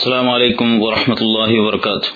السلام عليكم ورحمة الله وبركاته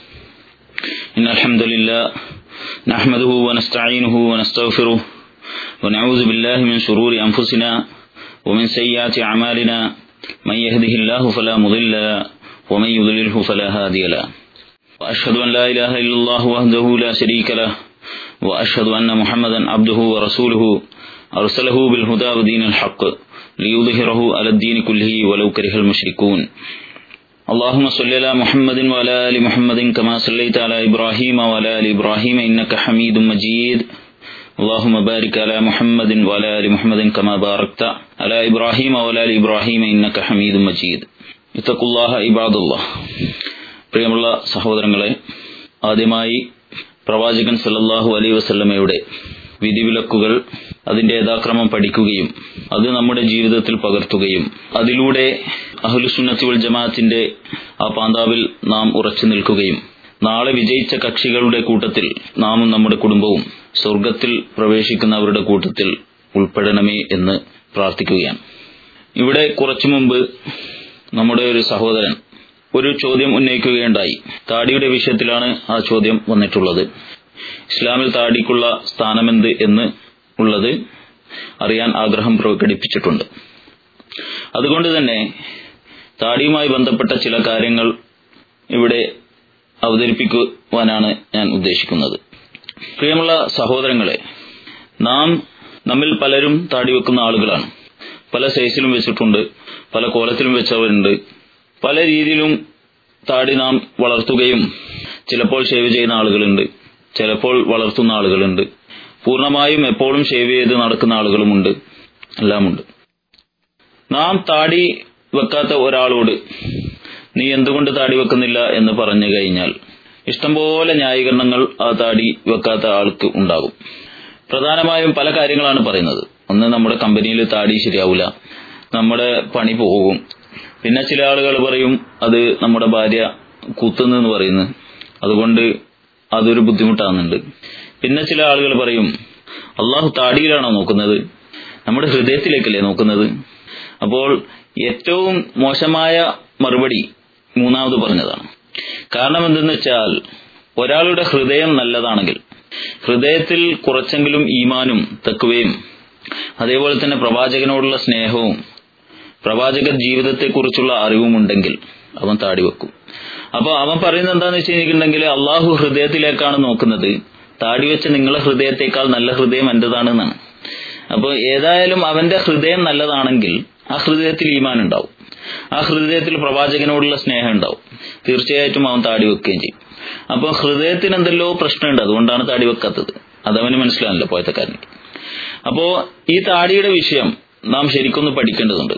إن الحمد لله نحمده ونستعينه ونستغفره ونعوذ بالله من شرور أنفسنا ومن سيئات أعمالنا من يهده الله فلا مضل له ومن يضلله فلا هادي له وأشهد أن لا إله إلا الله وحده لا شريك له وأشهد أن محمدا عبده ورسوله أرسله بالهدى ودين الحق ليظهره على الدين كله ولو كره المشركون اللهم صل على محمد وعلى آل محمد كما صليت على إبراهيم وعلى آل إبراهيم إنك حميد مجيد اللهم بارك على محمد وعلى آل محمد كما باركت على إبراهيم وعلى آل إبراهيم إنك حميد مجيد اتقوا الله عباد الله പ്രിയമുള്ള സഹോദരങ്ങളെ ആദ്യമായി പ്രവാചകൻ സല്ലല്ലാഹു അലൈ വസല്ലമയുടെ വിധിവിലക്കുകൾ അതിന്റെ യഥാക്രമം പഠിക്കുകയും അത് നമ്മുടെ ജീവിതത്തിൽ പകർത്തുകയും അതിലൂടെ അഹ്ലുസുന്നത്തി വൽ ജമാഅത്തിന്റെ ആ പാന്താവിൽ നാം ഉറച്ചു നിൽക്കുകയും നാളെ വിജയിച്ച കക്ഷികളുടെ കൂട്ടത്തിൽ നാമും നമ്മുടെ കുടുംബവും സ്വർഗത്തിൽ പ്രവേശിക്കുന്നവരുടെ കൂട്ടത്തിൽ ഉൾപ്പെടണമേ എന്ന് പ്രാർത്ഥിക്കുകയാണ് ഇവിടെ കുറച്ചു മുമ്പ് നമ്മുടെ ഒരു സഹോദരൻ ഒരു ചോദ്യം ഉന്നയിക്കുകയുണ്ടായി താടിയുടെ വിഷയത്തിലാണ് ആ ചോദ്യം വന്നിട്ടുള്ളത് ഇസ്ലാമിൽ താടിക്കുള്ള സ്ഥാനമെന്ത് എന്ന് ഉള്ളത് അറിയാൻ ആഗ്രഹം പ്രകടിപ്പിച്ചിട്ടുണ്ട് അതുകൊണ്ട് തന്നെ താടിയുമായി ബന്ധപ്പെട്ട ചില കാര്യങ്ങൾ ഇവിടെ അവതരിപ്പിക്കുവാനാണ് ഞാൻ ഉദ്ദേശിക്കുന്നത് പ്രിയമുള്ള സഹോദരങ്ങളെ നാം നമ്മിൽ പലരും താടി വെക്കുന്ന ആളുകളാണ് പല സൈസിലും വെച്ചിട്ടുണ്ട് പല കോലത്തിലും വെച്ചവരുണ്ട് പല രീതിയിലും താടി നാം വളർത്തുകയും ചിലപ്പോൾ ഷേവ് ചെയ്യുന്ന ആളുകളുണ്ട് ചിലപ്പോൾ വളർത്തുന്ന ആളുകളുണ്ട് പൂർണ്ണമായും എപ്പോഴും ഷേവ് ചെയ്ത് നടക്കുന്ന ആളുകളുമുണ്ട് എല്ലാമുണ്ട് നാം താടി വെക്കാത്ത ഒരാളോട് നീ എന്തുകൊണ്ട് താടി വെക്കുന്നില്ല എന്ന് പറഞ്ഞു കഴിഞ്ഞാൽ ഇഷ്ടംപോലെ ന്യായീകരണങ്ങൾ ആ താടി വെക്കാത്ത ആൾക്ക് ഉണ്ടാകും പ്രധാനമായും പല കാര്യങ്ങളാണ് പറയുന്നത് ഒന്ന് നമ്മുടെ കമ്പനിയിൽ താടി ശരിയാവില്ല നമ്മുടെ പണി പോകും പിന്നെ ചില ആളുകൾ പറയും അത് നമ്മുടെ ഭാര്യ കുത്തുന്നു എന്ന് പറയുന്നു അതുകൊണ്ട് അതൊരു ബുദ്ധിമുട്ടാകുന്നുണ്ട് പിന്നെ ചില ആളുകൾ പറയും അള്ളാഹു താടിയിലാണോ നോക്കുന്നത് നമ്മുടെ ഹൃദയത്തിലേക്കല്ലേ നോക്കുന്നത് അപ്പോൾ ഏറ്റവും മോശമായ മറുപടി മൂന്നാമത് പറഞ്ഞതാണ് കാരണം എന്തെന്ന് വെച്ചാൽ ഒരാളുടെ ഹൃദയം നല്ലതാണെങ്കിൽ ഹൃദയത്തിൽ കുറച്ചെങ്കിലും ഈമാനും തക്കുവയും അതേപോലെ തന്നെ പ്രവാചകനോടുള്ള സ്നേഹവും പ്രവാചക ജീവിതത്തെക്കുറിച്ചുള്ള അറിവുമുണ്ടെങ്കിൽ അവൻ താടി വെക്കും അപ്പോൾ അവൻ പറയുന്നത് എന്താന്ന് വെച്ച് കഴിഞ്ഞിട്ടുണ്ടെങ്കിൽ അള്ളാഹു ഹൃദയത്തിലേക്കാണ് നോക്കുന്നത് താടി വെച്ച് നിങ്ങളെ ഹൃദയത്തെക്കാൾ നല്ല ഹൃദയം എന്റേതാണെന്നാണ് അപ്പോൾ ഏതായാലും അവന്റെ ഹൃദയം നല്ലതാണെങ്കിൽ ആ ഹൃദയത്തിൽ ഈമാൻ ഉണ്ടാവും ആ ഹൃദയത്തിൽ പ്രവാചകനോടുള്ള സ്നേഹം ഉണ്ടാവും തീർച്ചയായിട്ടും അവൻ താടി വെക്കുകയും ചെയ്യും അപ്പോൾ ഹൃദയത്തിന് എന്തെല്ലോ പ്രശ്നമുണ്ട് അതുകൊണ്ടാണ് താടി വെക്കാത്തത് അതവന് മനസ്സിലാണല്ലോ പോയത്തക്കാരന് അപ്പോ ഈ താടിയുടെ വിഷയം നാം ശരിക്കൊന്ന് പഠിക്കേണ്ടതുണ്ട്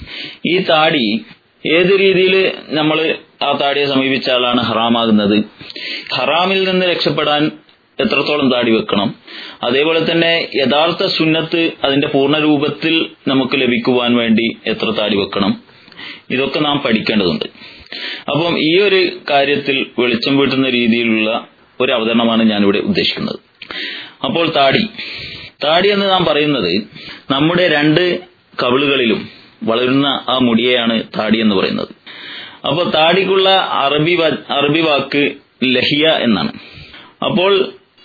ഈ താടി ഏത് രീതിയിൽ നമ്മൾ ആ താടിയെ സമീപിച്ച ആളാണ് ഹറാമാകുന്നത് ഹറാമിൽ നിന്ന് രക്ഷപ്പെടാൻ എത്രത്തോളം താടി വെക്കണം അതേപോലെ തന്നെ യഥാർത്ഥ സുന്നത്ത് അതിന്റെ പൂർണ്ണ രൂപത്തിൽ നമുക്ക് ലഭിക്കുവാൻ വേണ്ടി എത്ര താടി വെക്കണം ഇതൊക്കെ നാം പഠിക്കേണ്ടതുണ്ട് അപ്പം ഈ ഒരു കാര്യത്തിൽ വെളിച്ചം വീട്ടുന്ന രീതിയിലുള്ള ഒരു അവതരണമാണ് ഞാനിവിടെ ഉദ്ദേശിക്കുന്നത് അപ്പോൾ താടി താടി എന്ന് നാം പറയുന്നത് നമ്മുടെ രണ്ട് കവിളുകളിലും വളരുന്ന ആ മുടിയെയാണ് താടി എന്ന് പറയുന്നത് അപ്പോൾ താടിക്കുള്ള അറബി അറബി വാക്ക് ലഹിയ എന്നാണ് അപ്പോൾ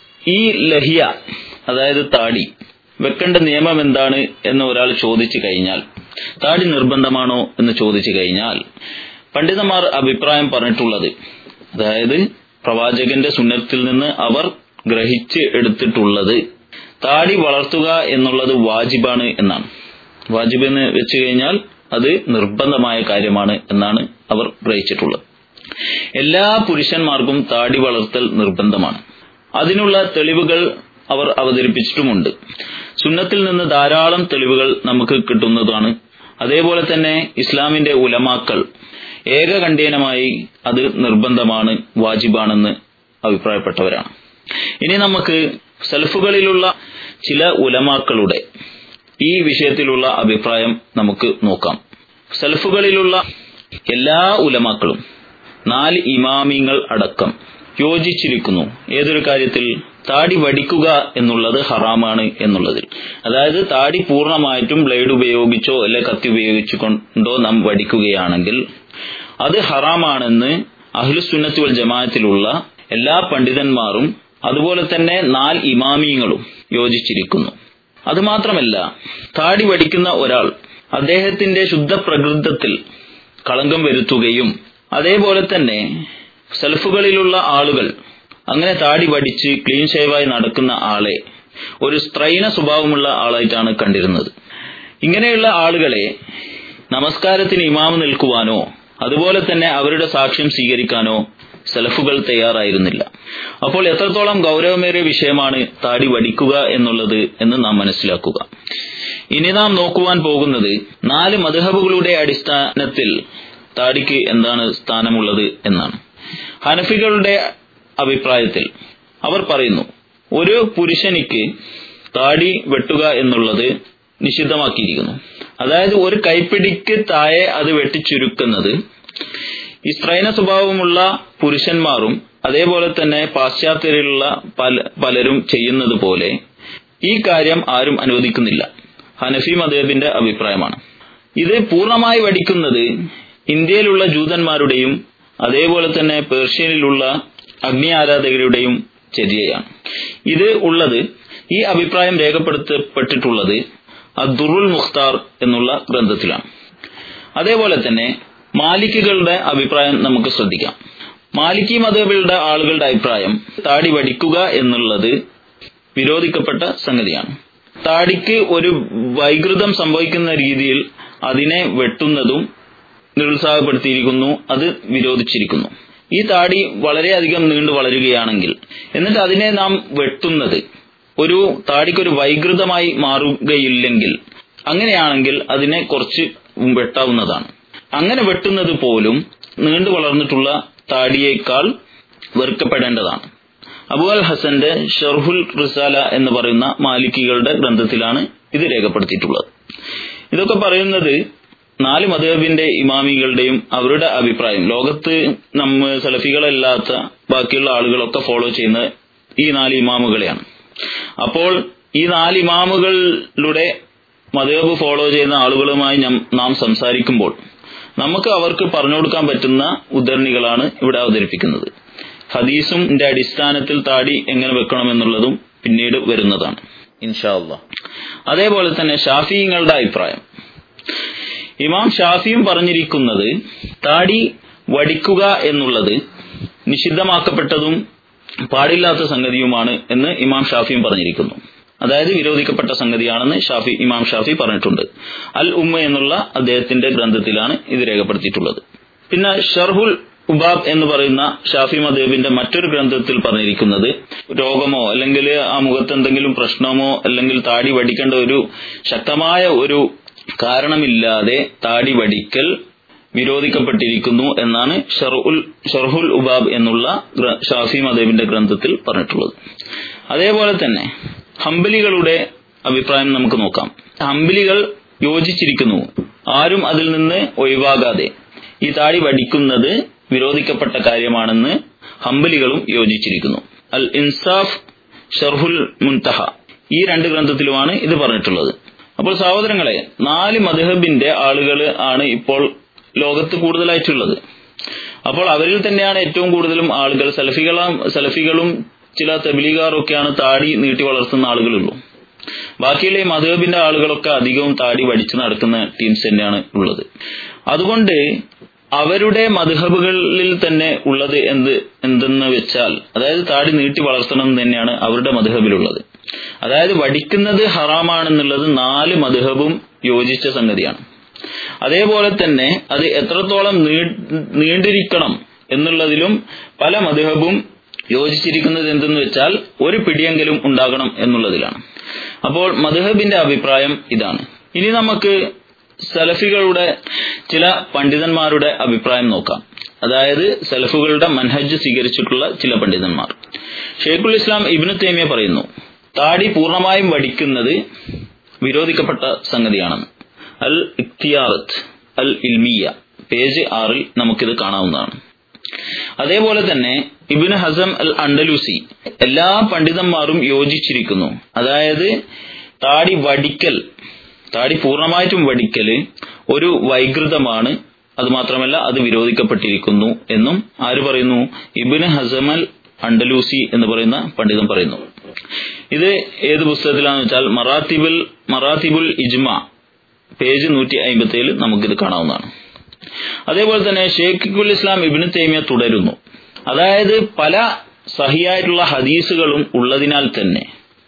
ഈ ലഹിയ അതായത് താടി വെക്കേണ്ട നിയമം എന്താണ് എന്ന് ഒരാൾ ചോദിച്ചു കഴിഞ്ഞാൽ താടി നിർബന്ധമാണോ എന്ന് ചോദിച്ചു കഴിഞ്ഞാൽ പണ്ഡിതന്മാർ അഭിപ്രായം പറഞ്ഞിട്ടുള്ളത് അതായത് പ്രവാചകന്റെ സുന്നത്തിൽ നിന്ന് അവർ ഗ്രഹിച്ച് എടുത്തിട്ടുള്ളത് താടി വളർത്തുക എന്നുള്ളത് വാജിബാണ് എന്നാണ് വാജിബ് എന്ന് വെച്ചു കഴിഞ്ഞാൽ അത് നിർബന്ധമായ കാര്യമാണ് എന്നാണ് അവർ ഗ്രഹിച്ചിട്ടുള്ളത് എല്ലാ പുരുഷന്മാർക്കും താടി വളർത്തൽ നിർബന്ധമാണ് അതിനുള്ള തെളിവുകൾ അവർ അവതരിപ്പിച്ചിട്ടുമുണ്ട് സുന്നത്തിൽ നിന്ന് ധാരാളം തെളിവുകൾ നമുക്ക് കിട്ടുന്നതാണ് അതേപോലെ തന്നെ ഇസ്ലാമിന്റെ ഉലമാക്കൾ ഏകകണ്ഠേനമായി അത് നിർബന്ധമാണ് വാജിബാണെന്ന് അഭിപ്രായപ്പെട്ടവരാണ് ഇനി നമുക്ക് സെൽഫുകളിലുള്ള ചില ഉലമാക്കളുടെ ഈ വിഷയത്തിലുള്ള അഭിപ്രായം നമുക്ക് നോക്കാം സെൽഫുകളിലുള്ള എല്ലാ ഉലമാക്കളും നാല് ഇമാമിങ്ങൾ അടക്കം യോജിച്ചിരിക്കുന്നു ഏതൊരു കാര്യത്തിൽ താടി വടിക്കുക എന്നുള്ളത് ഹറാമാണ് എന്നുള്ളതിൽ അതായത് താടി പൂർണ്ണമായിട്ടും ബ്ലേഡ് ഉപയോഗിച്ചോ അല്ലെ കത്തി ഉപയോഗിച്ചു കൊണ്ടോ നാം വടിക്കുകയാണെങ്കിൽ അത് ഹറാമാണെന്ന് അഹ്ലുസുന്നത്ത് വൽ ജമാഅത്തിലുള്ള എല്ലാ പണ്ഡിതന്മാരും അതുപോലെ തന്നെ നാല് ഇമാമിയങ്ങളും യോജിച്ചിരിക്കുന്നു അതുമാത്രമല്ല താടി വടിക്കുന്ന ഒരാൾ അദ്ദേഹത്തിന്റെ ശുദ്ധ പ്രകൃതത്തിൽ കളങ്കം വരുത്തുകയും അതേപോലെ തന്നെ സെൽഫുകളിലുള്ള ആളുകൾ അങ്ങനെ താടി വടിച്ച് ക്ലീൻ ഷേവായി നടക്കുന്ന ആളെ ഒരു സ്ത്രൈന സ്വഭാവമുള്ള ആളായിട്ടാണ് കണ്ടിരുന്നത് ഇങ്ങനെയുള്ള ആളുകളെ നമസ്കാരത്തിന് ഇമാമ് നിൽക്കുവാനോ അതുപോലെ തന്നെ അവരുടെ സാക്ഷ്യം സ്വീകരിക്കാനോ സെലഫുകൾ തയ്യാറായിരുന്നില്ല അപ്പോൾ എത്രത്തോളം ഗൗരവമേറിയ വിഷയമാണ് താടി വടിക്കുക എന്നുള്ളത് എന്ന് നാം മനസ്സിലാക്കുക ഇനി നാം നോക്കുവാൻ പോകുന്നത് നാല് മധുഹബുകളുടെ അടിസ്ഥാനത്തിൽ താടിക്ക് എന്താണ് സ്ഥാനമുള്ളത് എന്നാണ് ഹനഫികളുടെ അഭിപ്രായത്തിൽ അവർ പറയുന്നു ഒരു പുരുഷനിക്ക് താടി വെട്ടുക എന്നുള്ളത് നിഷിദ്ധമാക്കിയിരിക്കുന്നു അതായത് ഒരു കൈപ്പിടിക്ക് താഴെ അത് വെട്ടിച്ചുരുക്കുന്നത് ഈ സ്ത്രൈന സ്വഭാവമുള്ള പുരുഷന്മാരും അതേപോലെ തന്നെ പാശ്ചാത്യരിലുള്ള പല പലരും ചെയ്യുന്നത് പോലെ ഈ കാര്യം ആരും അനുവദിക്കുന്നില്ല ഹനഫി മദേബിന്റെ അഭിപ്രായമാണ് ഇത് പൂർണ്ണമായി വടിക്കുന്നത് ഇന്ത്യയിലുള്ള ജൂതന്മാരുടെയും അതേപോലെ തന്നെ പേർഷ്യയിലുള്ള അഗ്നി ആരാധകരുടെയും ചര്യയാണ് ഇത് ഉള്ളത് ഈ അഭിപ്രായം രേഖപ്പെടുത്തപ്പെട്ടിട്ടുള്ളത് അദ്ദുറുൽ മുഖ്താർ എന്നുള്ള ഗ്രന്ഥത്തിലാണ് അതേപോലെ തന്നെ മാലിക്കുകളുടെ അഭിപ്രായം നമുക്ക് ശ്രദ്ധിക്കാം മാലിക്കി മതബിളുടെ ആളുകളുടെ അഭിപ്രായം താടി വടിക്കുക എന്നുള്ളത് വിരോധിക്കപ്പെട്ട സംഗതിയാണ് താടിക്ക് ഒരു വൈകൃതം സംഭവിക്കുന്ന രീതിയിൽ അതിനെ വെട്ടുന്നതും നിരുത്സാഹപ്പെടുത്തിയിരിക്കുന്നു അത് വിരോധിച്ചിരിക്കുന്നു ഈ താടി വളരെയധികം നീണ്ടു വളരുകയാണെങ്കിൽ എന്നിട്ട് അതിനെ നാം വെട്ടുന്നത് ഒരു താടിക്കൊരു വൈകൃതമായി മാറുകയില്ലെങ്കിൽ അങ്ങനെയാണെങ്കിൽ അതിനെ കുറച്ച് വെട്ടാവുന്നതാണ് അങ്ങനെ വെട്ടുന്നത് പോലും നീണ്ടു വളർന്നിട്ടുള്ള താടിയേക്കാൾ വെറുക്കപ്പെടേണ്ടതാണ് അബു അൽ ഹസന്റെ ഷർഹുൽ റിസാല എന്ന് പറയുന്ന മാലിക്കികളുടെ ഗ്രന്ഥത്തിലാണ് ഇത് രേഖപ്പെടുത്തിയിട്ടുള്ളത് ഇതൊക്കെ പറയുന്നത് നാല് മതബിന്റെ ഇമാമികളുടെയും അവരുടെ അഭിപ്രായം ലോകത്ത് നമ്മ സലഫികളല്ലാത്ത ബാക്കിയുള്ള ആളുകളൊക്കെ ഫോളോ ചെയ്യുന്ന ഈ നാല് ഇമാമുകളെയാണ് അപ്പോൾ ഈ നാല് ഇമാമുകളുടെ മതബ് ഫോളോ ചെയ്യുന്ന ആളുകളുമായി നാം സംസാരിക്കുമ്പോൾ നമുക്ക് അവർക്ക് പറഞ്ഞു കൊടുക്കാൻ പറ്റുന്ന ഉദ്ധരണികളാണ് ഇവിടെ അവതരിപ്പിക്കുന്നത് ഹദീസും അടിസ്ഥാനത്തിൽ താടി എങ്ങനെ വെക്കണമെന്നുള്ളതും പിന്നീട് വരുന്നതാണ് ഇൻഷാ അള്ളാഹ് അതേപോലെ തന്നെ ഷാഫിങ്ങളുടെ അഭിപ്രായം ഇമാം ഷാഫിയും പറഞ്ഞിരിക്കുന്നത് താടി വടിക്കുക എന്നുള്ളത് നിഷിദ്ധമാക്കപ്പെട്ടതും പാടില്ലാത്ത സംഗതിയുമാണ് എന്ന് ഇമാം ഷാഫിയും പറഞ്ഞിരിക്കുന്നു അതായത് വിരോധിക്കപ്പെട്ട സംഗതിയാണെന്ന് ഷാഫി ഇമാം ഷാഫി പറഞ്ഞിട്ടുണ്ട് അൽ ഉമ്മ എന്നുള്ള അദ്ദേഹത്തിന്റെ ഗ്രന്ഥത്തിലാണ് ഇത് രേഖപ്പെടുത്തിയിട്ടുള്ളത് പിന്നെ ഷർഹുൽ ഉബാബ് എന്ന് പറയുന്ന ഷാഫി മദേബിന്റെ മറ്റൊരു ഗ്രന്ഥത്തിൽ പറഞ്ഞിരിക്കുന്നത് രോഗമോ അല്ലെങ്കിൽ ആ മുഖത്ത് എന്തെങ്കിലും പ്രശ്നമോ അല്ലെങ്കിൽ താടി വടിക്കേണ്ട ഒരു ശക്തമായ ഒരു കാരണമില്ലാതെ താടി വടിക്കൽ വിരോധിക്കപ്പെട്ടിരിക്കുന്നു എന്നാണ് ഷർഹുൽ ഷർഹുൽ ഉബാബ് എന്നുള്ള ഷാഫി മദേബിന്റെ ഗ്രന്ഥത്തിൽ പറഞ്ഞിട്ടുള്ളത് അതേപോലെ തന്നെ ഹംബലികളുടെ അഭിപ്രായം നമുക്ക് നോക്കാം ഹംബലികൾ യോജിച്ചിരിക്കുന്നു ആരും അതിൽ നിന്ന് ഒഴിവാകാതെ ഈ താടി വടിക്കുന്നത് വിരോധിക്കപ്പെട്ട കാര്യമാണെന്ന് ഹംബലികളും യോജിച്ചിരിക്കുന്നു അൽ ഇൻസാഫ് ഷർഹുൽ മുൻതഹ ഈ രണ്ട് ഗ്രന്ഥത്തിലുമാണ് ഇത് പറഞ്ഞിട്ടുള്ളത് അപ്പോൾ സഹോദരങ്ങളെ നാല് മധുഹബിന്റെ ആളുകൾ ആണ് ഇപ്പോൾ ലോകത്ത് കൂടുതലായിട്ടുള്ളത് അപ്പോൾ അവരിൽ തന്നെയാണ് ഏറ്റവും കൂടുതലും ആളുകൾ സലഫികളാം സലഫികളും ചില തബിലികാറൊക്കെയാണ് താടി നീട്ടി വളർത്തുന്ന ആളുകളുള്ളൂ ബാക്കിയുള്ള ഈ മധുബിന്റെ ആളുകളൊക്കെ അധികവും താടി വടിച്ചു നടക്കുന്ന ടീംസ് തന്നെയാണ് ഉള്ളത് അതുകൊണ്ട് അവരുടെ മധുഹബുകളിൽ തന്നെ ഉള്ളത് എന്ത് എന്തെന്ന് വെച്ചാൽ അതായത് താടി നീട്ടി വളർത്തണം എന്ന് തന്നെയാണ് അവരുടെ മധുഹബിലുള്ളത് അതായത് വടിക്കുന്നത് ഹറാമാണെന്നുള്ളത് നാല് മധുഹബും യോജിച്ച സംഗതിയാണ് അതേപോലെ തന്നെ അത് എത്രത്തോളം നീണ്ടിരിക്കണം എന്നുള്ളതിലും പല മധുഹബും യോജിച്ചിരിക്കുന്നത് എന്തെന്ന് വെച്ചാൽ ഒരു പിടിയെങ്കിലും ഉണ്ടാകണം എന്നുള്ളതിലാണ് അപ്പോൾ മധുഹബിന്റെ അഭിപ്രായം ഇതാണ് ഇനി നമുക്ക് സലഫികളുടെ ചില പണ്ഡിതന്മാരുടെ അഭിപ്രായം നോക്കാം അതായത് സലഫുകളുടെ മൻഹജ് സ്വീകരിച്ചിട്ടുള്ള ചില പണ്ഡിതന്മാർ ഷെയ്ഖുൽ ഇസ്ലാം ഇബിനു തേമിയ പറയുന്നു താടി പൂർണ്ണമായും വടിക്കുന്നത് വിരോധിക്കപ്പെട്ട സംഗതിയാണെന്ന് അൽ ഇഖ്തിയാറത്ത് അൽ ഇൽമിയ പേജ് ആറിൽ നമുക്കിത് കാണാവുന്നതാണ് അതേപോലെ തന്നെ ഇബിന് ഹസം അൽ അണ്ടലൂസി എല്ലാ പണ്ഡിതന്മാരും യോജിച്ചിരിക്കുന്നു അതായത് താടി വടിക്കൽ താടി പൂർണ്ണമായിട്ടും വടിക്കല് ഒരു വൈകൃതമാണ് അത് മാത്രമല്ല അത് വിരോധിക്കപ്പെട്ടിരിക്കുന്നു എന്നും ആര് പറയുന്നു ഇബിന് ഹസമൽ അണ്ടലൂസി എന്ന് പറയുന്ന പണ്ഡിതൻ പറയുന്നു ഇത് ഏത് പുസ്തകത്തിലാണെന്ന് വെച്ചാൽ മറാത്തിബുൽ മറാത്തിബുൽ ഇജ്മ പേജ് നൂറ്റി അമ്പത്തി ഏഴ് നമുക്കിത് കാണാവുന്നതാണ് അതേപോലെ തന്നെ ഷേഖുൽ ഇസ്ലാം ഇബിന് തേമിയ തുടരുന്നു അതായത് പല സഹിയായിട്ടുള്ള ഹദീസുകളും ഉള്ളതിനാൽ തന്നെ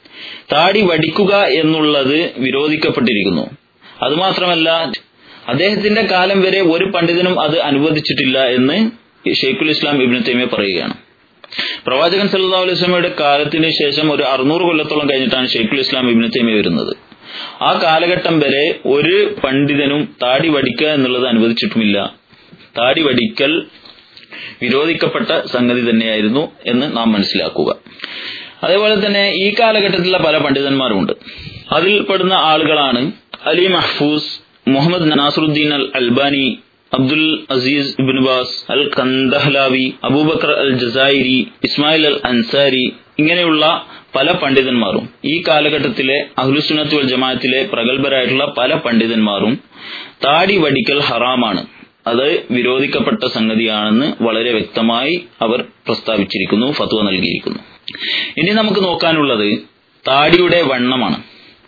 താടി വടിക്കുക എന്നുള്ളത് വിരോധിക്കപ്പെട്ടിരിക്കുന്നു അതുമാത്രമല്ല അദ്ദേഹത്തിന്റെ കാലം വരെ ഒരു പണ്ഡിതനും അത് അനുവദിച്ചിട്ടില്ല എന്ന് ഷെയ്ഖുൽ ഇസ്ലാം ഇബിന് തേമിയ പറയുകയാണ് പ്രവാചകൻ സല്ലാ അലൈസ്മയുടെ കാലത്തിന് ശേഷം ഒരു അറുന്നൂറ് കൊല്ലത്തോളം കഴിഞ്ഞിട്ടാണ് ഷെയ്ഖുൽ ഇസ്ലാം ഇബിന് തേമിയ വരുന്നത് ആ കാലഘട്ടം വരെ ഒരു പണ്ഡിതനും താടി വടിക്കുക എന്നുള്ളത് അനുവദിച്ചിട്ടുമില്ല താടി വടിക്കൽ വിരോധിക്കപ്പെട്ട സംഗതി തന്നെയായിരുന്നു എന്ന് നാം മനസ്സിലാക്കുക അതേപോലെ തന്നെ ഈ കാലഘട്ടത്തിലുള്ള പല പണ്ഡിതന്മാരുമുണ്ട് അതിൽ പെടുന്ന ആളുകളാണ് Ali Mahfouz Muhammad Nasiruddin al Albani Abdul Aziz ibn Baz al Kandhlawi Abu Bakr al Jazairi Ismail al Ansari ഇങ്ങനെയുള്ള പല പണ്ഡിതന്മാരും ഈ കാലഘട്ടത്തിലെ അഹ്ലുസുനത്ത് വൽ ജമാഅത്തിലെ പ്രഗത്ഭരായിട്ടുള്ള പല പണ്ഡിതന്മാരും താടി വടിക്കൽ ഹറാമാണ് അത് വിരോധിക്കപ്പെട്ട സംഗതിയാണെന്ന് വളരെ വ്യക്തമായി അവർ പ്രസ്താവിച്ചിരിക്കുന്നു ഫത്വ നൽകിയിരിക്കുന്നു ഇനി നമുക്ക് നോക്കാനുള്ളത് താടിയുടെ വണ്ണമാണ്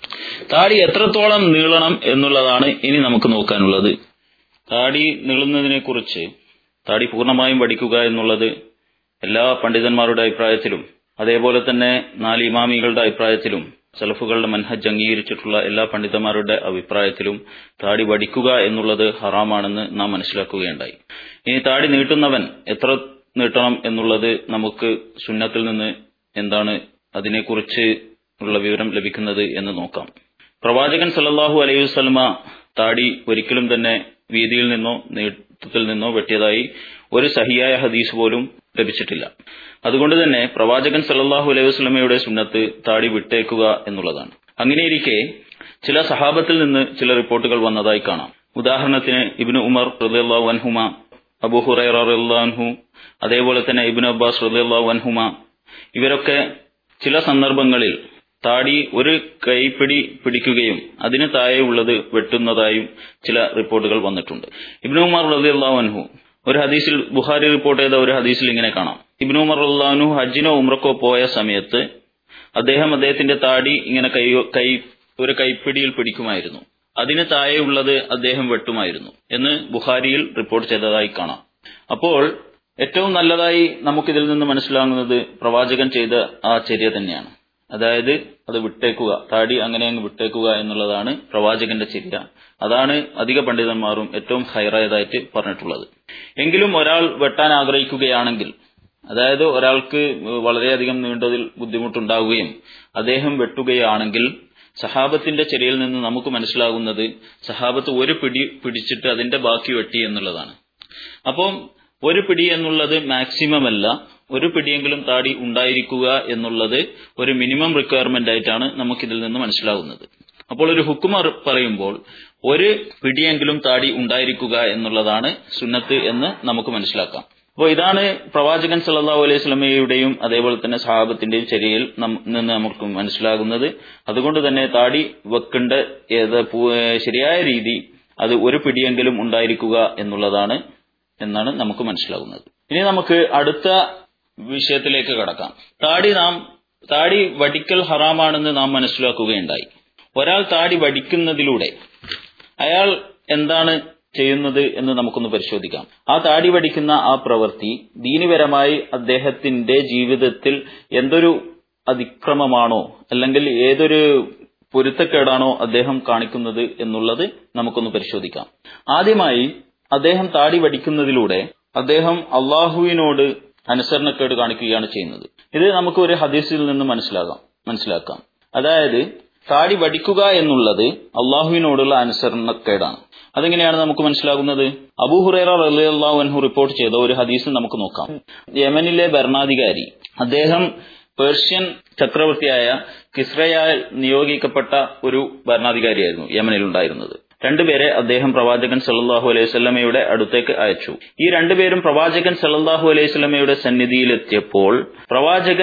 താടി എത്രത്തോളം നീളണം എന്നുള്ളതാണ് ഇനി നമുക്ക് നോക്കാനുള്ളത് താടി നീളുന്നതിനെ കുറിച്ച് താടി പൂർണ്ണമായും വടിക്കുക എന്നുള്ളത് എല്ലാ പണ്ഡിതന്മാരുടെ അഭിപ്രായത്തിലും അതേപോലെ തന്നെ നാല് ഇമാമികളുടെ അഭിപ്രായത്തിലും സലഫുകളുടെ മൻഹജ് അംഗീകരിച്ചിട്ടുള്ള എല്ലാ പണ്ഡിതന്മാരുടെ അഭിപ്രായത്തിലും താടി വടിക്കുക എന്നുള്ളത് ഹറാമാണെന്ന് നാം മനസ്സിലാക്കുകയുണ്ടായി ഇനി താടി നീട്ടുന്നവൻ എത്ര നീട്ടണം എന്നുള്ളത് നമുക്ക് സുന്നത്തിൽ നിന്ന് എന്താണ് അതിനെക്കുറിച്ച് ഉള്ള വിവരം ലഭിക്കുന്നത് എന്ന് നോക്കാം പ്രവാചകൻ സല്ലല്ലാഹു അലൈഹി വസല്ലമ താടി ഒരിക്കലും തന്നെ വീതിയിൽ നിന്നോ നീട്ടത്തിൽ നിന്നോ വെട്ടിയതായി ഒരു സഹിയായ ഹദീസ് പോലും ലഭിച്ചിട്ടില്ല അതുകൊണ്ട് തന്നെ പ്രവാചകൻ സല്ലല്ലാഹു അലൈഹി വസല്ലമയുടെ സുന്നത്ത് താടി വിട്ടേക്കുക എന്നുള്ളതാണ് അങ്ങനെയിരിക്കെ ചില സഹാബത്തിൽ നിന്ന് ചില റിപ്പോർട്ടുകൾ വന്നതായി കാണാം ഉദാഹരണത്തിന് ഇബ്നു ഉമർ റളിയല്ലാഹു അൻഹുമ അബൂ ഹുറൈറ റളിയല്ലാഹു അൻഹു അതേപോലെ തന്നെ ഇബ്നു അബ്ബാസ് റളിയല്ലാഹു അൻഹുമ ഇവരൊക്കെ ചില സന്ദർഭങ്ങളിൽ താടി ഒരു കൈപ്പിടി പിടിക്കുകയും അതിന് താഴെയുള്ളത് വെട്ടുന്നതായും ചില റിപ്പോർട്ടുകൾ വന്നിട്ടുണ്ട് ഇബ്നു ഉമർ റളിയല്ലാഹു അൻഹു ഒരു ഹദീസിൽ ബുഖാരി റിപ്പോർട്ട് ചെയ്ത ഒരു ഹദീസിൽ ഇങ്ങനെ കാണാം ഇബ്നു ഉമർ റളിയല്ലാഹു അൻഹു ഹജ്ജിനോ ഉംറക്കോ പോയ സമയത്ത് അദ്ദേഹം അദ്ദേഹത്തിന്റെ താടി ഇങ്ങനെ കൈ കൈ ഒരു കൈപ്പിടിയിൽ പിടിക്കുമായിരുന്നു അതിന് താഴെയുള്ളത് അദ്ദേഹം വെട്ടുമായിരുന്നു എന്ന് ബുഖാരിയിൽ റിപ്പോർട്ട് ചെയ്തതായി കാണാം അപ്പോൾ ഏറ്റവും നല്ലതായി നമുക്കിതിൽ നിന്ന് മനസ്സിലാകുന്നത് പ്രവാചകൻ ചെയ്ത ആ ചര്യ തന്നെയാണ് അതായത് അത് വിട്ടേക്കുക താടി അങ്ങനെ അങ്ങ് വിട്ടേക്കുക എന്നുള്ളതാണ് പ്രവാചകന്റെ ചര്യ അതാണ് അധിക പണ്ഡിതന്മാരും ഏറ്റവും ഹൈറായതായിട്ട് പറഞ്ഞിട്ടുള്ളത് എങ്കിലും ഒരാൾ വെട്ടാൻ ആഗ്രഹിക്കുകയാണെങ്കിൽ അതായത് ഒരാൾക്ക് വളരെയധികം നീണ്ടതിൽ ബുദ്ധിമുട്ടുണ്ടാവുകയും അദ്ദേഹം വെട്ടുകയാണെങ്കിൽ സഹാബത്തിന്റെ ചെറിയിൽ നിന്ന് നമുക്ക് മനസ്സിലാകുന്നത് സഹാബത്ത് ഒരു പിടി പിടിച്ചിട്ട് അതിന്റെ ബാക്കി വെട്ടി എന്നുള്ളതാണ് അപ്പം ഒരു പിടി എന്നുള്ളത് മാക്സിമം അല്ല ഒരു പിടിയെങ്കിലും താടി ഉണ്ടായിരിക്കുക എന്നുള്ളത് ഒരു മിനിമം റിക്വയർമെന്റ് ആയിട്ടാണ് നമുക്കിതിൽ നിന്ന് മനസ്സിലാകുന്നത് അപ്പോൾ ഒരു ഹുക്കും പറയുമ്പോൾ ഒരു പിടിയെങ്കിലും താടി ഉണ്ടായിരിക്കുക എന്നുള്ളതാണ് സുന്നത്ത് എന്ന് നമുക്ക് മനസ്സിലാക്കാം അപ്പോൾ ഇതാണ് പ്രവാചകൻ സല്ലല്ലാഹു അലൈഹി സ്വലമയുടെയും അതേപോലെ തന്നെ സഹാബത്തിന്റെയും ചര്യയിൽ നിന്ന് നമുക്ക് മനസ്സിലാകുന്നത് അതുകൊണ്ട് തന്നെ താടി വെക്കേണ്ട ഏത് ശരിയായ രീതി അത് ഒരു പിടിയെങ്കിലും ഉണ്ടായിരിക്കുക എന്നുള്ളതാണ് എന്നാണ് നമുക്ക് മനസ്സിലാകുന്നത് ഇനി നമുക്ക് അടുത്ത വിഷയത്തിലേക്ക് കടക്കാം താടി നാം താടി വടിക്കൽ ഹറാമാണെന്ന് നാം മനസ്സിലാക്കുകയുണ്ടായി ഒരാൾ താടി വടിക്കുന്നതിലൂടെ അയാൾ എന്താണ് ചെയ്യുന്നത് എന്ന് നമുക്കൊന്ന് പരിശോധിക്കാം ആ താടി വടിക്കുന്ന ആ പ്രവൃത്തി ദീനിപരമായി അദ്ദേഹത്തിന്റെ ജീവിതത്തിൽ എന്തൊരു അതിക്രമമാണോ അല്ലെങ്കിൽ ഏതൊരു പൊരുത്തക്കേടാണോ അദ്ദേഹം കാണിക്കുന്നത് എന്നുള്ളത് നമുക്കൊന്ന് പരിശോധിക്കാം ആദ്യമായി അദ്ദേഹം താടി വടിക്കുന്നതിലൂടെ അദ്ദേഹം അള്ളാഹുവിനോട് അനുസരണക്കേട് കാണിക്കുകയാണ് ചെയ്യുന്നത് ഇത് നമുക്ക് ഒരു ഹദീസിൽ നിന്ന് മനസ്സിലാകാം മനസ്സിലാക്കാം അതായത് താടി വടിക്കുക എന്നുള്ളത് അള്ളാഹുവിനോടുള്ള അനുസരണക്കേടാണ് അതെങ്ങനെയാണ് നമുക്ക് മനസ്സിലാകുന്നത് അബൂഹുറേറ റലിയല്ലാഹു അൻഹു റിപ്പോർട്ട് ചെയ്ത ഒരു ഹദീസ് നമുക്ക് നോക്കാം യമനിലെ ഭരണാധികാരി അദ്ദേഹം പേർഷ്യൻ ചക്രവർത്തിയായ കിസ്രയാൽ നിയോഗിക്കപ്പെട്ട ഒരു ഭരണാധികാരിയായിരുന്നു യമനിൽ ഉണ്ടായിരുന്നത് രണ്ടുപേരെ അദ്ദേഹം പ്രവാചകൻ സല്ലാഹു അലൈഹി സ്വലമയുടെ അടുത്തേക്ക് അയച്ചു ഈ രണ്ടുപേരും പ്രവാചകൻ സല്ലാഹു അലൈഹി സ്വലമയുടെ സന്നിധിയിലെത്തിയപ്പോൾ പ്രവാചകൻ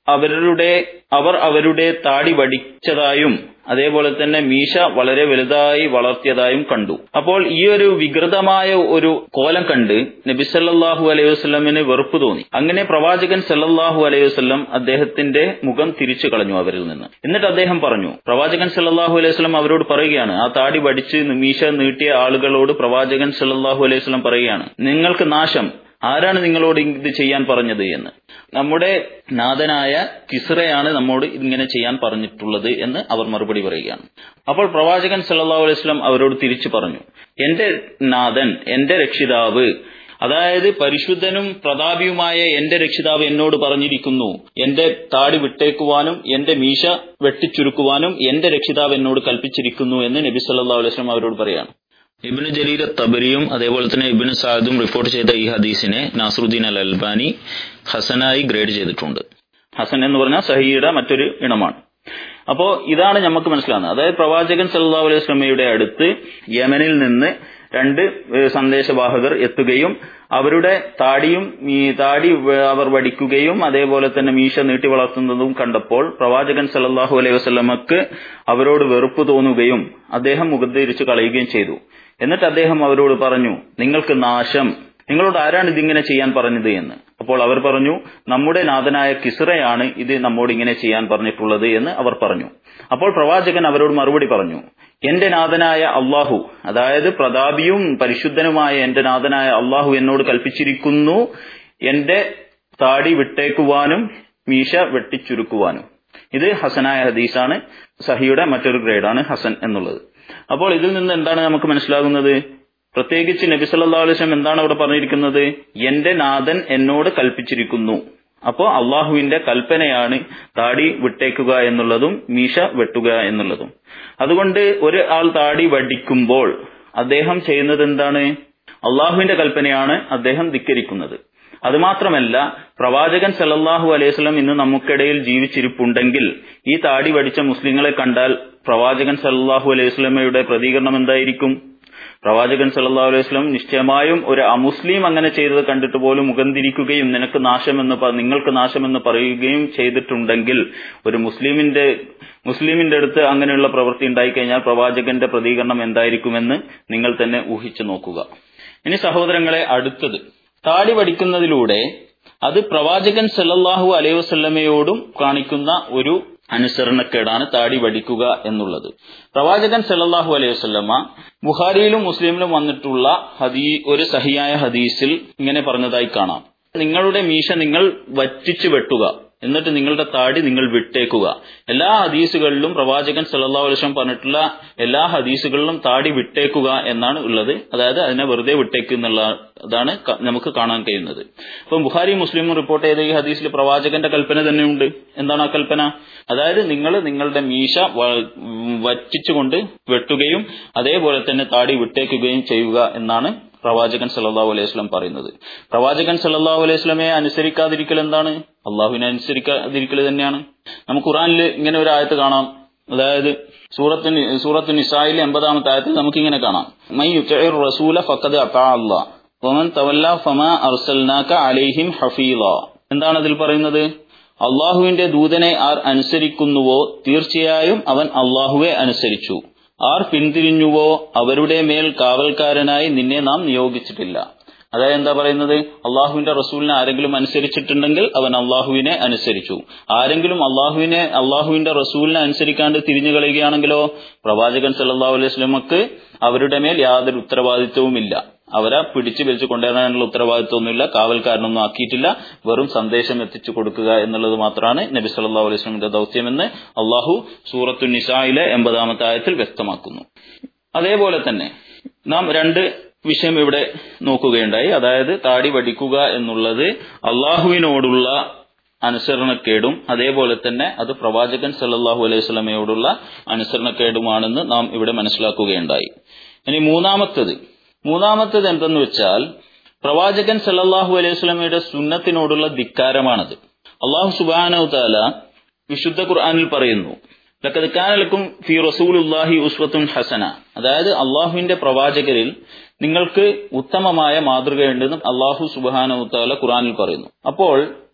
അവരുടെ അവർ അവരുടെ താടി വടിച്ചതായും അതേപോലെ തന്നെ മീശ വളരെ വലുതായി വളർത്തിയതായും കണ്ടു അപ്പോൾ ഈ ഒരു വികൃതമായ ഒരു കോലം കണ്ട് നബി സല്ലല്ലാഹു അലൈഹി വസല്ലമിന് വെറുപ്പ് തോന്നി അങ്ങനെ പ്രവാചകൻ സല്ലല്ലാഹു അലൈഹി വസല്ലം അദ്ദേഹത്തിന്റെ മുഖം തിരിച്ചു കളഞ്ഞു അവരിൽ നിന്ന് എന്നിട്ട് അദ്ദേഹം പറഞ്ഞു പ്രവാചകൻ സല്ലല്ലാഹു അലൈഹി വസല്ലം അവരോട് പറയുകയാണ് ആ താടി വടിച്ച് മീശ നീട്ടിയ ആളുകളോട് പ്രവാചകൻ സല്ലല്ലാഹു അലൈഹി വസല്ലം പറയുകയാണ് നിങ്ങൾക്ക് നാശം ആരാണ് നിങ്ങളോട് ഇത് ചെയ്യാൻ പറഞ്ഞത് എന്ന് നമ്മുടെ നാഥനായ കിസ്റയാണ് നമ്മോട് ഇങ്ങനെ ചെയ്യാൻ പറഞ്ഞിട്ടുള്ളത് എന്ന് അവർ മറുപടി പറയുകയാണ് അപ്പോൾ പ്രവാചകൻ സല്ലല്ലാഹു അലൈഹി വസല്ലം അവരോട് തിരിച്ചു പറഞ്ഞു എന്റെ നാഥൻ എന്റെ രക്ഷിതാവ് അതായത് പരിശുദ്ധനും പ്രതാപിയുമായ എന്റെ രക്ഷിതാവ് എന്നോട് പറഞ്ഞിരിക്കുന്നു എന്റെ താടി വിട്ടേക്കുവാനും എന്റെ മീശ വെട്ടിച്ചുരുക്കുവാനും എന്റെ രക്ഷിതാവ് എന്നോട് കൽപ്പിച്ചിരിക്കുന്നു എന്ന് നബി സല്ലല്ലാഹു അലൈഹി വസല്ലം അവരോട് പറയാണ് ഇബിന് ജരീർ തബരിയും അതേപോലെ തന്നെ ഇബിന് സാദും റിപ്പോർട്ട് ചെയ്ത ഈ ഹദീസിനെ നാസറുദ്ദീൻ അൽ അൽബാനി ഹസനായി ഗ്രേഡ് ചെയ്തിട്ടുണ്ട് ഹസൻ എന്ന് പറഞ്ഞാൽ സഹിയുടെ മറ്റൊരു ഇനമാണ് അപ്പോ ഇതാണ് നമുക്ക് മനസ്സിലാകുന്നത് അതായത് പ്രവാചകൻ സല്ലല്ലാഹു അലൈഹി വസല്ലമയുടെ അടുത്ത് യമനിൽ നിന്ന് രണ്ട് സന്ദേശവാഹകർ എത്തുകയും അവരുടെ താടിയും ഈ താടി അവർ വടിക്കുകയും അതേപോലെ തന്നെ മീശ നീട്ടി വളർത്തുന്നതും കണ്ടപ്പോൾ പ്രവാചകൻ സല്ലല്ലാഹു അലൈഹി വസല്ലമക്ക് അവരോട് വെറുപ്പ് തോന്നുകയും അദ്ദേഹം മുഖത്തിരിച്ചു കളയുകയും ചെയ്തു എന്നിട്ട് അദ്ദേഹം അവരോട് പറഞ്ഞു നിങ്ങൾക്ക് നാശം നിങ്ങളോട് ആരാണ് ഇതിങ്ങനെ ചെയ്യാൻ പറഞ്ഞത് എന്ന് അപ്പോൾ അവർ പറഞ്ഞു നമ്മുടെ നാഥനായ കിസ്റയാണ് ഇത് നമ്മോട് ഇങ്ങനെ ചെയ്യാൻ പറഞ്ഞിട്ടുള്ളത് എന്ന് അവർ പറഞ്ഞു അപ്പോൾ പ്രവാചകൻ അവരോട് മറുപടി പറഞ്ഞു എന്റെ നാഥനായ അള്ളാഹു അതായത് പ്രതാപിയും പരിശുദ്ധനുമായ എന്റെ നാഥനായ അള്ളാഹു എന്നോട് കൽപ്പിച്ചിരിക്കുന്നു എന്റെ താടി വിട്ടേക്കുവാനും മീശ വെട്ടിച്ചുരുക്കുവാനും ഇത് ഹസനായ ഹദീസാണ് സഹിയുടെ മറ്റൊരു ഗ്രേഡാണ് ഹസൻ എന്നുള്ളത് അപ്പോൾ ഇതിൽ നിന്ന് എന്താണ് നമുക്ക് മനസ്സിലാകുന്നത് പ്രത്യേകിച്ച് നബി സല്ലല്ലാഹു അലൈഹി വസല്ലം എന്താണ് അവിടെ പറഞ്ഞിരിക്കുന്നത് എന്റെ നാഥൻ എന്നോട് കൽപ്പിച്ചിരിക്കുന്നു അപ്പോ അള്ളാഹുവിന്റെ കൽപ്പനയാണ് താടി വിട്ടേക്കുക എന്നുള്ളതും മീശ വെട്ടുക എന്നുള്ളതും അതുകൊണ്ട് ഒരു ആൾ താടി വടിക്കുമ്പോൾ അദ്ദേഹം ചെയ്യുന്നത് എന്താണ് അള്ളാഹുവിന്റെ കൽപ്പനയാണ് അദ്ദേഹം ധിക്കരിക്കുന്നത് അതുമാത്രമല്ല പ്രവാചകൻ സല്ലല്ലാഹു അലൈഹി വസല്ലം ഇന്ന് നമുക്കിടയിൽ ജീവിച്ചിരിപ്പുണ്ടെങ്കിൽ ഈ താടി വടിച്ച മുസ്ലിങ്ങളെ കണ്ടാൽ പ്രവാചകൻ സല്ലല്ലാഹു അലൈഹി വസല്ലമയുടെ പ്രതികരണം എന്തായിരിക്കും പ്രവാചകൻ സല്ലല്ലാഹു അലൈഹി വസല്ലം നിശ്ചയമായും ഒരു അമുസ്ലിം അങ്ങനെ ചെയ്തത് കണ്ടിട്ട് പോലും മുഖം തിരിക്കുകയും നിനക്ക് നാശമെന്ന് നിങ്ങൾക്ക് നാശമെന്ന് പറയുകയും ചെയ്തിട്ടുണ്ടെങ്കിൽ ഒരു മുസ്ലിമിന്റെ മുസ്ലിമിന്റെ അടുത്ത് അങ്ങനെയുള്ള പ്രവൃത്തി ഉണ്ടായിക്കഴിഞ്ഞാൽ പ്രവാചകന്റെ പ്രതികരണം എന്തായിരിക്കുമെന്ന് നിങ്ങൾ തന്നെ ഊഹിച്ചു നോക്കുക ഇനി സഹോദരങ്ങളെ അടുത്തത് താടി വടിക്കുന്നതിലൂടെ അത് പ്രവാചകൻ സല്ലല്ലാഹു അലൈഹി വസല്ലമയോടും കാണിക്കുന്ന ഒരു അനുസരണക്കേടാണ് താടി വടിക്കുക എന്നുള്ളത് പ്രവാചകൻ സല്ലല്ലാഹു അലൈഹി വസല്ലമ ബുഖാരിയിലും മുസ്ലിമിലും വന്നിട്ടുള്ള ഹദീ ഒരു സഹിയായ ഹദീസിൽ ഇങ്ങനെ പറഞ്ഞതായി കാണാം നിങ്ങളുടെ മീശ നിങ്ങൾ വറ്റിച്ചു വെട്ടുക എന്നിട്ട് നിങ്ങളുടെ താടി നിങ്ങൾ വിട്ടേക്കുക എല്ലാ ഹദീസുകളിലും പ്രവാചകൻ സല്ലല്ലാഹു അലൈഹി വസല്ലം പറഞ്ഞിട്ടുള്ള എല്ലാ ഹദീസുകളിലും താടി വിട്ടേക്കുക എന്നാണ് ഉള്ളത് അതായത് അതിനെ വെറുതെ വിട്ടേക്കുക എന്നുള്ളതാണ് നമുക്ക് കാണാൻ കഴിയുന്നത് അപ്പം ബുഖാരി മുസ്ലിമും റിപ്പോർട്ട് ചെയ്ത ഈ ഹദീസിൽ പ്രവാചകന്റെ കൽപ്പന തന്നെയുണ്ട് എന്താണ് ആ കൽപ്പന അതായത് നിങ്ങൾ നിങ്ങളുടെ മീശ വറ്റിച്ചുകൊണ്ട് വെട്ടുകയും അതേപോലെ തന്നെ താടി വിട്ടേക്കുകയും ചെയ്യുക എന്നാണ് പ്രവാചകൻ സല്ലല്ലാഹു അലൈഹി വസല്ലം പറയുന്നത് പ്രവാചകൻ സല്ലല്ലാഹു അലൈഹി വസല്ലമയെ അനുസരിക്കാതിരിക്കൽ എന്താണ് അള്ളാഹുവിനെ അനുസരിക്കാതിരിക്കൽ തന്നെയാണ് നമുക്ക് ഖുറാനിൽ ഇങ്ങനെ ഒരു ആയത്ത് കാണാം അതായത് സൂറത്ത് സൂറത്ത് നിസായിലെ എൺപതാമത്തെ ആയത്തിൽ നമുക്കിങ്ങനെ കാണാം മൈ യുത്തഇർ റസൂല ഫഖദ് അതാ അല്ലാഹ് വമൻ തവല്ല ഫമാ അർസൽനാക അലൈഹിം ഹഫീള എന്താണ് അതിൽ പറയുന്നത് അള്ളാഹുവിന്റെ ദൂതനെ ആർ അനുസരിക്കുന്നുവോ തീർച്ചയായും അവൻ അള്ളാഹുവെ അനുസരിച്ചു ആർ പിന്തിരിഞ്ഞുവോ അവരുടെ മേൽ കാവൽക്കാരനായി നിന്നെ നാം നിയോഗിച്ചിട്ടില്ല അതായത് എന്താ പറയുന്നത് അള്ളാഹുവിന്റെ റസൂലിനെ ആരെങ്കിലും അനുസരിച്ചിട്ടുണ്ടെങ്കിൽ അവൻ അള്ളാഹുവിനെ അനുസരിച്ചു ആരെങ്കിലും അള്ളാഹുവിനെ അള്ളാഹുവിന്റെ റസൂലിനെ അനുസരിക്കാണ്ട് തിരിഞ്ഞു കളയുകയാണെങ്കിലോ പ്രവാചകൻ സല്ലല്ലാഹു അലൈഹി വസല്ലമക്ക് അവരുടെ മേൽ യാതൊരു ഉത്തരവാദിത്വവുമില്ല അവരെ പിടിച്ചു വലിച്ചു കൊണ്ടുവരാനുള്ള ഉത്തരവാദിത്വമൊന്നുമില്ല കാവൽക്കാരനൊന്നും ആക്കിയിട്ടില്ല വെറും സന്ദേശം എത്തിച്ചു കൊടുക്കുക എന്നുള്ളത് മാത്രമാണ് നബി സല്ലല്ലാഹു അലൈഹി വസല്ലമിന്റെ ദൗത്യമെന്ന് അള്ളാഹു സൂറത്തു നിസായിലെ എൺപതാമത്തെ ആയത്തിൽ വ്യക്തമാക്കുന്നു അതേപോലെ തന്നെ നാം രണ്ട് വിഷയം ഇവിടെ നോക്കുകയുണ്ടായി അതായത് താടി വടിക്കുക എന്നുള്ളത് അള്ളാഹുവിനോടുള്ള അനുസരണക്കേടും അതേപോലെ തന്നെ അത് പ്രവാചകൻ സല്ലല്ലാഹു അലൈഹി സ്വലമയോടുള്ള അനുസരണക്കേടുമാണെന്ന് നാം ഇവിടെ മനസ്സിലാക്കുകയുണ്ടായി ഇനി മൂന്നാമത്തത് മൂന്നാമത്തത് എന്തെന്ന് വെച്ചാൽ പ്രവാചകൻ സല്ലല്ലാഹു അലൈഹി സ്വലമയുടെ സുന്നത്തിനോടുള്ള ധിക്കാരമാണത് അള്ളാഹു സുബാനു താല വിശുദ്ധ ഖുർആാനിൽ പറയുന്നു ലക്കത് കാനലക്കും ഫി റസൂലുല്ലാഹി ഉസ്വത്തുൻ ഹസന അതായത് അള്ളാഹുവിന്റെ പ്രവാചകരിൽ നിങ്ങൾക്ക് ഉത്തമമായ മാതൃകയുണ്ടെന്ന് അള്ളാഹു സുബാന താല ഖുർആാനിൽ പറയുന്നു അപ്പോൾ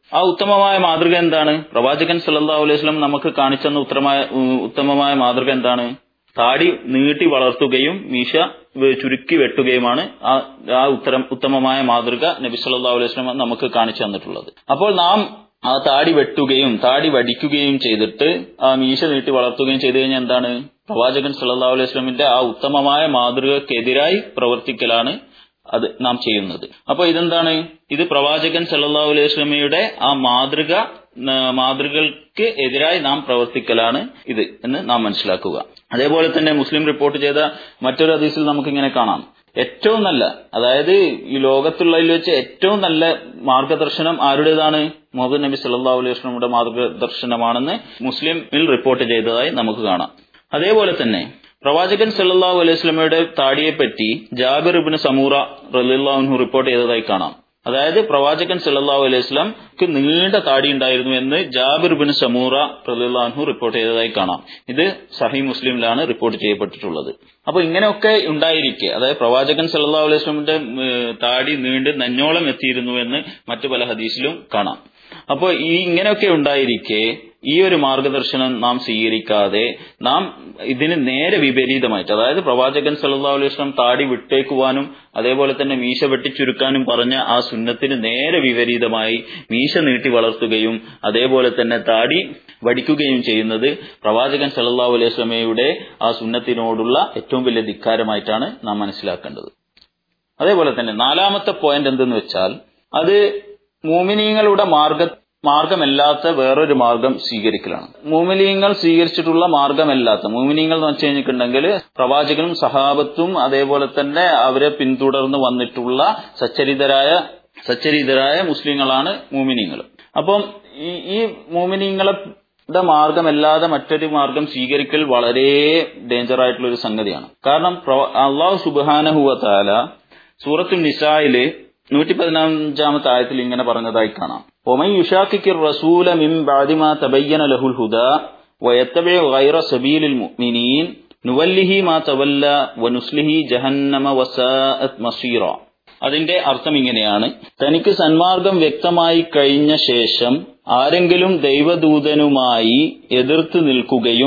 ആ ഉത്തമമായ മാതൃക എന്താണ് പ്രവാചകൻ സല്ലല്ലാഹു അലൈഹി വസല്ലം നമുക്ക് കാണിച്ചെന്ന ഉത്തമമായ ഉത്തമമായ മാതൃക എന്താണ് താടി നീട്ടി വളർത്തുകയും മീശ വെ- ചുരുക്കി വെട്ടുകയുമാണ് ആ ആ ഉത്തരം ഉത്തമമായ മാതൃക നബി സല്ലല്ലാഹു അലൈഹി വസല്ലം നമുക്ക് കാണിച്ചു തന്നിട്ടുള്ളത് അപ്പോൾ നാം ആ താടി വെട്ടുകയും താടി വടിക്കുകയും ചെയ്തിട്ട് ആ മീശ നീട്ടി വളർത്തുകയും ചെയ്തു കഴിഞ്ഞാൽ എന്താണ് പ്രവാചകൻ സല്ലല്ലാഹു അലൈഹി വസല്ലമിന്റെ ആ ഉത്തമമായ മാതൃകക്കെതിരായി പ്രവർത്തിക്കലാണ് അത് നാം ചെയ്യുന്നത് അപ്പൊ ഇതെന്താണ് ഇത് പ്രവാചകൻ സല്ലല്ലാഹു അലൈഹി വസല്ലമയുടെ ആ മാതൃക ആ, മാതൃകൾക്ക് എതിരായി നാം പ്രവർത്തിക്കലാണ് ഇത് എന്ന് നാം മനസ്സിലാക്കുക അതേപോലെ തന്നെ മുസ്ലിം റിപ്പോർട്ട് ചെയ്ത മറ്റൊരു ഹദീസിൽ നമുക്ക് ഇങ്ങനെ കാണാം ഏറ്റവും നല്ല അതായത് ഈ ലോകത്തുള്ളതിൽ വെച്ച് ഏറ്റവും നല്ല മാർഗദർശനം ആരുടേതാണ് മുഹമ്മദ് നബി സല്ലല്ലാഹു അലൈഹി വസല്ലമയുടെ മാർഗദർശനമാണെന്ന് മുസ്ലിമിൽ റിപ്പോർട്ട് ചെയ്തതായി നമുക്ക് കാണാം അതേപോലെ തന്നെ പ്രവാചകൻ സല്ലല്ലാഹു അലൈഹി വസല്ലമയുടെ താടിയെപ്പറ്റി ജാബിർ ഇബ്നു സമൂറ റളിയല്ലാഹു റിപ്പോർട്ട് ചെയ്തതായി കാണാം അതായത് പ്രവാചകൻ സല്ലല്ലാഹു അലൈഹി വസല്ലംക്ക് നീണ്ട താടി ഉണ്ടായിരുന്നു എന്ന് ജാബിർ ഇബ്നു സമൂറ റളിയല്ലാഹു റിപ്പോർട്ട് ചെയ്തതായി കാണാം ഇത് സഹി മുസ്ലിമിലാണ് റിപ്പോർട്ട് ചെയ്യപ്പെട്ടിട്ടുള്ളത് അപ്പൊ ഇങ്ങനെയൊക്കെ ഉണ്ടായിരിക്കെ അതായത് പ്രവാചകൻ സല്ലല്ലാഹു അലൈഹി വസല്ലമയുടെ ഏഹ്, താടി നീണ്ട് നഞ്ഞോളം എത്തിയിരുന്നു എന്ന് മറ്റു പല ഹദീസിലും കാണാം അപ്പോൾ ഈ ഇങ്ങനെയൊക്കെ ഉണ്ടായിരിക്കെ ഈ ഒരു മാർഗദർശനം നാം സ്വീകരിക്കാതെ നാം ഇതിന് നേരെ വിപരീതമായിട്ട് അതായത് പ്രവാചകൻ സല്ലല്ലാഹു അലൈഹി വസല്ലം താടി വിട്ടേക്കുവാനും അതേപോലെ തന്നെ മീശ വെട്ടിച്ചുരുക്കാനും പറഞ്ഞ ആ സുന്നത്തിന് നേരെ വിപരീതമായി മീശ നീട്ടി വളർത്തുകയും അതേപോലെ തന്നെ താടി വടിക്കുകയും ചെയ്യുന്നത് പ്രവാചകൻ സല്ലല്ലാഹു അലൈഹി വസല്ലമയുടെ ആ സുന്നത്തിനോടുള്ള ഏറ്റവും വലിയ ധിക്കാരമായിട്ടാണ് നാം മനസ്സിലാക്കേണ്ടത് അതേപോലെ തന്നെ നാലാമത്തെ പോയിന്റ് എന്തെന്ന് വെച്ചാൽ അത് മൂമിനീങ്ങളുടെ മാർഗ മാർഗമല്ലാത്ത വേറൊരു മാർഗം സ്വീകരിക്കലാണ് മൂമിനീങ്ങൾ സ്വീകരിച്ചിട്ടുള്ള മാർഗമല്ലാത്ത മൂമിനീങ്ങൾ എന്ന് വെച്ച് കഴിഞ്ഞിട്ടുണ്ടെങ്കിൽ പ്രവാചകനും സഹാബത്തും അതേപോലെ തന്നെ അവരെ പിന്തുടർന്ന് വന്നിട്ടുള്ള സച്ചരിതരായ സച്ചരിതരായ മുസ്ലിങ്ങളാണ് മൂമിനീങ്ങൾ അപ്പം ഈ ഈ മൂമിനീങ്ങളെ മാർഗമല്ലാതെ മറ്റൊരു മാർഗം സ്വീകരിക്കൽ വളരെ ഡേഞ്ചർ ആയിട്ടുള്ള ഒരു സംഗതിയാണ് കാരണം പ്രവ- അള്ളാഹു സുബാനഹുവ താല സൂറത്തു നിസായില് നൂറ്റി പതിനഞ്ചാമത്തെ ആയത്തിൽ ഇങ്ങനെ പറഞ്ഞതായി കാണാം ഒമൈ യുഷാക്കിർ റസൂല മിൻ ബാദിമാ തബയ്യന ലഹുൽ ഹുദ വയത്തബിഅ ഗൈറ സബീലിൽ മുഅ്മിനീൻ നുവല്ലിഹി മാ തവല്ല വനുസ്ലിഹി ജഹന്നമ വസാഅത് മസീറ അതിന്റെ അർത്ഥം ഇങ്ങനെയാണ് തനിക്ക് സന്മാർഗം വ്യക്തമായി കഴിഞ്ഞ ശേഷം ആരെങ്കിലും ദൈവദൂതനുമായി എതിർത്ത് നിൽക്കുകയും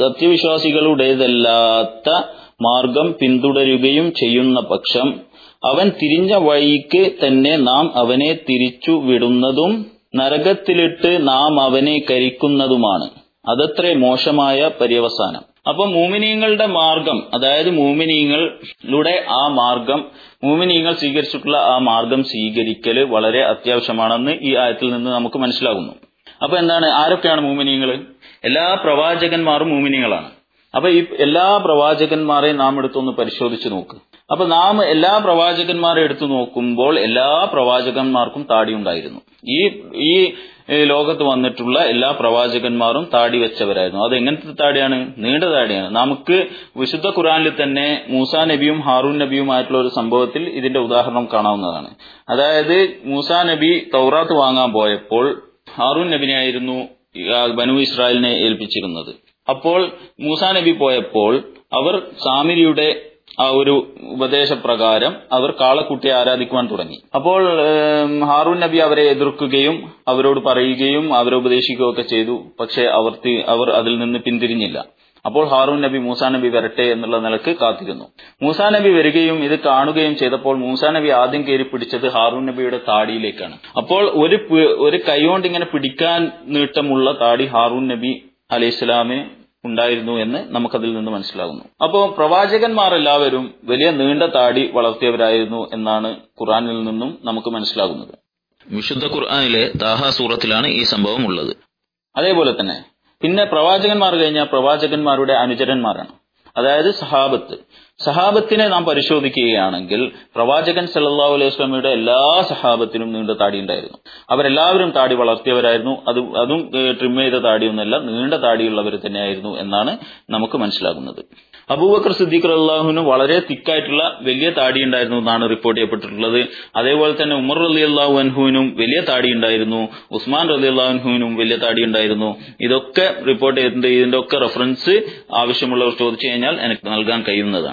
സത്യവിശ്വാസികളുടേതല്ലാത്ത മാർഗം പിന്തുടരുകയും ചെയ്യുന്ന പക്ഷം അവൻ തിരിഞ്ഞ വഴിക്ക് തന്നെ നാം അവനെ തിരിച്ചു വിടുന്നതും നരകത്തിലിട്ട് നാം അവനെ കരിക്കുന്നതുമാണ് അതത്രേ മോശമായ പര്യവസാനം അപ്പൊ മൂമിനീങ്ങളുടെ മാർഗം അതായത് മൂമിനീങ്ങളുടെ ആ മാർഗം മൂമിനീങ്ങൾ സ്വീകരിച്ചിട്ടുള്ള ആ മാർഗം സ്വീകരിക്കൽ വളരെ അത്യാവശ്യമാണെന്ന് ഈ ആയത്തിൽ നിന്ന് നമുക്ക് മനസ്സിലാകുന്നു അപ്പൊ എന്താണ് ആരൊക്കെയാണ് മൂമിനീങ്ങൾ എല്ലാ പ്രവാചകന്മാരും മൂമിനീങ്ങളാണ് അപ്പൊ ഈ എല്ലാ പ്രവാചകന്മാരെയും നാം എടുത്തൊന്ന് പരിശോധിച്ച് നോക്ക് അപ്പൊ നാം എല്ലാ പ്രവാചകന്മാരെ എടുത്തു നോക്കുമ്പോൾ എല്ലാ പ്രവാചകന്മാർക്കും താടി ഉണ്ടായിരുന്നു ഈ ഈ ഏ, ലോകത്ത് വന്നിട്ടുള്ള എല്ലാ പ്രവാചകന്മാരും താടി വെച്ചവരായിരുന്നു അത് എങ്ങനത്തെ താടിയാണ് നീണ്ട താടിയാണ് നമുക്ക് വിശുദ്ധ ഖുറാനിൽ തന്നെ മൂസാ നബിയും ഹാറൂൻ നബിയുമായിട്ടുള്ള ഒരു സംഭവത്തിൽ ഇതിന്റെ ഉദാഹരണം കാണാവുന്നതാണ് അതായത് മൂസാ നബി തൗറാത്ത് വാങ്ങാൻ പോയപ്പോൾ ഹാറൂൻ നബിനെയായിരുന്നു ആ ബനു ഇസ്രായേലിനെ ഏൽപ്പിച്ചിരുന്നത് അപ്പോൾ മൂസാ നബി പോയപ്പോൾ അവർ സാമിരിയുടെ ആ ഒരു ഉപദേശപ്രകാരം അവർ കാളക്കുട്ടിയെ ആരാധിക്കുവാൻ തുടങ്ങി അപ്പോൾ ഏം, ഹാറൂൻ നബി അവരെ എതിർക്കുകയും അവരോട് പറയുകയും അവരെ ഉപദേശിക്കുകയും ഒക്കെ ചെയ്തു പക്ഷെ അവർ തി- അവർ അതിൽ നിന്ന് പിന്തിരിഞ്ഞില്ല അപ്പോൾ ഹാറൂൻ നബി മൂസാ നബി വരട്ടെ എന്നുള്ള നിലക്ക് കാത്തിരുന്നു മൂസാ നബി വരികയും ഇത് കാണുകയും ചെയ്തപ്പോൾ മൂസാ നബി ആദ്യം കയറി പിടിച്ചത് ഹാറൂൻ നബിയുടെ താടിയിലേക്കാണ് അപ്പോൾ ഒരു പി- ഒരു കൈകൊണ്ട് ഇങ്ങനെ പിടിക്കാൻ നീട്ടമുള്ള താടി ഹാറൂൻ നബി അലൈഹി ഇസ്ലാമിന് ഉണ്ടായിരുന്നു എന്ന് നമുക്കതിൽ നിന്ന് മനസ്സിലാകുന്നു അപ്പോൾ പ്രവാചകന്മാർ എല്ലാവരും വലിയ നീണ്ട താടി വളർത്തിയവരായിരുന്നു എന്നാണ് ഖുറാനിൽ നിന്നും നമുക്ക് മനസ്സിലാകുന്നത് വിശുദ്ധ ഖുർആാനിലെ താഹ സൂറത്തിലാണ് ഈ സംഭവം ഉള്ളത് അതേപോലെ തന്നെ പിന്നെ പ്രവാചകന്മാർ കഴിഞ്ഞാൽ പ്രവാചകന്മാരുടെ അനുചരന്മാരാണ് അതായത് സഹാബത്ത് സഹാബത്തിനെ നാം പരിശോധിക്കുകയാണെങ്കിൽ പ്രവാചകൻ സല്ലല്ലാഹു അലൈഹി വസല്ലമയുടെ എല്ലാ സഹാബത്തിനും നീണ്ട താടി ഉണ്ടായിരുന്നു അവരെല്ലാവരും താടി വളർത്തിയവരായിരുന്നു അത് അതും ട്രിം ചെയ്ത താടിയൊന്നുമല്ല നീണ്ട താടിയുള്ളവർ തന്നെയായിരുന്നു എന്നാണ് നമുക്ക് മനസ്സിലാകുന്നത് അബൂബക്കർ സിദ്ദീഖ് അള്ളാഹുവിന് വളരെ തിക്കായിട്ടുള്ള വലിയ താടി ഉണ്ടായിരുന്നു എന്നാണ് റിപ്പോർട്ട് ചെയ്യപ്പെട്ടിട്ടുള്ളത് അതേപോലെ തന്നെ ഉമർ റലി അള്ളാഹു അൻഹുവിനും വലിയ താടി ഉണ്ടായിരുന്നു ഉസ്മാൻ റലി അള്ളാഹുവിനും വലിയ താടി ഉണ്ടായിരുന്നു ഇതൊക്കെ റിപ്പോർട്ട് ചെയ്തിട്ടുണ്ട് ഇതിന്റെ ഒക്കെ റെഫറൻസ് ആവശ്യമുള്ളവർ ചോദിച്ചു കഴിഞ്ഞാൽ എനിക്ക് നൽകാൻ കഴിയുന്നതാണ്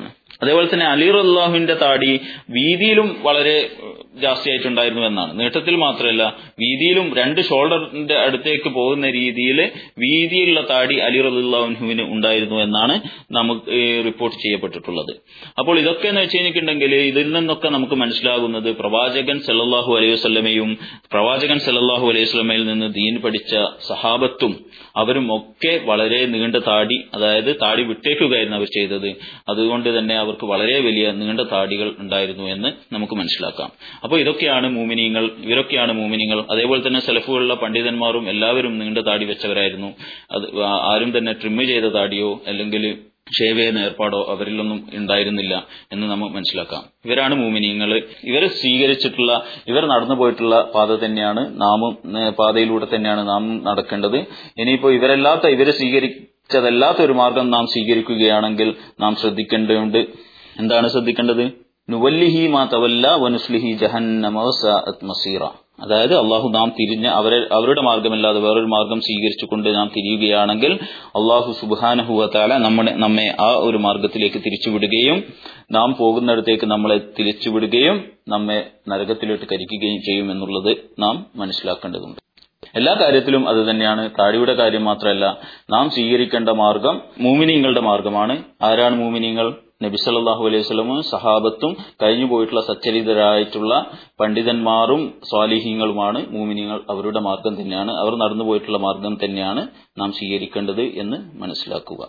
അതേപോലെ തന്നെ അലി റല്ലാഹുവിന്റെ താടി വീതിയിലും വളരെ ജാസ്തിയായിട്ടുണ്ടായിരുന്നു എന്നാണ് നീട്ടത്തിൽ മാത്രമല്ല വീതിയിലും രണ്ട് ഷോൾഡറിന്റെ അടുത്തേക്ക് പോകുന്ന രീതിയിൽ വീതിയിലുള്ള താടി അലി റല്ലാഹുവിന് ഉണ്ടായിരുന്നു എന്നാണ് നമുക്ക് റിപ്പോർട്ട് ചെയ്യപ്പെട്ടിട്ടുള്ളത് അപ്പോൾ ഇതൊക്കെ എന്ന് വെച്ച് കഴിഞ്ഞിട്ടുണ്ടെങ്കിൽ ഇതിൽ നിന്നൊക്കെ നമുക്ക് മനസ്സിലാകുന്നത് പ്രവാചകൻ സല്ലാഹു അലൈഹി വസ്ലമയും പ്രവാചകൻ സല്ലാഹു അലൈഹി വസ്ലമയിൽ നിന്ന് ദീൻ പഠിച്ച സഹാബത്തും അവരും ഒക്കെ വളരെ നീണ്ട താടി അതായത് താടി വിട്ടേക്കുകയായിരുന്നു അവർ ചെയ്തത് അതുകൊണ്ട് തന്നെ അവർക്ക് വളരെ വലിയ നീണ്ട താടികൾ ഉണ്ടായിരുന്നു എന്ന് നമുക്ക് മനസ്സിലാക്കാം അപ്പോൾ ഇതൊക്കെയാണ് മൂമിനിയങ്ങൾ ഇവരൊക്കെയാണ് മൂമിനിയങ്ങൾ അതേപോലെ തന്നെ സെലഫുകളുള്ള പണ്ഡിതന്മാരും എല്ലാവരും നീണ്ട താടി വെച്ചവരായിരുന്നു അത് ആരും തന്നെ ട്രിം ചെയ്ത താടിയോ അല്ലെങ്കിൽ ഷേവ് ചെയ്യുന്ന ഏർപ്പാടോ അവരിലൊന്നും ഉണ്ടായിരുന്നില്ല എന്ന് നമുക്ക് മനസ്സിലാക്കാം ഇവരാണ് മൂമിനിയങ്ങൾ ഇവർ സ്വീകരിച്ചിട്ടുള്ള ഇവർ നടന്നു പോയിട്ടുള്ള പാത തന്നെയാണ് നാമും പാതയിലൂടെ തന്നെയാണ് നാം നടക്കേണ്ടത് ഇനിയിപ്പോ ഇവരല്ലാത്ത ഇവരെ സ്വീകരിച്ചതല്ലാത്ത ഒരു മാർഗം നാം സ്വീകരിക്കുകയാണെങ്കിൽ നാം ശ്രദ്ധിക്കേണ്ടതുണ്ട് എന്താണ് ശ്രദ്ധിക്കേണ്ടത് നുവല്ലിഹി മാ തവല്ല വനുസ്ലിഹി ജഹന്നമ മസീറ അതായത് അള്ളാഹു നാം തിരിഞ്ഞ് അവരെ അവരുടെ മാർഗമല്ലാതെ വേറൊരു മാർഗം സ്വീകരിച്ചുകൊണ്ട് നാം തിരിയുകയാണെങ്കിൽ അള്ളാഹു സുബാനഹുവത്താല നമ്മുടെ നമ്മെ ആ ഒരു മാർഗത്തിലേക്ക് തിരിച്ചുവിടുകയും നാം പോകുന്നിടത്തേക്ക് നമ്മളെ തിരിച്ചുവിടുകയും നമ്മെ നരകത്തിലോട്ട് കരിക്കുകയും ചെയ്യും എന്നുള്ളത് നാം മനസ്സിലാക്കേണ്ടതുണ്ട് എല്ലാ കാര്യത്തിലും അത് തന്നെയാണ് താടിയുടെ കാര്യം മാത്രമല്ല നാം സ്വീകരിക്കേണ്ട മാർഗം മൂമിനിങ്ങളുടെ മാർഗമാണ് ആരാണ് മൂമിനിങ്ങൾ നബി സല്ലാഹു അലൈഹി സ്വലമും സഹാബത്തും കഴിഞ്ഞു പോയിട്ടുള്ള സച്ചരിതരായിട്ടുള്ള പണ്ഡിതന്മാരും സ്വാലിഹീങ്ങളുമാണ് മൂമിനിങ്ങൾ അവരുടെ മാർഗം തന്നെയാണ് അവർ നടന്നു പോയിട്ടുള്ള മാർഗം തന്നെയാണ് നാം സ്വീകരിക്കേണ്ടത് എന്ന് മനസ്സിലാക്കുക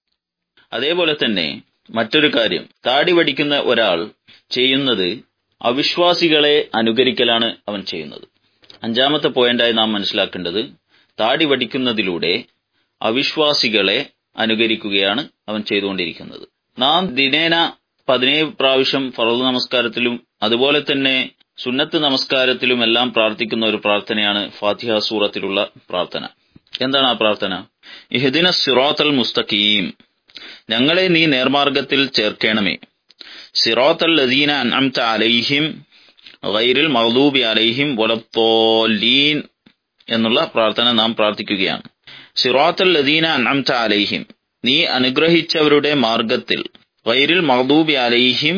അതേപോലെ തന്നെ മറ്റൊരു കാര്യം താടി വടിക്കുന്ന ഒരാൾ ചെയ്യുന്നത് അവിശ്വാസികളെ അനുകരിക്കലാണ് അവൻ ചെയ്യുന്നത് അഞ്ചാമത്തെ പോയിന്റായി നാം മനസ്സിലാക്കേണ്ടത് താടി വടിക്കുന്നതിലൂടെ അവിശ്വാസികളെ അനുകരിക്കുകയാണ് അവൻ ചെയ്തുകൊണ്ടിരിക്കുന്നത് നാം ദിനേന പതിനേഴ് പ്രാവശ്യം ഫറദ് നമസ്കാരത്തിലും അതുപോലെ തന്നെ സുന്നത്ത് നമസ്കാരത്തിലും എല്ലാം പ്രാർത്ഥിക്കുന്ന ഒരു പ്രാർത്ഥനയാണ് ഫാത്തിഹ സൂറത്തിലുള്ള പ്രാർത്ഥന എന്താണ് ആ പ്രാർത്ഥന ഇഹദിന സിറാത്തൽ മുസ്തഖീം ഞങ്ങളെ നീ നേർമാർഗത്തിൽ ചേർക്കണമേ സിറാത്തൽ ലദീന അൻഅംത അലൈഹിം ഗൈറിൽ മഹദൂബി അലൈഹിം വലത്തോലീൻ എന്നുള്ള പ്രാർത്ഥന നാം പ്രാർത്ഥിക്കുകയാണ് സിറാത്തൽ ലദീന അൻഅംത അലൈഹിം നീ അനുഗ്രഹിച്ചവരുടെ മാർഗത്തിൽ വൈരിൽ മഹദൂബി അലൈഹിം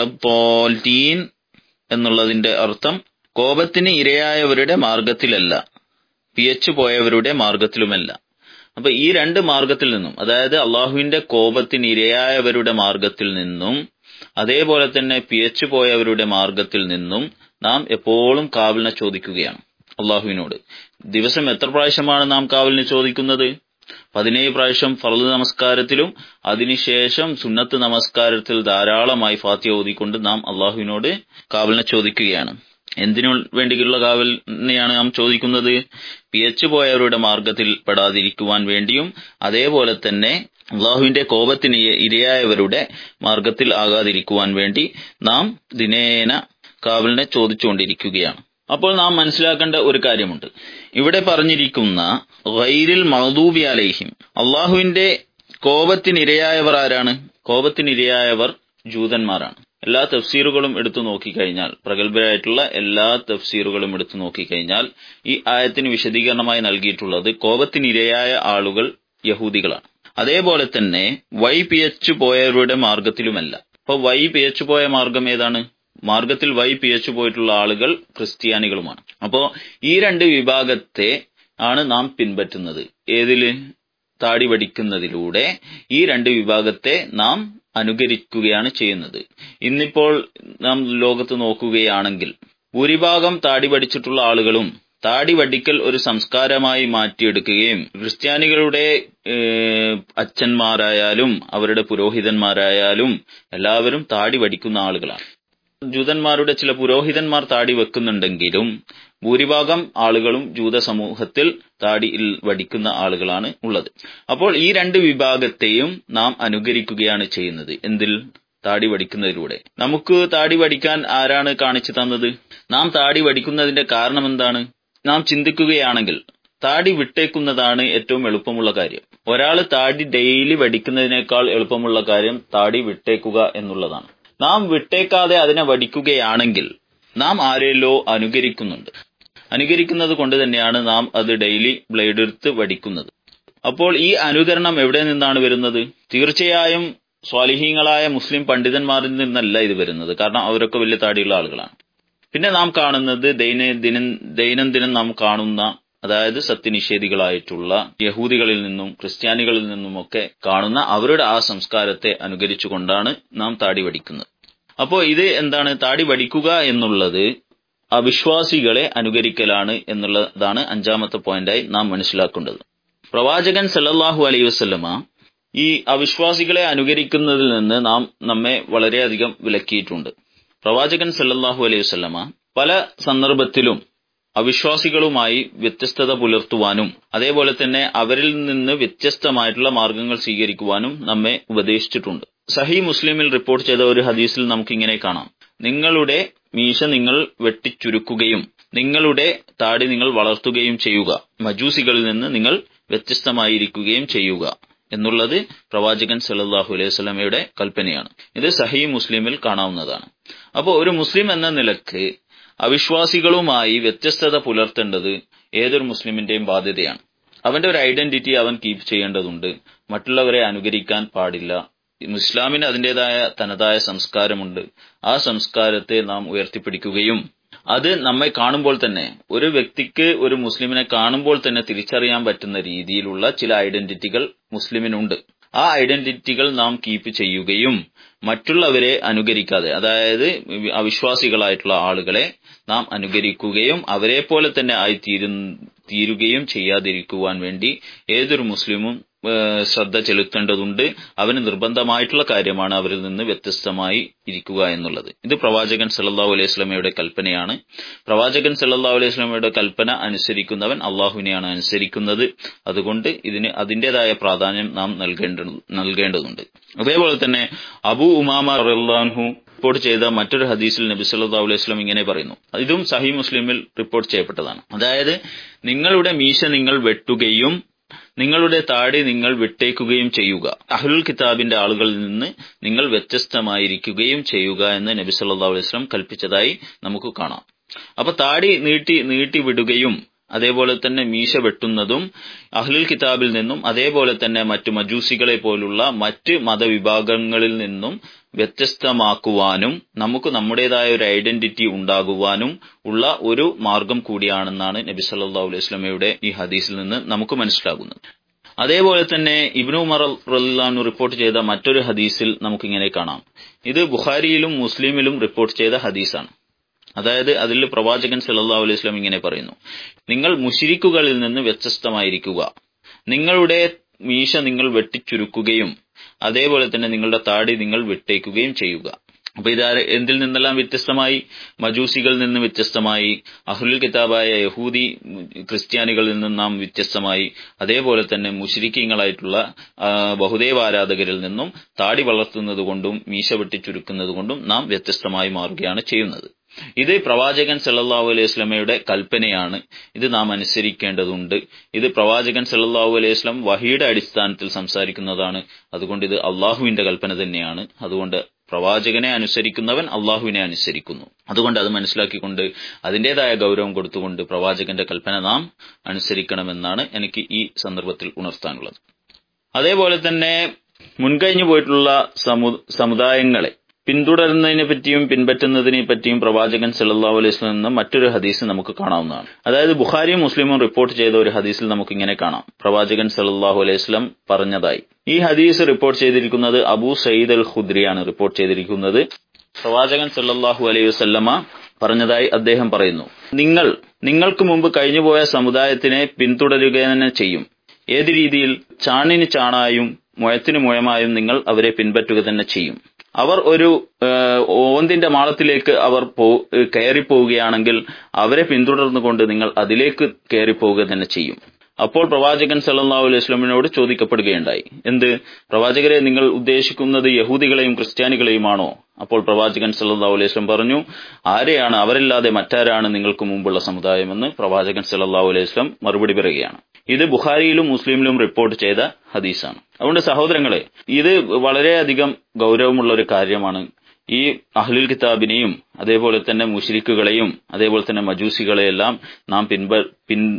വലത്തോലീൻ എന്നുള്ളതിന്റെ അർത്ഥം കോപത്തിന് ഇരയായവരുടെ മാർഗത്തിലല്ല പിയച്ചു പോയവരുടെ മാർഗത്തിലുമല്ല അപ്പൊ ഈ രണ്ട് മാർഗത്തിൽ നിന്നും അതായത് അള്ളാഹുവിന്റെ കോപത്തിന് ഇരയായവരുടെ മാർഗത്തിൽ നിന്നും അതേപോലെ തന്നെ പിയച്ചു പോയവരുടെ മാർഗത്തിൽ നിന്നും നാം എപ്പോഴും കാവലിനെ ചോദിക്കുകയാണ് അള്ളാഹുവിനോട് ദിവസം എത്ര പ്രാവശ്യമാണ് നാം കാവലിന് ചോദിക്കുന്നത് പതിനേഴ് പ്രാവശ്യം ഫറദ് നമസ്കാരത്തിലും അതിനുശേഷം സുന്നത്ത് നമസ്കാരത്തിൽ ധാരാളമായി ഫാത്തിയ ഓതിക്കൊണ്ട് നാം അള്ളാഹുവിനോട് കാവലിനെ ചോദിക്കുകയാണ് എന്തിനു വേണ്ടിയുള്ള കാവലിനെയാണ് നാം ചോദിക്കുന്നത് പിയച്ചു പോയവരുടെ മാർഗത്തിൽ പെടാതിരിക്കുവാൻ വേണ്ടിയും അതേപോലെ തന്നെ അള്ളാഹുവിന്റെ കോപത്തിന് ഇരയായവരുടെ മാർഗത്തിൽ ആകാതിരിക്കുവാൻ വേണ്ടി നാം ദിനേന കാവലിനെ ചോദിച്ചുകൊണ്ടിരിക്കുകയാണ് അപ്പോൾ നാം മനസ്സിലാക്കേണ്ട ഒരു കാര്യമുണ്ട് ഇവിടെ പറഞ്ഞിരിക്കുന്ന ഗൈരിൽ മഹദൂബി അലൈഹിം അള്ളാഹുവിന്റെ കോപത്തിനിരയായവർ ആരാണ് കോപത്തിനിരയായവർ ജൂതന്മാരാണ് എല്ലാ തഫ്സീറുകളും എടുത്തു നോക്കിക്കഴിഞ്ഞാൽ പ്രഗത്ഭരായിട്ടുള്ള എല്ലാ തഫ്സീറുകളും എടുത്തു നോക്കിക്കഴിഞ്ഞാൽ ഈ ആയത്തിന് വിശദീകരണമായി നൽകിയിട്ടുള്ളത് കോപത്തിനിരയായ ആളുകൾ യഹൂദികളാണ് അതേപോലെ തന്നെ വൈ പിയച്ചു പോയവരുടെ മാർഗത്തിലുമല്ല അപ്പൊ വൈ പിയച്ചു പോയ മാർഗം ഏതാണ് മാർഗത്തിൽ വൈ പിയച്ചു പോയിട്ടുള്ള ആളുകൾ ക്രിസ്ത്യാനികളുമാണ് അപ്പോ ഈ രണ്ട് വിഭാഗത്തെ ആണ് നാം പിൻപറ്റുന്നത് ഏതില് താടി വടിക്കുന്നതിലൂടെ ഈ രണ്ട് വിഭാഗത്തെ നാം അനുകരിക്കുകയാണ് ചെയ്യുന്നത് ഇന്നിപ്പോൾ നാം ലോകത്ത് നോക്കുകയാണെങ്കിൽ ഭൂരിഭാഗം താടി വടിച്ചിട്ടുള്ള ആളുകളും താടി വടിക്കൽ ഒരു സംസ്കാരമായി മാറ്റിയെടുക്കുകയും ക്രിസ്ത്യാനികളുടെ അച്ഛന്മാരായാലും അവരുടെ പുരോഹിതന്മാരായാലും എല്ലാവരും താടി വടിക്കുന്ന ആളുകളാണ് ജൂതന്മാരുടെ ചില പുരോഹിതന്മാർ താടി വെക്കുന്നുണ്ടെങ്കിലും ഭൂരിഭാഗം ആളുകളും ജൂത സമൂഹത്തിൽ താടി വടിക്കുന്ന ആളുകളാണ് ഉള്ളത് അപ്പോൾ ഈ രണ്ട് വിഭാഗത്തെയും നാം അനുകരിക്കുകയാണ് ചെയ്യുന്നത് എന്തിൽ താടി വടിക്കുന്നതിലൂടെ നമുക്ക് താടി വടിക്കാൻ ആരാണ് കാണിച്ചു തന്നത് നാം താടി വടിക്കുന്നതിന്റെ കാരണം എന്താണ് നാം ചിന്തിക്കുകയാണെങ്കിൽ താടി വിട്ടേക്കുന്നതാണ് ഏറ്റവും എളുപ്പമുള്ള കാര്യം ഒരാൾ താടി ഡെയിലി വടിക്കുന്നതിനേക്കാൾ എളുപ്പമുള്ള കാര്യം താടി വിട്ടേക്കുക എന്നുള്ളതാണ് നാം വിട്ടേക്കാതെ അതിനെ വടിക്കുകയാണെങ്കിൽ നാം ആരെല്ലോ അനുകരിക്കുന്നുണ്ട് അനുകരിക്കുന്നത് കൊണ്ട് തന്നെയാണ് നാം അത് ഡെയിലി ബ്ലേഡ് എടുത്ത് വടിക്കുന്നത് അപ്പോൾ ഈ അനുകരണം എവിടെ നിന്നാണ് വരുന്നത് തീർച്ചയായും സ്വാലിഹീങ്ങളായ മുസ്ലിം പണ്ഡിതന്മാരിൽ നിന്നല്ല ഇത് വരുന്നത് കാരണം അവരൊക്കെ വലിയ താടിയുള്ള ആളുകളാണ് പിന്നെ നാം കാണുന്നത് ദൈനംദിനം ദൈനംദിനം നാം കാണുന്ന അതായത് സത്യനിഷേധികളായിട്ടുള്ള യഹൂദികളിൽ നിന്നും ക്രിസ്ത്യാനികളിൽ നിന്നുമൊക്കെ കാണുന്ന അവരുടെ ആ സംസ്കാരത്തെ അനുകരിച്ചുകൊണ്ടാണ് നാം താടി വടിക്കുന്നത് അപ്പോൾ ഇത് എന്താണ് താടി വടിക്കുക എന്നുള്ളത് അവിശ്വാസികളെ അനുകരിക്കലാണ് എന്നുള്ളതാണ് അഞ്ചാമത്തെ പോയിന്റായി നാം മനസ്സിലാക്കേണ്ടത് പ്രവാചകൻ സല്ലല്ലാഹു അലൈഹി വസല്ലമ ഈ അവിശ്വാസികളെ അനുകരിക്കുന്നതിൽ നിന്ന് നാം നമ്മെ വളരെയധികം വിലക്കിയിട്ടുണ്ട് പ്രവാചകൻ സല്ലല്ലാഹു അലൈഹി വസല്ലമ പല സന്ദർഭത്തിലും അവിശ്വാസികളുമായി വ്യത്യസ്തത പുലർത്തുവാനും അതേപോലെ തന്നെ അവരിൽ നിന്ന് വ്യത്യസ്തമായിട്ടുള്ള മാർഗങ്ങൾ സ്വീകരിക്കുവാനും നമ്മെ ഉപദേശിച്ചിട്ടുണ്ട് സഹി മുസ്ലിമിൽ റിപ്പോർട്ട് ചെയ്ത ഒരു ഹദീസിൽ നമുക്കിങ്ങനെ കാണാം നിങ്ങളുടെ മീശ നിങ്ങൾ വെട്ടിച്ചുരുക്കുകയും നിങ്ങളുടെ താടി നിങ്ങൾ വളർത്തുകയും ചെയ്യുക മജൂസികളിൽ നിന്ന് നിങ്ങൾ വ്യത്യസ്തമായിരിക്കുകയും ചെയ്യുക എന്നുള്ളത് പ്രവാചകൻ സല്ലല്ലാഹു അലൈഹി വസല്ലമയുടെ കൽപ്പനയാണ് ഇത് സഹി മുസ്ലിമിൽ കാണാവുന്നതാണ് അപ്പോൾ ഒരു മുസ്ലിം എന്ന നിലക്ക് അവിശ്വാസികളുമായി വ്യത്യസ്തത പുലർത്തേണ്ടത് ഏതൊരു മുസ്ലിമിന്റെയും ബാധ്യതയാണ് അവന്റെ ഒരു ഐഡന്റിറ്റി അവൻ കീപ്പ് ചെയ്യേണ്ടതുണ്ട് മറ്റുള്ളവരെ അനുകരിക്കാൻ പാടില്ല ഇസ്ലാമിന് അതിൻ്റെതായ തനതായ സംസ്കാരമുണ്ട് ആ സംസ്കാരത്തെ നാം ഉയർത്തിപ്പിടിക്കുകയും അത് നമ്മെ കാണുമ്പോൾ തന്നെ ഒരു വ്യക്തിക്ക് ഒരു മുസ്ലിമിനെ കാണുമ്പോൾ തന്നെ തിരിച്ചറിയാൻ പറ്റുന്ന രീതിയിലുള്ള ചില ഐഡന്റിറ്റികൾ മുസ്ലിമിനുണ്ട് ആ ഐഡന്റിറ്റികൾ നാം കീപ്പ് ചെയ്യുകയും മറ്റുള്ളവരെ അനുകരിക്കാതെ അതായത് അവിശ്വാസികളായിട്ടുള്ള ആളുകളെ നാം അനുകരിക്കുകയും അവരെ പോലെ തന്നെ ആയി തീരു തീരുകയും ചെയ്യാതിരിക്കുവാൻ വേണ്ടി ഏതൊരു മുസ്ലിമും ശ്രദ്ധ ചെലുത്തേണ്ടതുണ്ട് അവന് നിർബന്ധമായിട്ടുള്ള കാര്യമാണ് അവരിൽ നിന്ന് വ്യത്യസ്തമായി ഇരിക്കുക എന്നുള്ളത് ഇത് പ്രവാചകൻ സല്ലല്ലാഹു അലൈഹി സ്വലമയുടെ കൽപ്പനയാണ് പ്രവാചകൻ സല്ലല്ലാഹു അലൈഹി സ്വലമയുടെ കൽപ്പന അനുസരിക്കുന്നവൻ അള്ളാഹുവിനെയാണ് അനുസരിക്കുന്നത് അതുകൊണ്ട് ഇതിന് അതിന്റേതായ പ്രാധാന്യം നാം നൽകേണ്ട നൽകേണ്ടതുണ്ട് അതേപോലെ തന്നെ അബു ഉമാമ റഹ്ലാൻഹു റിപ്പോർട്ട് ചെയ്ത മറ്റൊരു ഹദീസിൽ നബി സല്ലല്ലാഹു അലൈഹി വസല്ലം ഇങ്ങനെ പറയുന്നു ഇതും സഹി മുസ്ലിമിൽ റിപ്പോർട്ട് ചെയ്യപ്പെട്ടതാണ് അതായത് നിങ്ങളുടെ മീശ നിങ്ങൾ വെട്ടുകയും നിങ്ങളുടെ താടി നിങ്ങൾ വിട്ടേക്കുകയും ചെയ്യുക അഹ്ലുൽ കിതാബിന്റെ ആളുകളിൽ നിന്ന് നിങ്ങൾ വ്യത്യസ്തമായിരിക്കുകയും ചെയ്യുക എന്ന് നബി സല്ലല്ലാഹു അലൈഹി വസല്ലം കൽപ്പിച്ചതായി നമുക്ക് കാണാം അപ്പൊ താടി നീട്ടി നീട്ടി വിടുകയും അതേപോലെ തന്നെ മീശ വെട്ടുന്നതും അഹ്ലുൽ കിതാബിൽ നിന്നും അതേപോലെ തന്നെ മറ്റു മജൂസികളെ പോലുള്ള മറ്റ് മതവിഭാഗങ്ങളിൽ നിന്നും വ്യത്യസ്തമാക്കുവാനും നമുക്ക് നമ്മുടേതായ ഒരു ഐഡന്റിറ്റി ഉണ്ടാകുവാനും ഉള്ള ഒരു മാർഗം കൂടിയാണെന്നാണ് നബി സല്ലല്ലാഹു അലൈഹി വസല്ലമയുടെ ഈ ഹദീസിൽ നിന്ന് നമുക്ക് മനസ്സിലാകുന്നത് അതേപോലെ തന്നെ ഇബ്നു ഉമർ റല്ലാനു റിപ്പോർട്ട് ചെയ്ത മറ്റൊരു ഹദീസിൽ നമുക്കിങ്ങനെ കാണാം ഇത് ബുഖാരിയിലും മുസ്ലിമിലും റിപ്പോർട്ട് ചെയ്ത ഹദീസാണ് അതായത് അതിൽ പ്രവാചകൻ സല്ലല്ലാഹു അലൈഹി വസല്ലം ഇങ്ങനെ പറയുന്നു നിങ്ങൾ മുഷിരിക്കുകളിൽ നിന്ന് വ്യത്യസ്തമായിരിക്കുക നിങ്ങളുടെ മീശ നിങ്ങൾ വെട്ടിച്ചുരുക്കുകയും അതേപോലെ തന്നെ നിങ്ങളുടെ താടി നിങ്ങൾ വിട്ടേക്കുകയും ചെയ്യുക അപ്പൊ ഇത് എന്തിൽ നിന്നെല്ലാം വ്യത്യസ്തമായി മജൂസികളിൽ നിന്ന് വ്യത്യസ്തമായി അഹ്ലുൽ കിതാബായ യഹൂദി ക്രിസ്ത്യാനികളിൽ നിന്നും നാം വ്യത്യസ്തമായി അതേപോലെ തന്നെ മുഷരിക്കീങ്ങളായിട്ടുള്ള ബഹുദൈവ ആരാധകരിൽ നിന്നും താടി വളർത്തുന്നത് കൊണ്ടും മീശ വെട്ടിച്ചുരുക്കുന്നത് കൊണ്ടും നാം വ്യത്യസ്തമായി മാറുകയാണ് ചെയ്യുന്നത് ഇത് പ്രവാചകൻ സല്ലല്ലാഹു അലൈഹി വസല്ലമയുടെ കൽപ്പനയാണ് ഇത് നാം അനുസരിക്കേണ്ടതുണ്ട് ഇത് പ്രവാചകൻ സല്ലല്ലാഹു അലൈഹി വസല്ലം വഹിയുടെ അടിസ്ഥാനത്തിൽ സംസാരിക്കുന്നതാണ് അതുകൊണ്ട് ഇത് അള്ളാഹുവിന്റെ കൽപ്പന തന്നെയാണ് അതുകൊണ്ട് പ്രവാചകനെ അനുസരിക്കുന്നവൻ അള്ളാഹുവിനെ അനുസരിക്കുന്നു അതുകൊണ്ട് അത് മനസ്സിലാക്കിക്കൊണ്ട് അതിന്റേതായ ഗൗരവം കൊടുത്തുകൊണ്ട് പ്രവാചകന്റെ കൽപ്പന നാം അനുസരിക്കണമെന്നാണ് എനിക്ക് ഈ സന്ദർഭത്തിൽ ഉണർത്താനുള്ളത് അതേപോലെ തന്നെ മുൻകഴിഞ്ഞു പോയിട്ടുള്ള സമുദായങ്ങളെ പിന്തുടരുന്നതിനെ പറ്റിയും പിൻപറ്റുന്നതിനെ പറ്റിയും പ്രവാചകൻ സല്ലല്ലാഹു അലൈഹി വസല്ലം എന്ന മറ്റൊരു ഹദീസ് നമുക്ക് കാണാവുന്നതാണ് അതായത് ബുഖാരിയും മുസ്ലിമും റിപ്പോർട്ട് ചെയ്ത ഒരു ഹദീസിൽ നമുക്ക് ഇങ്ങനെ കാണാം പ്രവാചകൻ സല്ലല്ലാഹു അലൈഹി വസല്ലം പറഞ്ഞതായി ഈ ഹദീസ് റിപ്പോർട്ട് ചെയ്തിരിക്കുന്നത് അബൂ സയ്യിദ് അൽ ഖുദ്രിയാണ് റിപ്പോർട്ട് ചെയ്തിരിക്കുന്നത് പ്രവാചകൻ സല്ലല്ലാഹു അലൈഹി വസല്ലമ പറഞ്ഞതായി അദ്ദേഹം പറയുന്നു നിങ്ങൾ നിങ്ങൾക്ക് മുമ്പ് കഴിഞ്ഞുപോയ സമുദായത്തിനെ പിന്തുടരുക തന്നെ ചെയ്യും ഏത് രീതിയിൽ ചാണിന് ചാണായും മുഴത്തിന് മുഴമായും നിങ്ങൾ അവരെ പിൻപറ്റുക തന്നെ ചെയ്യും അവർ ഒരു ഓന്തിന്റെ മാളത്തിലേക്ക് അവർ കയറിപ്പോവുകയാണെങ്കിൽ അവരെ പിന്തുടർന്നുകൊണ്ട് നിങ്ങൾ അതിലേക്ക് കയറിപ്പോവുക തന്നെ ചെയ്യും അപ്പോൾ പ്രവാചകൻ സല്ലല്ലാഹു അലൈഹി വസല്ലമയോട് ചോദിക്കപ്പെടുകയുണ്ടായി എന്ത് പ്രവാചകരെ നിങ്ങൾ ഉദ്ദേശിക്കുന്നത് യഹൂദികളെയും ക്രിസ്ത്യാനികളെയുമാണോ അപ്പോൾ പ്രവാചകൻ സല്ലല്ലാഹു അലൈഹി വസല്ലം പറഞ്ഞു ആരെയാണ് അവരല്ലാതെ മറ്റാരാണ് നിങ്ങൾക്ക് മുമ്പുള്ള സമുദായമെന്ന് പ്രവാചകൻ സല്ലല്ലാഹു അലൈഹി വസല്ലം മറുപടി പറയുകയാണ് ഇത് ബുഖാരിയിലും മുസ്ലിമിലും റിപ്പോർട്ട് ചെയ്ത ഹദീസാണ് അതുകൊണ്ട് സഹോദരങ്ങളെ ഇത് വളരെയധികം ഗൗരവമുള്ള ഒരു കാര്യമാണ് ഈ അഹ്ലുൽ കിതാബിനെയും അതേപോലെ തന്നെ മുഷിരിക്കുകളെയും അതേപോലെ തന്നെ മജൂസികളെയെല്ലാം നാം പിൻപ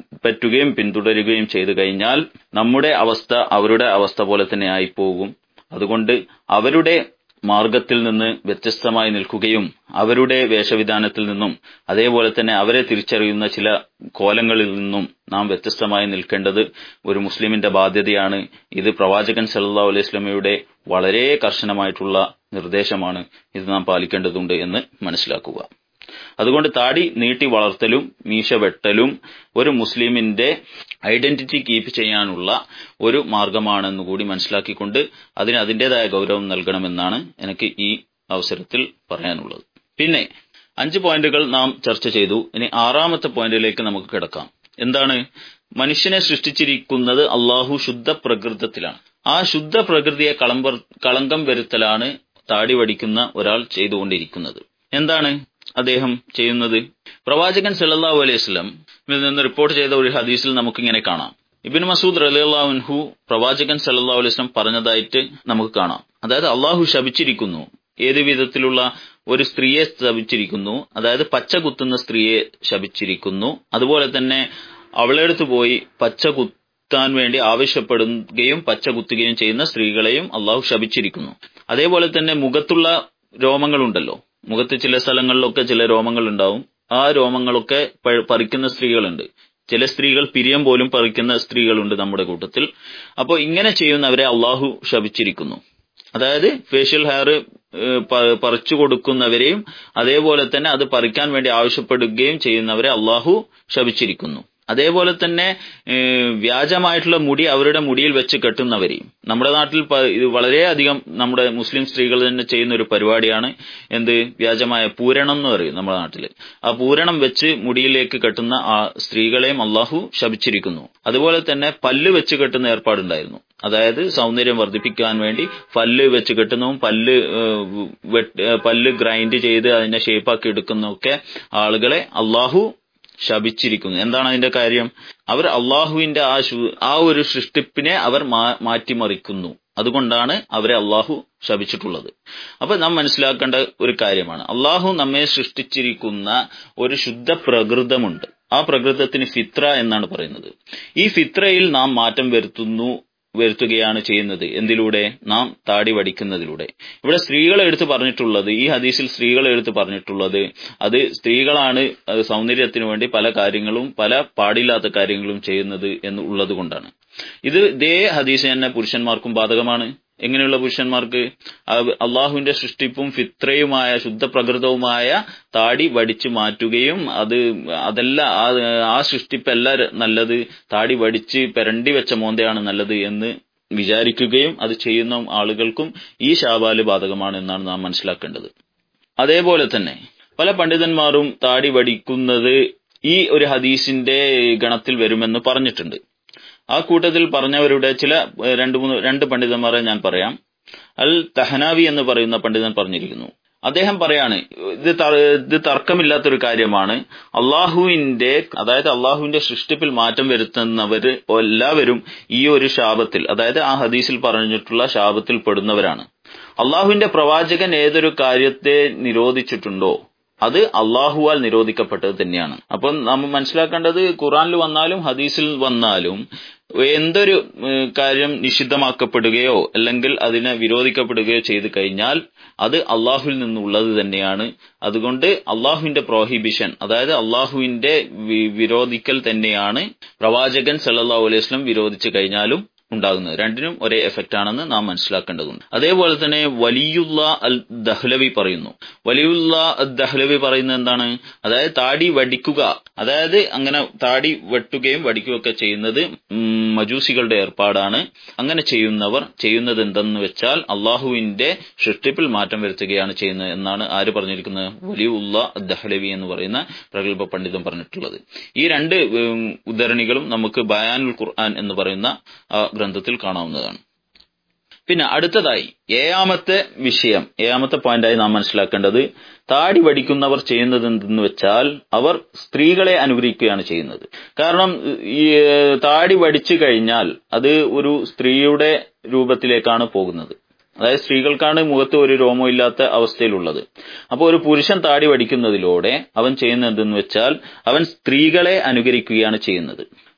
പിൻപറ്റുകയും പിന്തുടരുകയും ചെയ്തു കഴിഞ്ഞാൽ നമ്മുടെ അവസ്ഥ അവരുടെ അവസ്ഥ പോലെ തന്നെ ആയിപ്പോകും അതുകൊണ്ട് അവരുടെ മാർഗത്തിൽ നിന്ന് വ്യത്യസ്തമായി നിൽക്കുകയും അവരുടെ വേഷവിധാനത്തിൽ നിന്നും അതേപോലെ തന്നെ അവരെ തിരിച്ചറിയുന്ന ചില കോലങ്ങളിൽ നിന്നും നാം വ്യത്യസ്തമായി നിൽക്കേണ്ടത് ഒരു മുസ്ലിമിന്റെ ബാധ്യതയാണ് ഇത് പ്രവാചകൻ സല്ലല്ലാഹു അലൈഹി വസല്ലമയുടെ വളരെ കർശനമായിട്ടുള്ള നിർദ്ദേശമാണ് ഇത് നാം പാലിക്കേണ്ടതുണ്ട് എന്ന് മനസ്സിലാക്കുക അതുകൊണ്ട് താടി നീട്ടി വളർത്തലും മീശ വെട്ടലും ഒരു മുസ്ലിമിന്റെ ഐഡന്റിറ്റി കീപ്പ് ചെയ്യാനുള്ള ഒരു മാർഗമാണെന്ന് കൂടി മനസ്സിലാക്കിക്കൊണ്ട് അതിന് അതിന്റേതായ ഗൗരവം നൽകണമെന്നാണ് എനിക്ക് ഈ അവസരത്തിൽ പറയാനുള്ളത് പിന്നെ അഞ്ച് പോയിന്റുകൾ നാം ചർച്ച ചെയ്തു ഇനി ആറാമത്തെ പോയിന്റിലേക്ക് നമുക്ക് കിടക്കാം എന്താണ് മനുഷ്യനെ സൃഷ്ടിച്ചിരിക്കുന്നത് അള്ളാഹു ശുദ്ധ പ്രകൃതത്തിലാണ് ആ ശുദ്ധ പ്രകൃതിയെ കളമ്പർ കളങ്കം വരുത്തലാണ് താടി വടിക്കുന്ന ഒരാൾ ചെയ്തുകൊണ്ടിരിക്കുന്നത് എന്താണ് അദ്ദേഹം ചെയ്യുന്നത് പ്രവാചകൻ സല്ലല്ലാഹു അലൈഹി വസല്ലം നിന്ന് റിപ്പോർട്ട് ചെയ്ത ഒരു ഹദീസിൽ നമുക്കിങ്ങനെ കാണാം ഇബിൻ മസൂദ് റലിയല്ലാഹുൻഹു പ്രവാചകൻ സല്ലല്ലാഹു അലൈഹി വസല്ലം പറഞ്ഞതായിട്ട് നമുക്ക് കാണാം അതായത് അള്ളാഹു ശപിച്ചിരിക്കുന്നു ഏത് വിധത്തിലുള്ള ഒരു സ്ത്രീയെ ശപിച്ചിരിക്കുന്നു അതായത് പച്ച കുത്തുന്ന സ്ത്രീയെ ശപിച്ചിരിക്കുന്നു അതുപോലെ തന്നെ അവളെടുത്ത് പോയി പച്ച കുത്താൻ വേണ്ടി ആവശ്യപ്പെടുകയും പച്ച കുത്തുകയും ചെയ്യുന്ന സ്ത്രീകളെയും അള്ളാഹു ശപിച്ചിരിക്കുന്നു അതേപോലെ തന്നെ മുഖത്തുള്ള രോമങ്ങളുണ്ടല്ലോ മുഖത്ത് ചില സ്ഥലങ്ങളിലൊക്കെ ചില രോമങ്ങൾ ഉണ്ടാവും ആ രോമങ്ങളൊക്കെ പറിക്കുന്ന സ്ത്രീകളുണ്ട് ചില സ്ത്രീകൾ പിരിയം പോലും പറിക്കുന്ന സ്ത്രീകളുണ്ട് നമ്മുടെ കൂട്ടത്തിൽ അപ്പോൾ ഇങ്ങനെ ചെയ്യുന്നവരെ അള്ളാഹു ശപിച്ചിരിക്കുന്നു അതായത് ഫേഷ്യൽ ഹെയർ പറിച്ചു കൊടുക്കുന്നവരെയും അതേപോലെ തന്നെ അത് പറിക്കാൻ വേണ്ടി ആവശ്യപ്പെടുകയും ചെയ്യുന്നവരെ അള്ളാഹു ശപിച്ചിരിക്കുന്നു അതേപോലെ തന്നെ വ്യാജമായിട്ടുള്ള മുടി അവരുടെ മുടിയിൽ വെച്ച് കെട്ടുന്നവരെയും നമ്മുടെ നാട്ടിൽ ഇത് വളരെയധികം നമ്മുടെ മുസ്ലിം സ്ത്രീകൾ തന്നെ ചെയ്യുന്ന ഒരു പരിപാടിയാണ് എന്ത് വ്യാജമായ പൂരണം എന്ന് പറയും നമ്മുടെ നാട്ടിൽ ആ പൂരണം വെച്ച് മുടിയിലേക്ക് കെട്ടുന്ന ആ സ്ത്രീകളെയും അള്ളാഹു ശപിച്ചിരിക്കുന്നു അതുപോലെ തന്നെ പല്ല് വെച്ച് കെട്ടുന്ന ഏർപ്പാടുണ്ടായിരുന്നു അതായത് സൗന്ദര്യം വർദ്ധിപ്പിക്കാൻ വേണ്ടി പല്ല് വെച്ച് കെട്ടുന്നതും പല്ല് പല്ല് ഗ്രൈൻഡ് ചെയ്ത് അതിനെ ഷേപ്പാക്കി എടുക്കുന്നതൊക്കെ ആളുകളെ അള്ളാഹു ശപിച്ചിരിക്കുന്നു എന്താണ് അതിന്റെ കാര്യം അവർ അള്ളാഹുവിന്റെ ആ ആ ഒരു സൃഷ്ടിപ്പിനെ അവർ മാറ്റിമറിക്കുന്നു അതുകൊണ്ടാണ് അവരെ അള്ളാഹു ശപിച്ചിട്ടുള്ളത് അപ്പൊ നാം മനസ്സിലാക്കേണ്ട ഒരു കാര്യമാണ് അള്ളാഹു നമ്മെ സൃഷ്ടിച്ചിരിക്കുന്ന ഒരു ശുദ്ധ പ്രകൃതമുണ്ട് ആ പ്രകൃതത്തിന് ഫിത്ര എന്നാണ് പറയുന്നത് ഈ ഫിത്രയിൽ നാം മാറ്റം വരുത്തുന്നു വരുത്തുകയാണ് ചെയ്യുന്നത് എന്തിലൂടെ നാം താടി വടിക്കുന്നതിലൂടെ ഇവിടെ സ്ത്രീകളെ എടുത്ത് പറഞ്ഞിട്ടുള്ളത് ഈ ഹദീസിൽ സ്ത്രീകളെ എടുത്ത് പറഞ്ഞിട്ടുള്ളത് അത് സ്ത്രീകളാണ് അത് സൗന്ദര്യത്തിന് വേണ്ടി പല കാര്യങ്ങളും പല പാടില്ലാത്ത കാര്യങ്ങളും ചെയ്യുന്നത് എന്നുള്ളത് കൊണ്ടാണ് ഇത് ഇതേ ഹദീസ് തന്നെ പുരുഷന്മാർക്കും ബാധകമാണ് എങ്ങനെയുള്ള പുരുഷന്മാർക്ക് അള്ളാഹുവിന്റെ സൃഷ്ടിപ്പും ഫിത്രയുമായ ശുദ്ധപ്രകൃതവുമായ താടി വടിച്ചു മാറ്റുകയും അത് അതല്ല ആ സൃഷ്ടിപ്പല്ല നല്ലത് താടി വടിച്ച് പെരണ്ടി വെച്ച മോന്തയാണ് നല്ലത് എന്ന് വിചാരിക്കുകയും അത് ചെയ്യുന്ന ആളുകൾക്കും ഈ ശാപാല് ബാധകമാണ് എന്നാണ് നാം മനസ്സിലാക്കേണ്ടത് അതേപോലെ തന്നെ പല പണ്ഡിതന്മാരും താടി വടിക്കുന്നത് ഈ ഒരു ഹദീസിന്റെ ഗണത്തിൽ വരുമെന്ന് പറഞ്ഞിട്ടുണ്ട് ആ കൂട്ടത്തിൽ പറഞ്ഞവരുടെ ചില രണ്ട് മൂന്ന് രണ്ട് പണ്ഡിതന്മാരെ ഞാൻ പറയാം അൽ തഹനാവി എന്ന് പറയുന്ന പണ്ഡിതൻ പറഞ്ഞിരിക്കുന്നു അദ്ദേഹം പറയാണ് ഇത് ഇത് തർക്കമില്ലാത്തൊരു കാര്യമാണ് അള്ളാഹുവിന്റെ അതായത് അള്ളാഹുവിന്റെ സൃഷ്ടിപ്പിൽ മാറ്റം വരുത്തുന്നവർ എല്ലാവരും ഈ ഒരു ശാപത്തിൽ അതായത് ആ ഹദീസിൽ പറഞ്ഞിട്ടുള്ള ശാപത്തിൽ പെടുന്നവരാണ് അള്ളാഹുവിന്റെ പ്രവാചകൻ ഏതൊരു കാര്യത്തെ നിരോധിച്ചിട്ടുണ്ടോ അത് അള്ളാഹുവാൽ നിരോധിക്കപ്പെട്ടത് തന്നെയാണ് അപ്പം നമ്മൾ മനസ്സിലാക്കേണ്ടത് ഖുറാനിൽ വന്നാലും ഹദീസിൽ വന്നാലും എന്തൊരു കാര്യം നിഷിദ്ധമാക്കപ്പെടുകയോ അല്ലെങ്കിൽ അതിനെ വിരോധിക്കപ്പെടുകയോ ചെയ്തു കഴിഞ്ഞാൽ അത് അള്ളാഹുവിൽ നിന്നുള്ളത് തന്നെയാണ് അതുകൊണ്ട് അള്ളാഹുവിന്റെ പ്രോഹിബിഷൻ അതായത് അള്ളാഹുവിന്റെ വിരോധിക്കൽ തന്നെയാണ് പ്രവാചകൻ സല്ലാഹു അലൈഹി വസ്ലം വിരോധിച്ചു കഴിഞ്ഞാലും ഉണ്ടാകുന്നത് രണ്ടിനും ഒരേ എഫക്റ്റ് ആണെന്ന് നാം മനസ്സിലാക്കേണ്ടതുണ്ട് അതേപോലെ തന്നെ വലിയുള്ള അൽ ദഹ്ലവി പറയുന്നു വലിയുള്ള അൽ ദഹ്ലവി പറയുന്നത് എന്താണ് അതായത് താടി വടിക്കുക അതായത് അങ്ങനെ താടി വെട്ടുകയും വടിക്കുകയൊക്കെ ചെയ്യുന്നത് മജൂസികളുടെ ഏർപ്പാടാണ് അങ്ങനെ ചെയ്യുന്നവർ ചെയ്യുന്നത് എന്തെന്ന് വെച്ചാൽ അള്ളാഹുവിന്റെ സൃഷ്ടിപ്പിൽ മാറ്റം വരുത്തുകയാണ് ചെയ്യുന്നത് എന്നാണ് ആര് പറഞ്ഞിരിക്കുന്നത് വലിയുള്ള ദഹ്ലവി എന്ന് പറയുന്ന പ്രഗത്ഭ പണ്ഡിതൻ പറഞ്ഞിട്ടുള്ളത് ഈ രണ്ട് ഉദ്ധരണികളും നമുക്ക് ബയാനുൽ ഖുർആൻ എന്ന് പറയുന്ന ഗ്രന്ഥത്തിൽ കാണാവുന്നതാണ് പിന്നെ അടുത്തതായി ഏഴാമത്തെ വിഷയം ഏഴാമത്തെ പോയിന്റായി നാം മനസ്സിലാക്കേണ്ടത് താടി വടിക്കുന്നവർ ചെയ്യുന്നത് എന്തെന്ന് വെച്ചാൽ അവർ സ്ത്രീകളെ അനുഗ്രഹിക്കുകയാണ് ചെയ്യുന്നത് കാരണം ഈ താടി വടിച്ചു കഴിഞ്ഞാൽ അത് ഒരു സ്ത്രീയുടെ രൂപത്തിലേക്കാണ് പോകുന്നത് അതായത് സ്ത്രീകൾക്കാണ് മുഖത്ത് ഒരു രോമം ഇല്ലാത്ത അവസ്ഥയിലുള്ളത് അപ്പോൾ ഒരു പുരുഷൻ താടി വടിക്കുന്നതിലൂടെ അവൻ ചെയ്യുന്നത് എന്തെന്ന് വെച്ചാൽ അവൻ സ്ത്രീകളെ അനുകരിക്കുകയാണ് ചെയ്യുന്നത്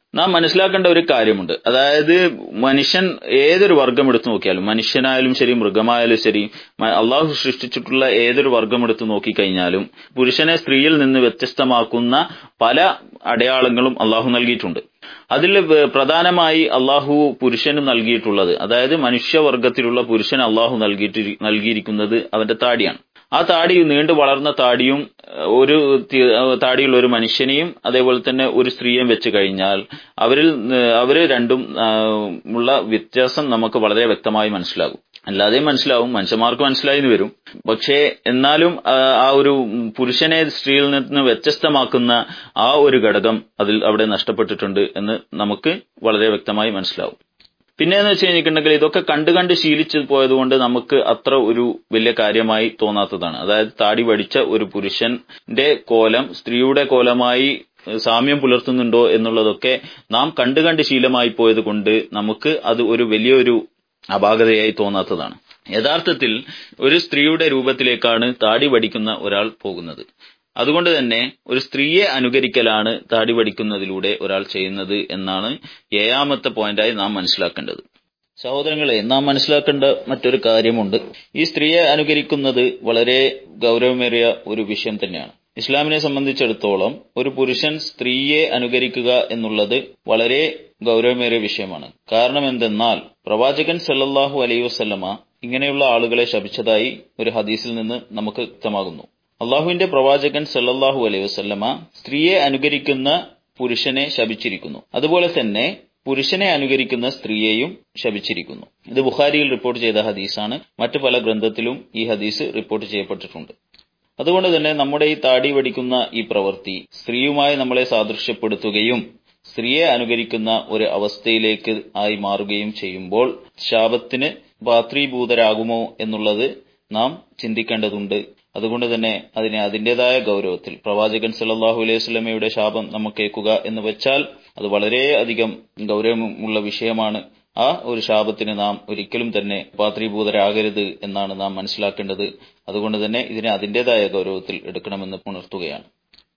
നാം മനസ്സിലാക്കേണ്ട ഒരു കാര്യമുണ്ട് അതായത് മനുഷ്യൻ ഏതൊരു വർഗം എടുത്തു നോക്കിയാലും മനുഷ്യനായാലും ശരി മൃഗമായാലും ശരി മ- അള്ളാഹു സൃഷ്ടിച്ചിട്ടുള്ള ഏതൊരു വർഗം എടുത്തു നോക്കിക്കഴിഞ്ഞാലും പുരുഷനെ സ്ത്രീയിൽ നിന്ന് വ്യത്യസ്തമാക്കുന്ന പല അടയാളങ്ങളും അള്ളാഹു നൽകിയിട്ടുണ്ട് അതിൽ വ- പ്രധാനമായി അള്ളാഹു പുരുഷന് നൽകിയിട്ടുള്ളത് അതായത് മനുഷ്യവർഗത്തിലുള്ള പുരുഷൻ അള്ളാഹു നൽകിയിട്ട് നൽകിയിരിക്കുന്നത് അവന്റെ താടിയാണ് ആ താടി നീണ്ടു വളർന്ന താടിയും ഏഹ്, ഒരു തി- ഏഹ്, താടിയുള്ള ഒരു മനുഷ്യനെയും അതേപോലെ തന്നെ ഒരു സ്ത്രീയെയും വെച്ച് കഴിഞ്ഞാൽ അവരിൽ ഏഹ്, അവര് രണ്ടും ആഹ്, ഉള്ള വ്യത്യാസം നമുക്ക് വളരെ വ്യക്തമായി മനസ്സിലാകും അല്ലാതെ മനസ്സിലാവും മനുഷ്യന്മാർക്ക് മനസ്സിലായി വരും പക്ഷേ എന്നാലും ആഹ്, ആ ഒരു പുരുഷനെ സ്ത്രീയിൽ നിന്ന് വ്യത്യസ്തമാക്കുന്ന ആ ഒരു ഘടകം അതിൽ അവിടെ നഷ്ടപ്പെട്ടിട്ടുണ്ട് എന്ന് നമുക്ക് വളരെ വ്യക്തമായി മനസ്സിലാവും പിന്നെ എന്ന് വെച്ച് കഴിഞ്ഞിട്ടുണ്ടെങ്കിൽ ഇതൊക്കെ കണ്ടു കണ്ട് ശീലിച്ചു പോയതുകൊണ്ട് നമുക്ക് അത്ര ഒരു വലിയ കാര്യമായി തോന്നാത്തതാണ് അതായത് താടി വടിച്ച ഒരു പുരുഷന്റെ കോലം സ്ത്രീയുടെ കോലമായി ഏഹ്, സാമ്യം പുലർത്തുന്നുണ്ടോ എന്നുള്ളതൊക്കെ നാം കണ്ടു കണ്ട് ശീലമായി പോയത് കൊണ്ട് നമുക്ക് അത് ഒരു വലിയൊരു അപാകതയായി തോന്നാത്തതാണ് യഥാർത്ഥത്തിൽ ഒരു സ്ത്രീയുടെ രൂപത്തിലേക്കാണ് താടി വടിക്കുന്ന ഒരാൾ പോകുന്നത് അതുകൊണ്ട് തന്നെ ഒരു സ്ത്രീയെ അനുകരിക്കലാണ് താടി വടിക്കുന്നതിലൂടെ ഒരാൾ ചെയ്യുന്നത് എന്നാണ് ഏഴാമത്തെ പോയിന്റായി നാം മനസ്സിലാക്കേണ്ടത് സഹോദരങ്ങളെ നാം മനസ്സിലാക്കേണ്ട മറ്റൊരു കാര്യമുണ്ട് ഈ സ്ത്രീയെ അനുകരിക്കുന്നത് വളരെ ഗൗരവമേറിയ ഒരു വിഷയം തന്നെയാണ് ഇസ്ലാമിനെ സംബന്ധിച്ചിടത്തോളം ഒരു പുരുഷൻ സ്ത്രീയെ അനുകരിക്കുക എന്നുള്ളത് വളരെ ഗൗരവമേറിയ വിഷയമാണ് കാരണം എന്തെന്നാൽ പ്രവാചകൻ സല്ലല്ലാഹു അലൈഹി വസല്ലമ ഇങ്ങനെയുള്ള ആളുകളെ ശപിച്ചതായി ഒരു ഹദീസിൽ നിന്ന് നമുക്ക് വ്യക്തമാകുന്നു അള്ളാഹുവിന്റെ പ്രവാചകൻ സല്ലല്ലാഹു അലൈഹി വസല്ലമ സ്ത്രീയെ അനുകരിക്കുന്ന പുരുഷനെ ശപിച്ചിരിക്കുന്നു അതുപോലെ തന്നെ പുരുഷനെ അനുകരിക്കുന്ന സ്ത്രീയെയും ശപിച്ചിരിക്കുന്നു ഇത് ബുഖാരിയിൽ റിപ്പോർട്ട് ചെയ്ത ഹദീസാണ് മറ്റു പല ഗ്രന്ഥത്തിലും ഈ ഹദീസ് റിപ്പോർട്ട് ചെയ്യപ്പെട്ടിട്ടുണ്ട് അതുകൊണ്ട് തന്നെ നമ്മുടെ ഈ താടി വടിക്കുന്ന ഈ പ്രവൃത്തി സ്ത്രീയുമായി നമ്മളെ സാദൃശ്യപ്പെടുത്തുകയും സ്ത്രീയെ അനുകരിക്കുന്ന ഒരു അവസ്ഥയിലേക്ക് ആയി മാറുകയും ചെയ്യുമ്പോൾ ശാപത്തിന് പാത്രീഭൂതരാകുമോ എന്നുള്ളത് നാം ചിന്തിക്കേണ്ടതുണ്ട് അതുകൊണ്ട് തന്നെ അതിനെ അതിന്റേതായ ഗൗരവത്തിൽ പ്രവാചകൻ സല്ലല്ലാഹു അലൈഹി വസല്ലമയുടെ ശാപം നമുക്ക് കേൾക്കുക എന്ന് വെച്ചാൽ അത് വളരെ അധികം ഗൗരവമുള്ള വിഷയമാണ് ആ ഒരു ശാപത്തിന് നാം ഒരിക്കലും തന്നെ പാത്രീഭൂതരാകരുത് എന്നാണ് നാം മനസ്സിലാക്കേണ്ടത് അതുകൊണ്ട് തന്നെ ഇതിനെ അതിന്റേതായ ഗൗരവത്തിൽ എടുക്കണമെന്ന് ഉണർത്തുകയാണ്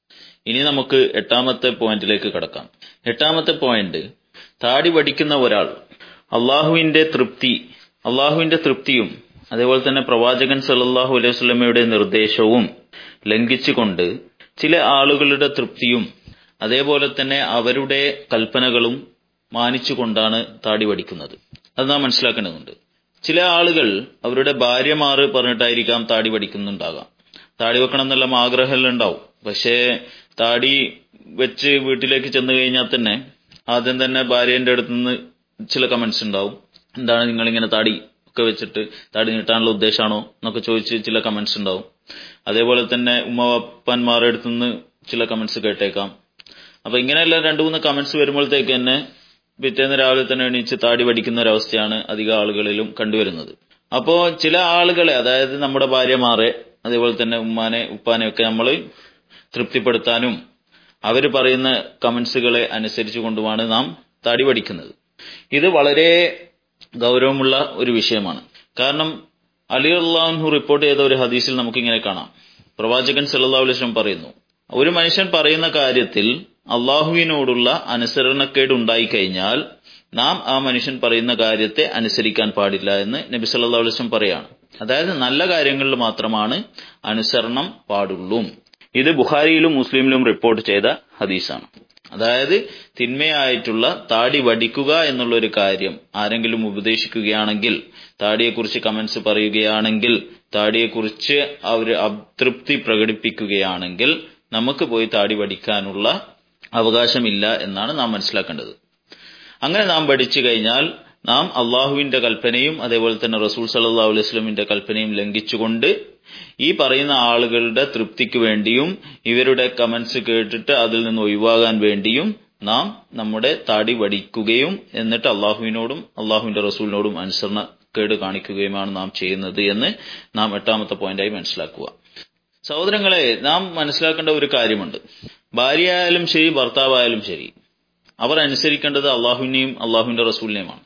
ഇനി നമുക്ക് എട്ടാമത്തെ പോയിന്റിലേക്ക് കടക്കാം എട്ടാമത്തെ പോയിന്റ് താടി പഠിക്കുന്ന ഒരാൾ അള്ളാഹുവിന്റെ തൃപ്തി അള്ളാഹുവിന്റെ തൃപ്തിയും അതേപോലെ തന്നെ പ്രവാചകൻ സല്ലല്ലാഹു അലൈഹി വസല്ലമയുടെ നിർദ്ദേശവും ലംഘിച്ചുകൊണ്ട് ചില ആളുകളുടെ തൃപ്തിയും അതേപോലെ തന്നെ അവരുടെ കൽപ്പനകളും മാനിച്ചുകൊണ്ടാണ് താടി വടിക്കുന്നത് അത് നാം മനസ്സിലാക്കേണ്ടതുണ്ട് ചില ആളുകൾ അവരുടെ ഭാര്യമാറ് പറഞ്ഞിട്ടായിരിക്കാം താടി വടിക്കുന്നുണ്ടാകാം താടി വെക്കണം എന്നുള്ള ആഗ്രഹമെല്ലാം ഉണ്ടാവും പക്ഷേ താടി വെച്ച് വീട്ടിലേക്ക് ചെന്ന് കഴിഞ്ഞാൽ തന്നെ ആദ്യം തന്നെ ഭാര്യന്റെ അടുത്ത് നിന്ന് ചില കമന്റ്സ് ഉണ്ടാവും എന്താണ് നിങ്ങൾ ഇങ്ങനെ താടി ഒക്കെ വെച്ചിട്ട് താടി നീട്ടാനുള്ള ഉദ്ദേശമാണോ എന്നൊക്കെ ചോദിച്ച് ചില കമന്റ്സ് ഉണ്ടാവും അതേപോലെ തന്നെ ഉമ്മപ്പന്മാരുടെ അടുത്ത് നിന്ന് ചില കമന്റ്സ് കേട്ടേക്കാം അപ്പൊ ഇങ്ങനെയെല്ലാം രണ്ടു മൂന്ന് കമന്റ്സ് വരുമ്പോഴത്തേക്ക് തന്നെ പിറ്റേന്ന് രാവിലെ തന്നെ എണീച്ച് താടി പഠിക്കുന്ന ഒരവസ്ഥയാണ് അധിക ആളുകളിലും കണ്ടുവരുന്നത് അപ്പോ ചില ആളുകളെ അതായത് നമ്മുടെ ഭാര്യമാരെ അതേപോലെ തന്നെ ഉമ്മാനെ ഉപ്പാനെ ഒക്കെ നമ്മൾ തൃപ്തിപ്പെടുത്താനും അവർ പറയുന്ന കമന്റ്സുകളെ അനുസരിച്ചു കൊണ്ടുമാണ് നാം താടി പഠിക്കുന്നത് ഇത് വളരെ ഗൗരവമുള്ള ഒരു വിഷയമാണ് കാരണം അലി അള്ളാഹു റിപ്പോർട്ട് ചെയ്ത ഒരു ഹദീസിൽ നമുക്കിങ്ങനെ കാണാം പ്രവാചകൻ സല്ലല്ലാഹു അലൈഹി വസല്ലം പറയുന്നു ഒരു മനുഷ്യൻ പറയുന്ന കാര്യത്തിൽ അള്ളാഹുവിനോടുള്ള അനുസരണക്കേട് ഉണ്ടായിക്കഴിഞ്ഞാൽ നാം ആ മനുഷ്യൻ പറയുന്ന കാര്യത്തെ അനുസരിക്കാൻ പാടില്ല എന്ന് നബി സല്ലല്ലാഹു അലൈഹി വസല്ലം പറയാണ് അതായത് നല്ല കാര്യങ്ങളിൽ മാത്രമാണ് അനുസരണം പാടുള്ളൂ ഇത് ബുഖാരിയിലും മുസ്ലിമിലും റിപ്പോർട്ട് ചെയ്ത ഹദീസാണ് അതായത് തിന്മയായിട്ടുള്ള താടി വടിക്കുക എന്നുള്ള ഒരു കാര്യം ആരെങ്കിലും ഉപദേശിക്കുകയാണെങ്കിൽ താടിയെക്കുറിച്ച് കമന്റ്സ് പറയുകയാണെങ്കിൽ താടിയെക്കുറിച്ച് അവർ അതൃപ്തി പ്രകടിപ്പിക്കുകയാണെങ്കിൽ നമുക്ക് പോയി താടി വടിക്കാനുള്ള അവകാശമില്ല എന്നാണ് നാം മനസ്സിലാക്കേണ്ടത് അങ്ങനെ നാം പഠിച്ചു കഴിഞ്ഞാൽ നാം അള്ളാഹുവിന്റെ കൽപ്പനയും അതേപോലെ തന്നെ റസൂൽ സല്ലാഹു അലൈഹി വസ്ലമിന്റെ കൽപ്പനയും ലംഘിച്ചുകൊണ്ട് ഈ പറയുന്ന ആളുകളുടെ തൃപ്തിക്ക് വേണ്ടിയും ഇവരുടെ കമന്റ്സ് കേട്ടിട്ട് അതിൽ നിന്ന് ഒഴിവാകാൻ വേണ്ടിയും നാം നമ്മുടെ താടി വടിക്കുകയും എന്നിട്ട് അള്ളാഹുവിനോടും അള്ളാഹുവിന്റെ റസൂലിനോടും അനുസരണ കേട് കാണിക്കുകയുമാണ് നാം ചെയ്യുന്നത് എന്ന് നാം എട്ടാമത്തെ പോയിന്റായി മനസ്സിലാക്കുക സഹോദരങ്ങളെ നാം മനസ്സിലാക്കേണ്ട ഒരു കാര്യമുണ്ട് ഭാര്യയായാലും ശരി ഭർത്താവായാലും ശരി അവർ അനുസരിക്കേണ്ടത് അള്ളാഹുവിനെയും അള്ളാഹുവിന്റെ റസൂലിനെയുമാണ്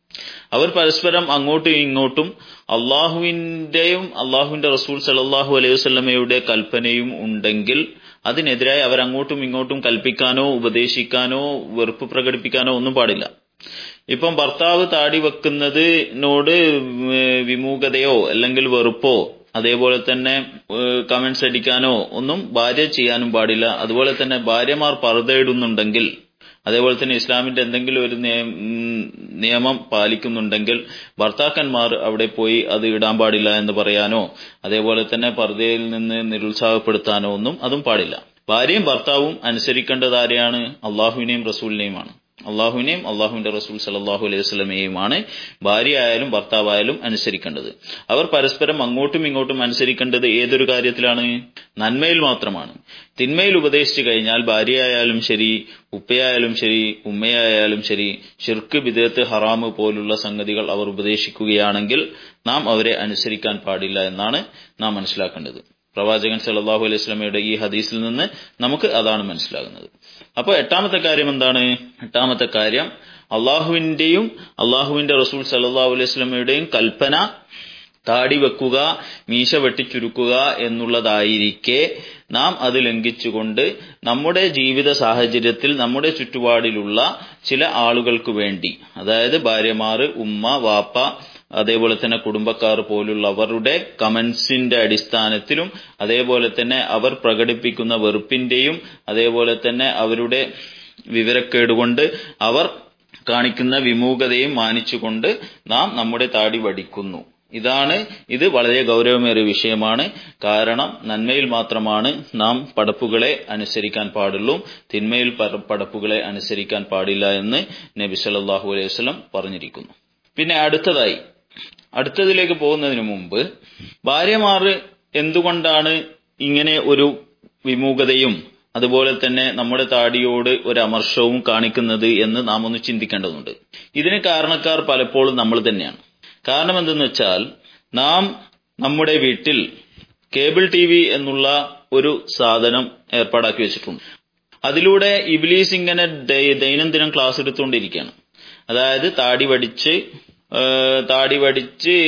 അവർ പരസ്പരം അങ്ങോട്ടും ഇങ്ങോട്ടും അള്ളാഹുവിന്റെയും അള്ളാഹുവിന്റെ റസൂൽ സലല്ലാഹു അലൈഹി വസ്ലമയുടെ കൽപ്പനയും ഉണ്ടെങ്കിൽ അതിനെതിരായി അവരങ്ങോട്ടും ഇങ്ങോട്ടും കൽപ്പിക്കാനോ ഉപദേശിക്കാനോ വെറുപ്പ് പ്രകടിപ്പിക്കാനോ ഒന്നും പാടില്ല ഇപ്പം ഭർത്താവ് താടി വെക്കുന്നതിനോട് വിമുഖതയോ അല്ലെങ്കിൽ വെറുപ്പോ അതേപോലെ തന്നെ കമന്റ്സ് അടിക്കാനോ ഒന്നും ഭാര്യ ചെയ്യാനും പാടില്ല അതുപോലെ തന്നെ ഭാര്യമാർ പറുതയിടുന്നുണ്ടെങ്കിൽ അതേപോലെ തന്നെ ഇസ്ലാമിന്റെ എന്തെങ്കിലും ഒരു നിയമം പാലിക്കുന്നുണ്ടെങ്കിൽ ഭർത്താക്കന്മാർ അവിടെ പോയി അത് ഇടാൻ പാടില്ല എന്ന് പറയാനോ അതേപോലെ തന്നെ പർദ്ദയിൽ നിന്ന് നിരുത്സാഹപ്പെടുത്താനോ ഒന്നും അതും പാടില്ല ഭാര്യയും ഭർത്താവും അനുസരിക്കേണ്ടത് ആരെയാണ് അള്ളാഹുവിനെയും റസൂലിനെയുമാണ് അള്ളാഹുവിനെയും അള്ളാഹുവിന്റെ റസൂൽ സലാഹു അലൈഹി വസ്ലമയെയുമാണ് ഭാര്യ ആയാലും ഭർത്താവായാലും അനുസരിക്കേണ്ടത് അവർ പരസ്പരം അങ്ങോട്ടും ഇങ്ങോട്ടും അനുസരിക്കേണ്ടത് ഏതൊരു കാര്യത്തിലാണ് നന്മയിൽ മാത്രമാണ് തിന്മയിൽ ഉപദേശിച്ചു കഴിഞ്ഞാൽ ഭാര്യയായാലും ശരി ഉപ്പയായാലും ശരി ഉമ്മയായാലും ശരി ഷിർക്ക് ബിദത്ത് ഹറാമ് പോലുള്ള സംഗതികൾ അവർ ഉപദേശിക്കുകയാണെങ്കിൽ നാം അവരെ അനുസരിക്കാൻ പാടില്ല എന്നാണ് നാം മനസ്സിലാക്കേണ്ടത് പ്രവാചകൻ സല്ലാഹു അലൈഹി സ്വലമയുടെ ഈ ഹദീസിൽ നിന്ന് നമുക്ക് അതാണ് മനസ്സിലാകുന്നത് അപ്പോൾ എട്ടാമത്തെ കാര്യം എന്താണ് എട്ടാമത്തെ കാര്യം അള്ളാഹുവിന്റെയും അള്ളാഹുവിന്റെ റസൂൽ സല്ലാഹു അലൈഹി സ്വലമയുടെയും കൽപ്പന താടി വെക്കുക മീശ വെട്ടിച്ചുരുക്കുക എന്നുള്ളതായിരിക്കെ നാം അത് ലംഘിച്ചുകൊണ്ട് നമ്മുടെ ജീവിത സാഹചര്യത്തിൽ നമ്മുടെ ചുറ്റുപാടിലുള്ള ചില ആളുകൾക്ക് വേണ്ടി അതായത് ഭാര്യമാര് ഉമ്മ വാപ്പ അതേപോലെ തന്നെ കുടുംബക്കാർ പോലുള്ളവരുടെ കമന്റ്സിന്റെ അടിസ്ഥാനത്തിലും അതേപോലെ തന്നെ അവർ പ്രകടിപ്പിക്കുന്ന വെറുപ്പിന്റെയും അതേപോലെ തന്നെ അവരുടെ വിവരക്കേടുകൊണ്ട് അവർ കാണിക്കുന്ന വിമുഖതയും മാനിച്ചുകൊണ്ട് നാം നമ്മുടെ താടി വടിക്കുന്നു ഇതാണ് ഇത് വളരെ ഗൗരവമേറിയ വിഷയമാണ് കാരണം നന്മയിൽ മാത്രമാണ് നാം പടപ്പുകളെ അനുസരിക്കാൻ പാടുള്ളൂ തിന്മയിൽ പടപ്പുകളെ അനുസരിക്കാൻ പാടില്ല എന്ന് നബി സല്ലാഹു അലൈഹി വസ്ലം പറഞ്ഞിരിക്കുന്നു പിന്നെ അടുത്തതായി അടുത്തതിലേക്ക് പോകുന്നതിന് മുമ്പ് ഭാര്യമാർ എന്തുകൊണ്ടാണ് ഇങ്ങനെ ഒരു വിമുഖതയും അതുപോലെ തന്നെ നമ്മുടെ താടിയോട് ഒരു അമർഷവും കാണിക്കുന്നത് എന്ന് നാം ഒന്ന് ചിന്തിക്കേണ്ടതുണ്ട് ഇതിന് കാരണക്കാർ പലപ്പോഴും നമ്മൾ തന്നെയാണ് കാരണം എന്തെന്ന് വെച്ചാൽ നാം നമ്മുടെ വീട്ടിൽ കേബിൾ ടി വി എന്നുള്ള ഒരു സാധനം ഏർപ്പാടാക്കി വെച്ചിട്ടുണ്ട് അതിലൂടെ ഇബിലീസ് ഇങ്ങനെ ദൈനംദിനം ക്ലാസ് എടുത്തുകൊണ്ടിരിക്കുകയാണ് അതായത് താടി വടിച്ച് താടി വടിച്ച്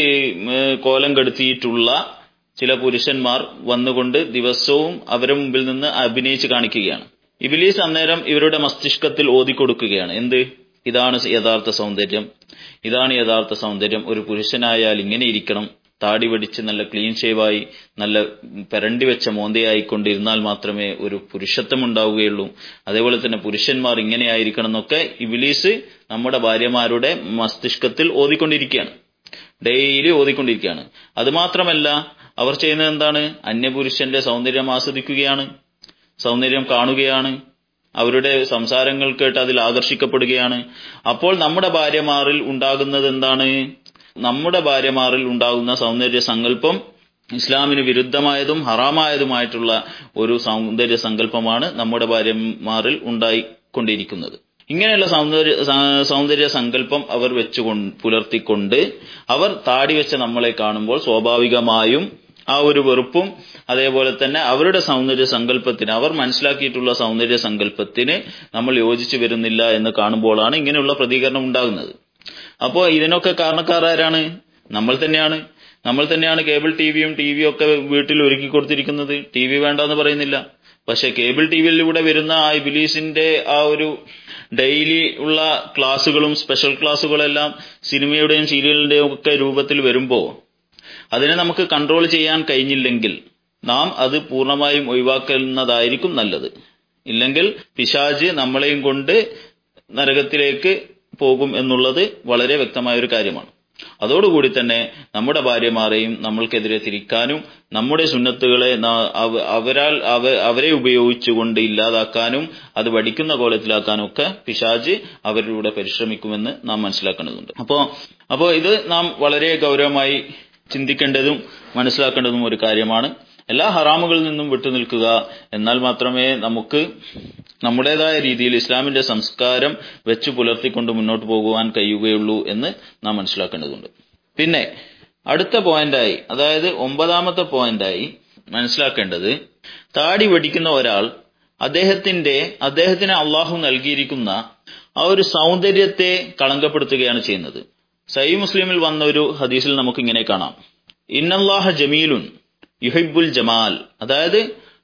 കോലം കെടുത്തിയിട്ടുള്ള ചില പുരുഷന്മാർ വന്നുകൊണ്ട് ദിവസവും അവരുടെ മുമ്പിൽ നിന്ന് അഭിനയിച്ച് കാണിക്കുകയാണ് ഇബിലീസ് അന്നേരം ഇവരുടെ മസ്തിഷ്കത്തിൽ ഓതിക്കൊടുക്കുകയാണ് എന്ത് ഇതാണ് യഥാർത്ഥ സൗന്ദര്യം ഇതാണ് യഥാർത്ഥ സൗന്ദര്യം ഒരു പുരുഷനായാൽ ഇങ്ങനെ ഇരിക്കണം താടി വടിച്ച് നല്ല ക്ലീൻ ഷേവായി നല്ല പെരണ്ടി വെച്ച മോന്തയായിക്കൊണ്ടിരുന്നാൽ മാത്രമേ ഒരു പുരുഷത്വം ഉണ്ടാവുകയുള്ളൂ അതേപോലെ തന്നെ പുരുഷന്മാർ ഇങ്ങനെ ആയിരിക്കണം എന്നൊക്കെ ഇബിലീസ് നമ്മുടെ ഭാര്യമാരുടെ മസ്തിഷ്കത്തിൽ ഓതിക്കൊണ്ടിരിക്കുകയാണ് ഡെയിലി ഓതിക്കൊണ്ടിരിക്കുകയാണ് അതുമാത്രമല്ല അവർ ചെയ്യുന്നത് എന്താണ് അന്യപുരുഷന്റെ സൗന്ദര്യം ആസ്വദിക്കുകയാണ് സൗന്ദര്യം കാണുകയാണ് അവരുടെ സംസാരങ്ങൾ കേട്ട് അതിൽ ആകർഷിക്കപ്പെടുകയാണ് അപ്പോൾ നമ്മുടെ ഭാര്യമാരിൽ ഉണ്ടാകുന്നത് എന്താണ് നമ്മുടെ ഭാര്യമാരിൽ ഉണ്ടാകുന്ന സൗന്ദര്യ സങ്കല്പം ഇസ്ലാമിന് വിരുദ്ധമായതും ഹറാമായതുമായിട്ടുള്ള ഒരു സൗന്ദര്യ സങ്കല്പമാണ് നമ്മുടെ ഭാര്യമാരിൽ ഉണ്ടായിക്കൊണ്ടിരിക്കുന്നത് ഇങ്ങനെയുള്ള സൗന്ദര്യ സൗന്ദര്യ സങ്കല്പം അവർ വെച്ചുകൊണ്ട് പുലർത്തിക്കൊണ്ട് അവർ താടി വെച്ച നമ്മളെ കാണുമ്പോൾ സ്വാഭാവികമായും ആ ഒരു വെറുപ്പും അതേപോലെ തന്നെ അവരുടെ സൗന്ദര്യ സങ്കല്പത്തിന് അവർ മനസ്സിലാക്കിയിട്ടുള്ള സൗന്ദര്യ സങ്കല്പത്തിന് നമ്മൾ യോജിച്ചു വരുന്നില്ല എന്ന് കാണുമ്പോഴാണ് ഇങ്ങനെയുള്ള പ്രതികരണം ഉണ്ടാകുന്നത് അപ്പോൾ ഇതിനൊക്കെ കാരണക്കാരാരാണ് നമ്മൾ തന്നെയാണ് നമ്മൾ തന്നെയാണ് കേബിൾ ടിവിയും ടി വിയും ഒക്കെ വീട്ടിൽ ഒരുക്കി കൊടുത്തിരിക്കുന്നത് ടി വി വേണ്ടെന്ന് പറയുന്നില്ല പക്ഷെ കേബിൾ ടി വിയിലൂടെ വരുന്ന ആ ഇബിലീസിന്റെ ആ ഒരു ഡെയിലി ഉള്ള ക്ലാസ്സുകളും സ്പെഷ്യൽ ക്ലാസ്സുകളെല്ലാം സിനിമയുടെയും സീരിയലിന്റെയും ഒക്കെ രൂപത്തിൽ വരുമ്പോൾ അതിനെ നമുക്ക് കൺട്രോൾ ചെയ്യാൻ കഴിഞ്ഞില്ലെങ്കിൽ നാം അത് പൂർണ്ണമായും ഒഴിവാക്കുന്നതായിരിക്കും നല്ലത് ഇല്ലെങ്കിൽ പിശാജ് നമ്മളെയും കൊണ്ട് നരകത്തിലേക്ക് പോകും എന്നുള്ളത് വളരെ വ്യക്തമായ ഒരു കാര്യമാണ് അതോടുകൂടി തന്നെ നമ്മുടെ ഭാര്യമാരെയും നമ്മൾക്കെതിരെ തിരിക്കാനും നമ്മുടെ സുന്നത്തുകളെ അവരാൽ അവരെ ഉപയോഗിച്ചുകൊണ്ട് ഇല്ലാതാക്കാനും അത് വടിക്കുന്ന കോലത്തിലാക്കാനും ഒക്കെ പിശാജ് അവരിലൂടെ പരിശ്രമിക്കുമെന്ന് നാം മനസ്സിലാക്കേണ്ടതുണ്ട് അപ്പോ അപ്പോ ഇത് നാം വളരെ ഗൗരവമായി ചിന്തിക്കേണ്ടതും മനസ്സിലാക്കേണ്ടതും ഒരു കാര്യമാണ് എല്ലാ ഹറാമുകളിൽ നിന്നും വിട്ടുനിൽക്കുക എന്നാൽ മാത്രമേ നമുക്ക് നമ്മുടേതായ രീതിയിൽ ഇസ്ലാമിന്റെ സംസ്കാരം വെച്ചു പുലർത്തിക്കൊണ്ട് മുന്നോട്ട് പോകുവാൻ കഴിയുകയുള്ളൂ എന്ന് നാം മനസ്സിലാക്കേണ്ടതുണ്ട് പിന്നെ അടുത്ത പോയിന്റായി അതായത് ഒമ്പതാമത്തെ പോയിന്റായി മനസ്സിലാക്കേണ്ടത് താടി വെടിക്കുന്ന ഒരാൾ അദ്ദേഹത്തിന്റെ അദ്ദേഹത്തിന് അള്ളാഹു നൽകിയിരിക്കുന്ന ആ ഒരു സൗന്ദര്യത്തെ കളങ്കപ്പെടുത്തുകയാണ് ചെയ്യുന്നത് സൈ മുസ്ലിമിൽ വന്ന ഒരു ഹദീസിൽ നമുക്ക് ഇങ്ങനെ കാണാം ഇന്നല്ലാഹ ജമീലുൻ യുഹിബുൽ ജമാൽ അതായത്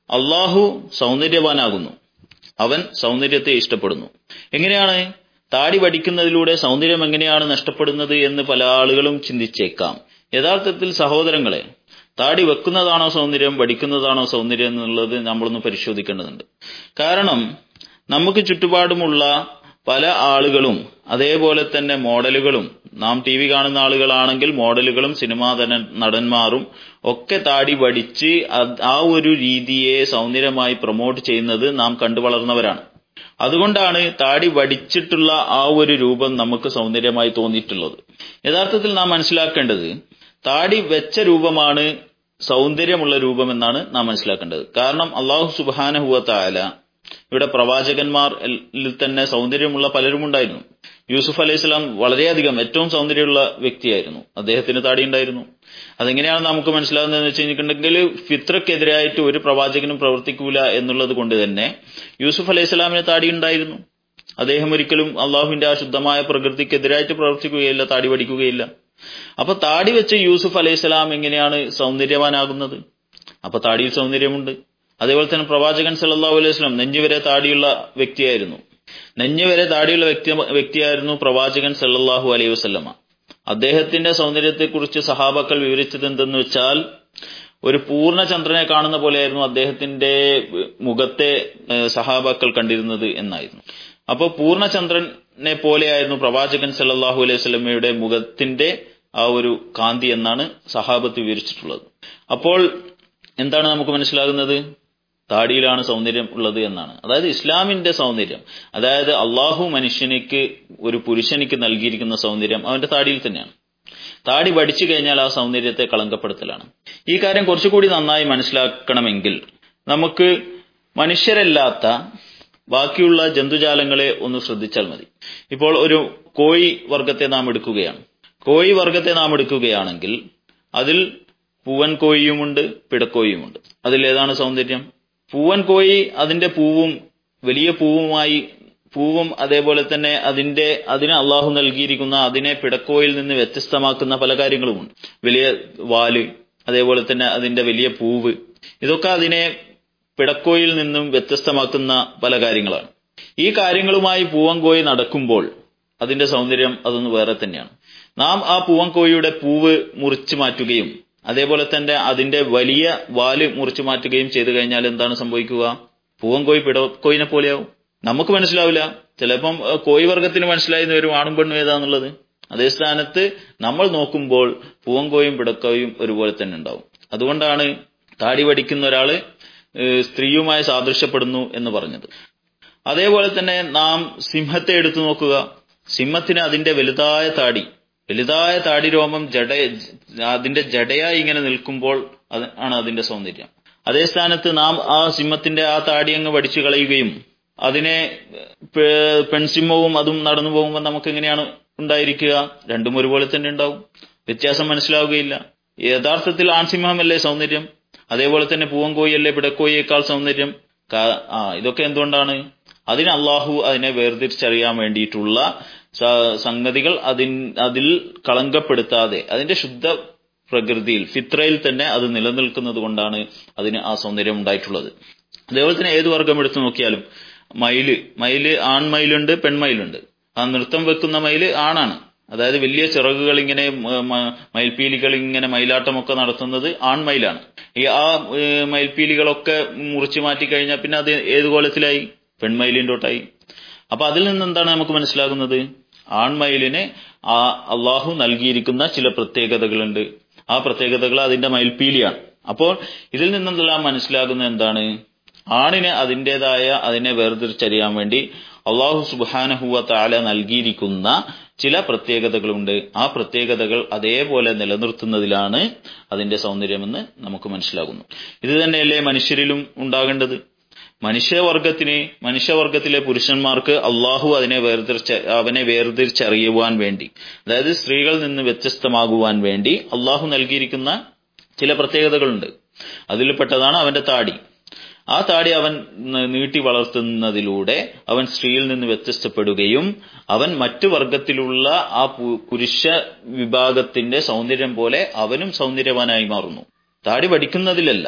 അള്ളാഹു സൗന്ദര്യവാനാകുന്നു അവൻ സൗന്ദര്യത്തെ ഇഷ്ടപ്പെടുന്നു എങ്ങനെയാണ് താടി വടിക്കുന്നതിലൂടെ സൗന്ദര്യം എങ്ങനെയാണ് നഷ്ടപ്പെടുന്നത് എന്ന് പല ആളുകളും ചിന്തിച്ചേക്കാം യഥാർത്ഥത്തിൽ സഹോദരങ്ങളെ താടി വെക്കുന്നതാണോ സൗന്ദര്യം വടിക്കുന്നതാണോ സൗന്ദര്യം എന്നുള്ളത് നമ്മളൊന്ന് പരിശോധിക്കേണ്ടതുണ്ട് കാരണം നമുക്ക് ചുറ്റുപാടുമുള്ള പല ആളുകളും അതേപോലെ തന്നെ മോഡലുകളും നാം ടി വി കാണുന്ന ആളുകളാണെങ്കിൽ മോഡലുകളും സിനിമാ നടന്മാരും ഒക്കെ താടി വടിച്ച് ആ ഒരു രീതിയെ സൗന്ദര്യമായി പ്രൊമോട്ട് ചെയ്യുന്നത് നാം കണ്ടു വളർന്നവരാണ് അതുകൊണ്ടാണ് താടി വടിച്ചിട്ടുള്ള ആ ഒരു രൂപം നമുക്ക് സൗന്ദര്യമായി തോന്നിയിട്ടുള്ളത് യഥാർത്ഥത്തിൽ നാം മനസ്സിലാക്കേണ്ടത് താടി വെച്ച രൂപമാണ് സൗന്ദര്യമുള്ള രൂപമെന്നാണ് നാം മനസ്സിലാക്കേണ്ടത് കാരണം അള്ളാഹു സുബാനഹുവ താല ഇവിടെ പ്രവാചകന്മാർ തന്നെ സൗന്ദര്യമുള്ള പലരും ഉണ്ടായിരുന്നു യൂസുഫ് അലൈഹി സ്വലാം വളരെയധികം ഏറ്റവും സൗന്ദര്യമുള്ള വ്യക്തിയായിരുന്നു അദ്ദേഹത്തിന് താടി ഉണ്ടായിരുന്നു അതെങ്ങനെയാണ് നമുക്ക് മനസ്സിലാകുന്നതെന്ന് വെച്ച് കഴിഞ്ഞിട്ടുണ്ടെങ്കിൽ ഫിത്രക്കെതിരായിട്ട് ഒരു പ്രവാചകനും പ്രവർത്തിക്കൂല എന്നുള്ളത് കൊണ്ട് തന്നെ യൂസുഫ് അലൈഹി സ്വലാമിന് താടി ഉണ്ടായിരുന്നു അദ്ദേഹം ഒരിക്കലും അള്ളാഹുവിന്റെ ആ ശുദ്ധമായ പ്രകൃതിക്കെതിരായിട്ട് പ്രവർത്തിക്കുകയില്ല താടി പഠിക്കുകയില്ല അപ്പൊ താടി വെച്ച് യൂസുഫ് അലൈഹി സ്വലാം എങ്ങനെയാണ് സൗന്ദര്യവാനാകുന്നത് അപ്പൊ താടിയിൽ സൗന്ദര്യമുണ്ട് അതേപോലെ തന്നെ പ്രവാചകൻ സല്ലാഹു അലൈഹി സ്വലം നെഞ്ഞുവരെ താടിയുള്ള വ്യക്തിയായിരുന്നു നെഞ്ഞുവരെ താടിയുള്ള വ്യക്തി വ്യക്തിയായിരുന്നു പ്രവാചകൻ സല്ലാഹു അലൈഹി വസ്ലമ അദ്ദേഹത്തിന്റെ സൗന്ദര്യത്തെക്കുറിച്ച് സഹാബക്കൾ വിവരിച്ചത് എന്തെന്ന് വെച്ചാൽ ഒരു പൂർണ്ണ ചന്ദ്രനെ കാണുന്ന പോലെയായിരുന്നു അദ്ദേഹത്തിന്റെ മുഖത്തെ സഹാബാക്കൾ കണ്ടിരുന്നത് എന്നായിരുന്നു അപ്പോൾ പൂർണ്ണചന്ദ്രനെ പോലെയായിരുന്നു പ്രവാചകൻ സല്ലാഹു അലൈഹി സ്വലമയുടെ മുഖത്തിന്റെ ആ ഒരു കാന്തി എന്നാണ് സഹാബത്ത് വിവരിച്ചിട്ടുള്ളത് അപ്പോൾ എന്താണ് നമുക്ക് മനസ്സിലാകുന്നത് താടിയിലാണ് സൗന്ദര്യം ഉള്ളത് എന്നാണ് അതായത് ഇസ്ലാമിന്റെ സൗന്ദര്യം അതായത് അള്ളാഹു മനുഷ്യനിക്ക് ഒരു പുരുഷനിക്ക് നൽകിയിരിക്കുന്ന സൗന്ദര്യം അവന്റെ താടിയിൽ തന്നെയാണ് താടി വടിച്ചു കഴിഞ്ഞാൽ ആ സൗന്ദര്യത്തെ കളങ്കപ്പെടുത്തലാണ് ഈ കാര്യം കുറച്ചുകൂടി നന്നായി മനസ്സിലാക്കണമെങ്കിൽ നമുക്ക് മനുഷ്യരല്ലാത്ത ബാക്കിയുള്ള ജന്തുജാലങ്ങളെ ഒന്ന് ശ്രദ്ധിച്ചാൽ മതി ഇപ്പോൾ ഒരു കോഴി വർഗത്തെ നാം എടുക്കുകയാണ് കോഴി വർഗത്തെ നാം എടുക്കുകയാണെങ്കിൽ അതിൽ പൂവൻ കോഴിയുമുണ്ട് പിടക്കോഴിയുമുണ്ട് അതിൽ ഏതാണ് സൗന്ദര്യം പൂവൻ കോഴി അതിന്റെ പൂവും വലിയ പൂവുമായി പൂവും അതേപോലെ തന്നെ അതിന്റെ അതിന് അള്ളാഹു നൽകിയിരിക്കുന്ന അതിനെ പിടക്കോയിൽ നിന്ന് വ്യത്യസ്തമാക്കുന്ന പല കാര്യങ്ങളുമുണ്ട് വലിയ വാല് അതേപോലെ തന്നെ അതിന്റെ വലിയ പൂവ് ഇതൊക്കെ അതിനെ പിടക്കോയിൽ നിന്നും വ്യത്യസ്തമാക്കുന്ന പല കാര്യങ്ങളാണ് ഈ കാര്യങ്ങളുമായി പൂവൻകോഴി നടക്കുമ്പോൾ അതിന്റെ സൗന്ദര്യം അതൊന്ന് വേറെ തന്നെയാണ് നാം ആ പൂവൻകോഴിയുടെ പൂവ് മുറിച്ചു മാറ്റുകയും അതേപോലെ തന്നെ അതിന്റെ വലിയ വാല് മുറിച്ചു മാറ്റുകയും ചെയ്തു കഴിഞ്ഞാൽ എന്താണ് സംഭവിക്കുക പൂവൻകോഴി പിടക്കോയിനെ പോലെയാവും നമുക്ക് മനസ്സിലാവില്ല ചിലപ്പം കോഴി വർഗത്തിന് മനസ്സിലായി വരും ആണും പെണ്ണും ഏതാന്നുള്ളത് അതേ സ്ഥാനത്ത് നമ്മൾ നോക്കുമ്പോൾ പൂവൻകോയും പിടക്കോയും ഒരുപോലെ തന്നെ ഉണ്ടാവും അതുകൊണ്ടാണ് താടി വടിക്കുന്ന ഒരാള് സ്ത്രീയുമായി സാദൃശ്യപ്പെടുന്നു എന്ന് പറഞ്ഞത് അതേപോലെ തന്നെ നാം സിംഹത്തെ എടുത്തു നോക്കുക സിംഹത്തിന് അതിന്റെ വലുതായ താടി വലുതായ താടി രോമം ജഡ അതിന്റെ ജടയായി ഇങ്ങനെ നിൽക്കുമ്പോൾ ആണ് അതിന്റെ സൗന്ദര്യം അതേ സ്ഥാനത്ത് നാം ആ സിംഹത്തിന്റെ ആ താടി അങ്ങ് വടിച്ചു കളയുകയും അതിനെ പെൺസിംഹവും അതും നടന്നു പോകുമ്പോൾ നമുക്ക് എങ്ങനെയാണ് ഉണ്ടായിരിക്കുക രണ്ടും ഒരുപോലെ തന്നെ ഉണ്ടാവും വ്യത്യാസം മനസ്സിലാവുകയില്ല യഥാർത്ഥത്തിൽ ആൺസിംഹമല്ലേ സൗന്ദര്യം അതേപോലെ തന്നെ പൂവൻകോയല്ലേ പിടക്കോയേക്കാൾ സൗന്ദര്യം ആ ഇതൊക്കെ എന്തുകൊണ്ടാണ് അതിന് അള്ളാഹു അതിനെ വേർതിരിച്ചറിയാൻ വേണ്ടിയിട്ടുള്ള സംഗതികൾ അതിൻ അതിൽ കളങ്കപ്പെടുത്താതെ അതിന്റെ ശുദ്ധ പ്രകൃതിയിൽ ഫിത്രയിൽ തന്നെ അത് നിലനിൽക്കുന്നത് കൊണ്ടാണ് അതിന് ആ സൗന്ദര്യം ഉണ്ടായിട്ടുള്ളത് അതേപോലെ തന്നെ ഏത് വർഗം എടുത്തു നോക്കിയാലും മയില് മയില് ആൺമയിലുണ്ട് പെൺമയിലുണ്ട് ആ നൃത്തം വെക്കുന്ന മയില് ആണാണ് അതായത് വലിയ ചിറകുകൾ ഇങ്ങനെ മയിൽപീലികൾ ഇങ്ങനെ മയിലാട്ടമൊക്കെ നടത്തുന്നത് ആൺമയിലാണ് ഈ ആ മയിൽപീലികളൊക്കെ മുറിച്ചു മാറ്റി കഴിഞ്ഞാൽ പിന്നെ അത് ഏത് കോലത്തിലായി പെൺമയിലിൻ്റോട്ടായി അപ്പൊ അതിൽ നിന്ന് എന്താണ് നമുക്ക് മനസ്സിലാകുന്നത് ആൺമയിലിന് ആ അള്ളാഹു നൽകിയിരിക്കുന്ന ചില പ്രത്യേകതകളുണ്ട് ആ പ്രത്യേകതകൾ അതിന്റെ മയിൽപീലിയാണ് അപ്പോൾ ഇതിൽ നിന്നെല്ലാം മനസ്സിലാകുന്നത് എന്താണ് ആണിന് അതിൻ്റെതായ അതിനെ വേർതിരിച്ചറിയാൻ വേണ്ടി അള്ളാഹു സുബാനഹുവ താല നൽകിയിരിക്കുന്ന ചില പ്രത്യേകതകളുണ്ട് ആ പ്രത്യേകതകൾ അതേപോലെ നിലനിർത്തുന്നതിലാണ് അതിന്റെ സൗന്ദര്യമെന്ന് നമുക്ക് മനസ്സിലാകുന്നു ഇത് തന്നെയല്ലേ മനുഷ്യരിലും ഉണ്ടാകേണ്ടത് മനുഷ്യവർഗത്തിന് മനുഷ്യവർഗത്തിലെ പുരുഷന്മാർക്ക് അള്ളാഹു അതിനെ വേർതിരിച്ച അവനെ വേർതിരിച്ചറിയുവാൻ വേണ്ടി അതായത് സ്ത്രീകളിൽ നിന്ന് വ്യത്യസ്തമാകുവാൻ വേണ്ടി അള്ളാഹു നൽകിയിരിക്കുന്ന ചില പ്രത്യേകതകളുണ്ട് അതിൽപ്പെട്ടതാണ് അവന്റെ താടി ആ താടി അവൻ നീട്ടി വളർത്തുന്നതിലൂടെ അവൻ സ്ത്രീയിൽ നിന്ന് വ്യത്യസ്തപ്പെടുകയും അവൻ മറ്റു വർഗത്തിലുള്ള ആ പുരുഷ വിഭാഗത്തിന്റെ സൗന്ദര്യം പോലെ അവനും സൗന്ദര്യവാനായി മാറുന്നു താടി പഠിക്കുന്നതിലല്ല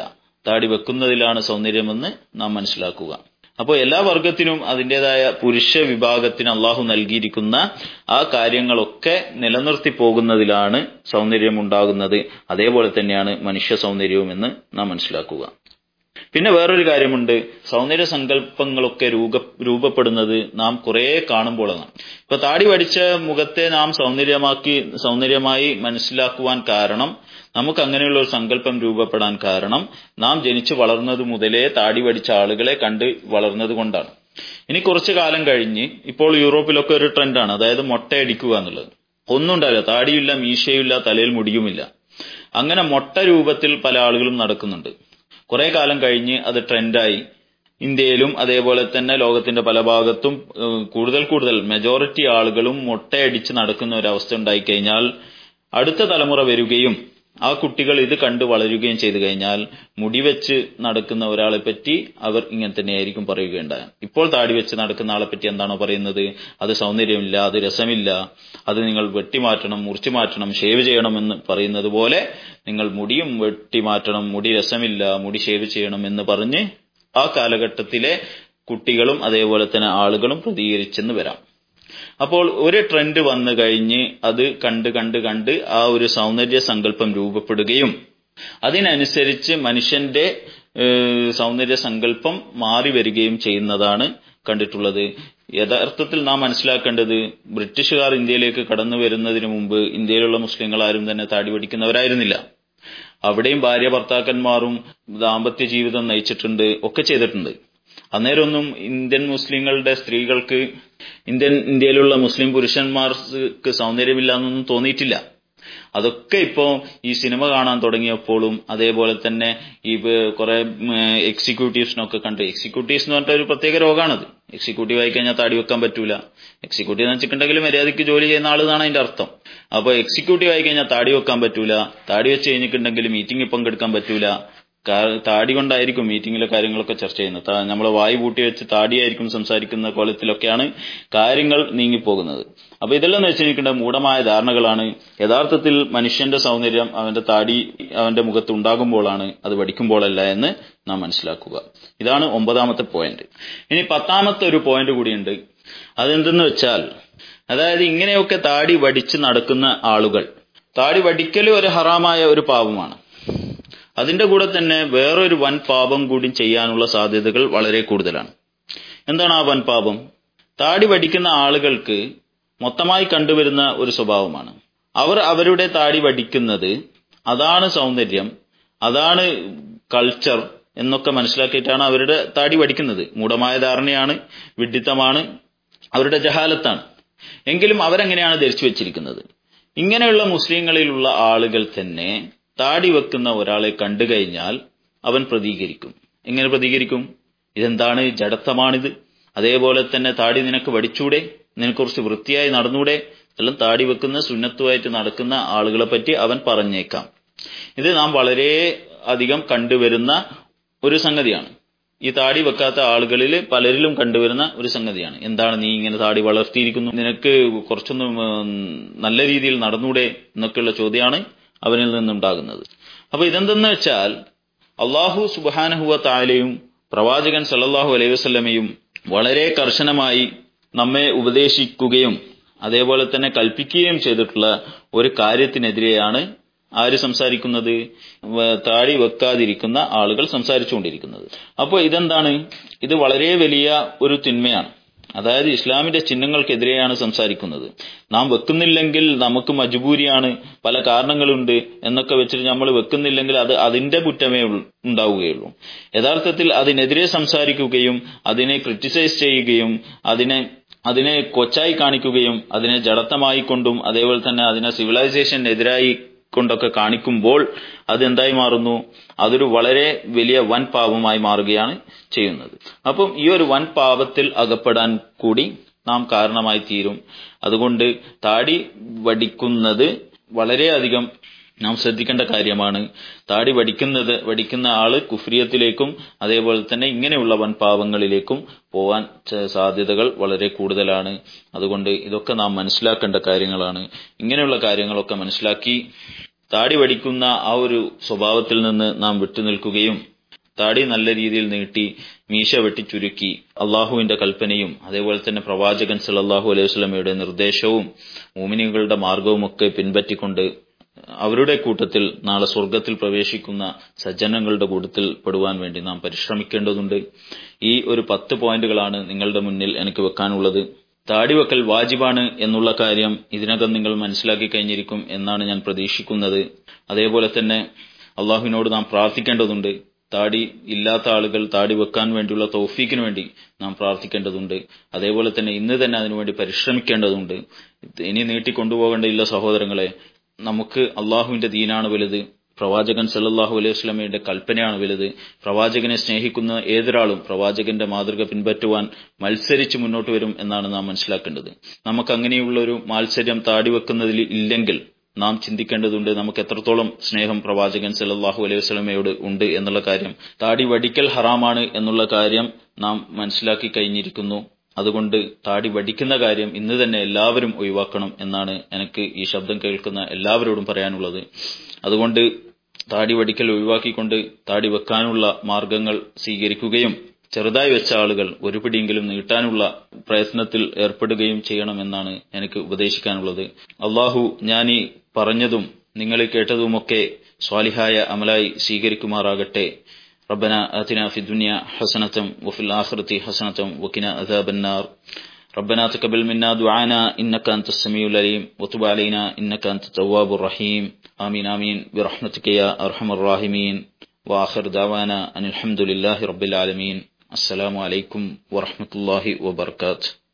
താടി വെക്കുന്നതിലാണ് സൗന്ദര്യമെന്ന് നാം മനസ്സിലാക്കുക അപ്പോൾ എല്ലാ വർഗത്തിനും അതിൻ്റെതായ പുരുഷ വിഭാഗത്തിന് അള്ളാഹു നൽകിയിരിക്കുന്ന ആ കാര്യങ്ങളൊക്കെ നിലനിർത്തി പോകുന്നതിലാണ് സൗന്ദര്യം ഉണ്ടാകുന്നത് അതേപോലെ തന്നെയാണ് മനുഷ്യ സൗന്ദര്യവും എന്ന് നാം മനസ്സിലാക്കുക പിന്നെ വേറൊരു കാര്യമുണ്ട് സൗന്ദര്യ സങ്കല്പങ്ങളൊക്കെ രൂപ രൂപപ്പെടുന്നത് നാം കുറെ കാണുമ്പോഴാണ് ഇപ്പൊ താടി വടിച്ച മുഖത്തെ നാം സൗന്ദര്യമാക്കി സൗന്ദര്യമായി മനസ്സിലാക്കുവാൻ കാരണം നമുക്ക് അങ്ങനെയുള്ള ഒരു സങ്കല്പം രൂപപ്പെടാൻ കാരണം നാം ജനിച്ചു വളർന്നത് മുതലേ താടി വടിച്ച ആളുകളെ കണ്ട് വളർന്നത് കൊണ്ടാണ് ഇനി കുറച്ചു കാലം കഴിഞ്ഞ് ഇപ്പോൾ യൂറോപ്പിലൊക്കെ ഒരു ട്രെൻഡാണ് അതായത് മൊട്ടയടിക്കുക എന്നുള്ളത് ഒന്നും ഉണ്ടാവില്ല താടിയില്ല മീശയില്ല തലയിൽ മുടിയുമില്ല അങ്ങനെ മൊട്ട രൂപത്തിൽ പല ആളുകളും നടക്കുന്നുണ്ട് കുറെ കാലം കഴിഞ്ഞ് അത് ട്രെൻഡായി ഇന്ത്യയിലും അതേപോലെ തന്നെ ലോകത്തിന്റെ പല ഭാഗത്തും ഏഹ്, കൂടുതൽ കൂടുതൽ മെജോറിറ്റി ആളുകളും മൊട്ടയടിച്ച് നടക്കുന്ന ഒരു അവസ്ഥ ഉണ്ടായിക്കഴിഞ്ഞാൽ അടുത്ത തലമുറ വരികയും ആ കുട്ടികൾ ഇത് കണ്ട് വളരുകയും ചെയ്തു കഴിഞ്ഞാൽ മുടിവെച്ച് നടക്കുന്ന ഒരാളെ പറ്റി അവർ ഇങ്ങനെ തന്നെയായിരിക്കും പറയുകയുണ്ടായ ഇപ്പോൾ താടി വെച്ച് നടക്കുന്ന ആളെ പറ്റി എന്താണോ പറയുന്നത് അത് സൗന്ദര്യമില്ല അത് രസമില്ല അത് നിങ്ങൾ വെട്ടിമാറ്റണം മുറിച്ചു മാറ്റണം ഷേവ് ചെയ്യണമെന്ന് പറയുന്നത് പോലെ നിങ്ങൾ മുടിയും വെട്ടിമാറ്റണം മുടി രസമില്ല മുടി ഷേവ് ചെയ്യണം എന്ന് പറഞ്ഞ് ആ കാലഘട്ടത്തിലെ കുട്ടികളും അതേപോലെ തന്നെ ആളുകളും പ്രതികരിച്ചെന്ന് വരാം അപ്പോൾ ഒരു ട്രെൻഡ് വന്നു കഴിഞ്ഞ് അത് കണ്ട് കണ്ട് കണ്ട് ആ ഒരു സൗന്ദര്യ സങ്കല്പം രൂപപ്പെടുകയും അതിനനുസരിച്ച് മനുഷ്യന്റെ ഏഹ്, സൗന്ദര്യ സങ്കല്പം മാറി വരികയും ചെയ്യുന്നതാണ് കണ്ടിട്ടുള്ളത് യഥാർത്ഥത്തിൽ നാം മനസ്സിലാക്കേണ്ടത് ബ്രിട്ടീഷുകാർ ഇന്ത്യയിലേക്ക് കടന്നു വരുന്നതിന് മുമ്പ് ഇന്ത്യയിലുള്ള മുസ്ലിങ്ങൾ ആരും തന്നെ താടി പഠിക്കുന്നവരായിരുന്നില്ല അവിടെയും ഭാര്യ ഭർത്താക്കന്മാരും ദാമ്പത്യ ജീവിതം നയിച്ചിട്ടുണ്ട് ഒക്കെ ചെയ്തിട്ടുണ്ട് അന്നേരമൊന്നും ഇന്ത്യൻ മുസ്ലിങ്ങളുടെ സ്ത്രീകൾക്ക് ഇന്ത്യൻ ഇന്ത്യയിലുള്ള മുസ്ലിം പുരുഷന്മാർക്ക് സൗന്ദര്യമില്ല എന്നൊന്നും തോന്നിയിട്ടില്ല അതൊക്കെ ഇപ്പോ ഈ സിനിമ കാണാൻ തുടങ്ങിയപ്പോഴും അതേപോലെ തന്നെ ഈ കുറെ എക്സിക്യൂട്ടീവ്സിനൊക്കെ കണ്ട് എക്സിക്യൂട്ടീവ്സ് എന്ന് പറഞ്ഞിട്ട് ഒരു പ്രത്യേക രോഗമാണത് എക്സിക്യൂട്ടീവ് ആയി കഴിഞ്ഞാൽ താടി വെക്കാൻ പറ്റൂല എക്സിക്യൂട്ടീവ് എന്ന് വെച്ചിട്ടുണ്ടെങ്കിൽ മര്യാദയ്ക്ക് ജോലി ചെയ്യുന്ന ആളെന്നാണ് അതിന്റെ അർത്ഥം അപ്പൊ എക്സിക്യൂട്ടീവ് ആയി കഴിഞ്ഞാൽ താടി വെക്കാൻ പറ്റൂല താടി വെച്ച് കഴിഞ്ഞിട്ടുണ്ടെങ്കിൽ മീറ്റിംഗിൽ പങ്കെടുക്കാൻ പറ്റൂല കാ- താടി കൊണ്ടായിരിക്കും മീറ്റിംഗിലെ കാര്യങ്ങളൊക്കെ ചർച്ച ചെയ്യുന്നത് നമ്മളെ വായു പൂട്ടി വെച്ച് താടിയായിരിക്കും സംസാരിക്കുന്ന കോലത്തിലൊക്കെയാണ് കാര്യങ്ങൾ നീങ്ങിപ്പോകുന്നത് അപ്പൊ ഇതെല്ലാം എന്ന് വെച്ചിരിക്കേണ്ട മൂഢമായ ധാരണകളാണ് യഥാർത്ഥത്തിൽ മനുഷ്യന്റെ സൗന്ദര്യം അവന്റെ താടി അവന്റെ മുഖത്ത് ഉണ്ടാകുമ്പോഴാണ് അത് പഠിക്കുമ്പോഴല്ല എന്ന് നാം മനസ്സിലാക്കുക ഇതാണ് ഒമ്പതാമത്തെ പോയിന്റ് ഇനി പത്താമത്തെ ഒരു പോയിന്റ് കൂടിയുണ്ട് അതെന്തെന്ന് വെച്ചാൽ അതായത് ഇങ്ങനെയൊക്കെ താടി വടിച്ച് നടക്കുന്ന ആളുകൾ താടി വടിക്കൽ ഒരു ഹറാമായ ഒരു പാപമാണ് അതിന്റെ കൂടെ തന്നെ വേറൊരു വൻ പാപം കൂടി ചെയ്യാനുള്ള സാധ്യതകൾ വളരെ കൂടുതലാണ് എന്താണ് ആ വൻ പാപം താടി വടിക്കുന്ന ആളുകൾക്ക് മൊത്തമായി കണ്ടുവരുന്ന ഒരു സ്വഭാവമാണ് അവർ അവരുടെ താടി വടിക്കുന്നത് അതാണ് സൗന്ദര്യം അതാണ് കൾച്ചർ എന്നൊക്കെ മനസ്സിലാക്കിയിട്ടാണ് അവരുടെ താടി വടിക്കുന്നത് മൂഢമായ ധാരണയാണ് വിഡ്ഢിത്തമാണ് അവരുടെ ജഹാലത്താണ് എങ്കിലും അവരെങ്ങനെയാണ് ധരിച്ചു വെച്ചിരിക്കുന്നത് ഇങ്ങനെയുള്ള മുസ്ലിങ്ങളിലുള്ള ആളുകൾ തന്നെ താടി വെക്കുന്ന ഒരാളെ കണ്ടു കഴിഞ്ഞാൽ അവൻ പ്രതികരിക്കും എങ്ങനെ പ്രതികരിക്കും ഇതെന്താണ് ജഡത്വമാണിത് അതേപോലെ തന്നെ താടി നിനക്ക് വടിച്ചൂടെ നിനക്ക് കുറച്ച് വൃത്തിയായി നടന്നൂടെ എല്ലാം താടി വെക്കുന്ന സുന്നത്തുമായിട്ട് നടക്കുന്ന ആളുകളെ പറ്റി അവൻ പറഞ്ഞേക്കാം ഇത് നാം വളരെ അധികം കണ്ടുവരുന്ന ഒരു സംഗതിയാണ് ഈ താടി വെക്കാത്ത ആളുകളിൽ പലരിലും കണ്ടുവരുന്ന ഒരു സംഗതിയാണ് എന്താണ് നീ ഇങ്ങനെ താടി വളർത്തിയിരിക്കുന്നു നിനക്ക് കുറച്ചൊന്നും ഉം, നല്ല രീതിയിൽ നടന്നൂടെ എന്നൊക്കെയുള്ള ചോദ്യമാണ് അവനിൽ നിന്നുണ്ടാകുന്നത് അപ്പൊ ഇതെന്തെന്ന് വെച്ചാൽ അള്ളാഹു സുബാനഹുവ താലയും പ്രവാചകൻ സല്ലല്ലാഹു അലൈഹി വസല്ലമയും വളരെ കർശനമായി നമ്മെ ഉപദേശിക്കുകയും അതേപോലെ തന്നെ കൽപ്പിക്കുകയും ചെയ്തിട്ടുള്ള ഒരു കാര്യത്തിനെതിരെയാണ് ആര് സംസാരിക്കുന്നത് വ- താടി വെക്കാതിരിക്കുന്ന ആളുകൾ സംസാരിച്ചുകൊണ്ടിരിക്കുന്നത് അപ്പോൾ ഇതെന്താണ് ഇത് വളരെ വലിയ ഒരു തിന്മയാണ് അതായത് ഇസ്ലാമിന്റെ ചിഹ്നങ്ങൾക്കെതിരെയാണ് സംസാരിക്കുന്നത് നാം വെക്കുന്നില്ലെങ്കിൽ നമുക്ക് മജബൂരിയാണ് പല കാരണങ്ങളുണ്ട് എന്നൊക്കെ വെച്ചിട്ട് നമ്മൾ വെക്കുന്നില്ലെങ്കിൽ അത് അതിന്റെ കുറ്റമേ ഉൾ- ഉണ്ടാവുകയുള്ളൂ യഥാർത്ഥത്തിൽ അതിനെതിരെ സംസാരിക്കുകയും അതിനെ ക്രിറ്റിസൈസ് ചെയ്യുകയും അതിനെ അതിനെ കൊച്ചായി കാണിക്കുകയും അതിനെ ജഡത്തമായി കൊണ്ടും അതേപോലെ തന്നെ അതിനെ സിവിലൈസേഷനെതിരായി കൊണ്ടൊക്കെ കാണിക്കുമ്പോൾ അതെന്തായി മാറുന്നു അതൊരു വളരെ വലിയ വൻ പാപമായി മാറുകയാണ് ചെയ്യുന്നത് അപ്പം ഈ ഒരു വൻ പാപത്തിൽ അകപ്പെടാൻ കൂടി നാം കാരണമായി തീരും അതുകൊണ്ട് താടി വടിക്കുന്നത് വളരെയധികം നാം ശ്രദ്ധിക്കേണ്ട കാര്യമാണ് താടി വടിക്കുന്നത് വടിക്കുന്ന ആള് കുഫ്രിയത്തിലേക്കും അതേപോലെ തന്നെ ഇങ്ങനെയുള്ള വൻ പാവങ്ങളിലേക്കും പോവാൻ ച- സാധ്യതകൾ വളരെ കൂടുതലാണ് അതുകൊണ്ട് ഇതൊക്കെ നാം മനസ്സിലാക്കേണ്ട കാര്യങ്ങളാണ് ഇങ്ങനെയുള്ള കാര്യങ്ങളൊക്കെ മനസ്സിലാക്കി താടി വടിക്കുന്ന ആ ഒരു സ്വഭാവത്തിൽ നിന്ന് നാം വിട്ടുനിൽക്കുകയും താടി നല്ല രീതിയിൽ നീട്ടി മീശ വെട്ടി ചുരുക്കി അള്ളാഹുവിന്റെ കൽപ്പനയും അതേപോലെ തന്നെ പ്രവാചകൻ സല്ലല്ലാഹു അലൈഹി വസല്ലമയുടെ നിർദ്ദേശവും മൂമിനികളുടെ മാർഗവും ഒക്കെ പിൻപറ്റിക്കൊണ്ട് അവരുടെ കൂട്ടത്തിൽ നാളെ സ്വർഗത്തിൽ പ്രവേശിക്കുന്ന സജ്ജനങ്ങളുടെ കൂട്ടത്തിൽ പെടുവാൻ വേണ്ടി നാം പരിശ്രമിക്കേണ്ടതുണ്ട് ഈ ഒരു പത്ത് പോയിന്റുകളാണ് നിങ്ങളുടെ മുന്നിൽ എനിക്ക് വെക്കാനുള്ളത് താടിവെക്കൽ വാജിബാണ് എന്നുള്ള കാര്യം ഇതിനകം നിങ്ങൾ മനസ്സിലാക്കി കഴിഞ്ഞിരിക്കും എന്നാണ് ഞാൻ പ്രതീക്ഷിക്കുന്നത് അതേപോലെ തന്നെ അള്ളാഹുവിനോട് നാം പ്രാർത്ഥിക്കേണ്ടതുണ്ട് താടി ഇല്ലാത്ത ആളുകൾ താടി വെക്കാൻ വേണ്ടിയുള്ള തൗഫീക്കിന് വേണ്ടി നാം പ്രാർത്ഥിക്കേണ്ടതുണ്ട് അതേപോലെ തന്നെ ഇന്ന് തന്നെ അതിനുവേണ്ടി പരിശ്രമിക്കേണ്ടതുണ്ട് ഇനി നീട്ടിക്കൊണ്ടുപോകേണ്ടയില്ല സഹോദരങ്ങളെ നമുക്ക് അള്ളാഹുവിന്റെ ദീനാണ് വലുത് പ്രവാചകൻ സല്ലല്ലാഹു അലൈഹി വസല്ലമയുടെ കൽപ്പനയാണ് വലുത് പ്രവാചകനെ സ്നേഹിക്കുന്ന ഏതൊരാളും പ്രവാചകന്റെ മാതൃക പിൻപറ്റുവാൻ മത്സരിച്ച് മുന്നോട്ട് വരും എന്നാണ് നാം മനസ്സിലാക്കേണ്ടത് നമുക്ക് അങ്ങനെയുള്ള ഒരു മാത്സര്യം താടി വെക്കുന്നതിൽ ഇല്ലെങ്കിൽ നാം ചിന്തിക്കേണ്ടതുണ്ട് നമുക്ക് എത്രത്തോളം സ്നേഹം പ്രവാചകൻ സല്ലല്ലാഹു അലൈഹി വസല്ലമയോട് ഉണ്ട് എന്നുള്ള കാര്യം താടി വടിക്കൽ ഹറാമാണ് എന്നുള്ള കാര്യം നാം മനസ്സിലാക്കി കഴിഞ്ഞിരിക്കുന്നു അതുകൊണ്ട് താടി വടിക്കുന്ന കാര്യം ഇന്ന് തന്നെ എല്ലാവരും ഒഴിവാക്കണം എന്നാണ് എനിക്ക് ഈ ശബ്ദം കേൾക്കുന്ന എല്ലാവരോടും പറയാനുള്ളത് അതുകൊണ്ട് താടി വടിക്കൽ ഒഴിവാക്കിക്കൊണ്ട് താടി വെക്കാനുള്ള മാർഗങ്ങൾ സ്വീകരിക്കുകയും ചെറുതായി വെച്ച ആളുകൾ ഒരു പിടിയെങ്കിലും നീട്ടാനുള്ള പ്രയത്നത്തിൽ ഏർപ്പെടുകയും ചെയ്യണമെന്നാണ് എനിക്ക് ഉപദേശിക്കാനുള്ളത് അള്ളാഹു ഞാൻ ഈ പറഞ്ഞതും നിങ്ങൾ കേട്ടതുമൊക്കെ സ്വാലിഹായ അമലായി സ്വീകരിക്കുമാറാകട്ടെ ربنا آتنا في الدنيا حسنة وفي الآخرة حسنة وقنا عذاب النار ربنا تقبل منا دعانا إنك أنت السميع العليم وتب علينا إنك أنت التواب الرحيم آمين آمين برحمتك يا أرحم الراحمين وآخر دعوانا أن الحمد لله رب العالمين السلام عليكم ورحمة الله وبركاته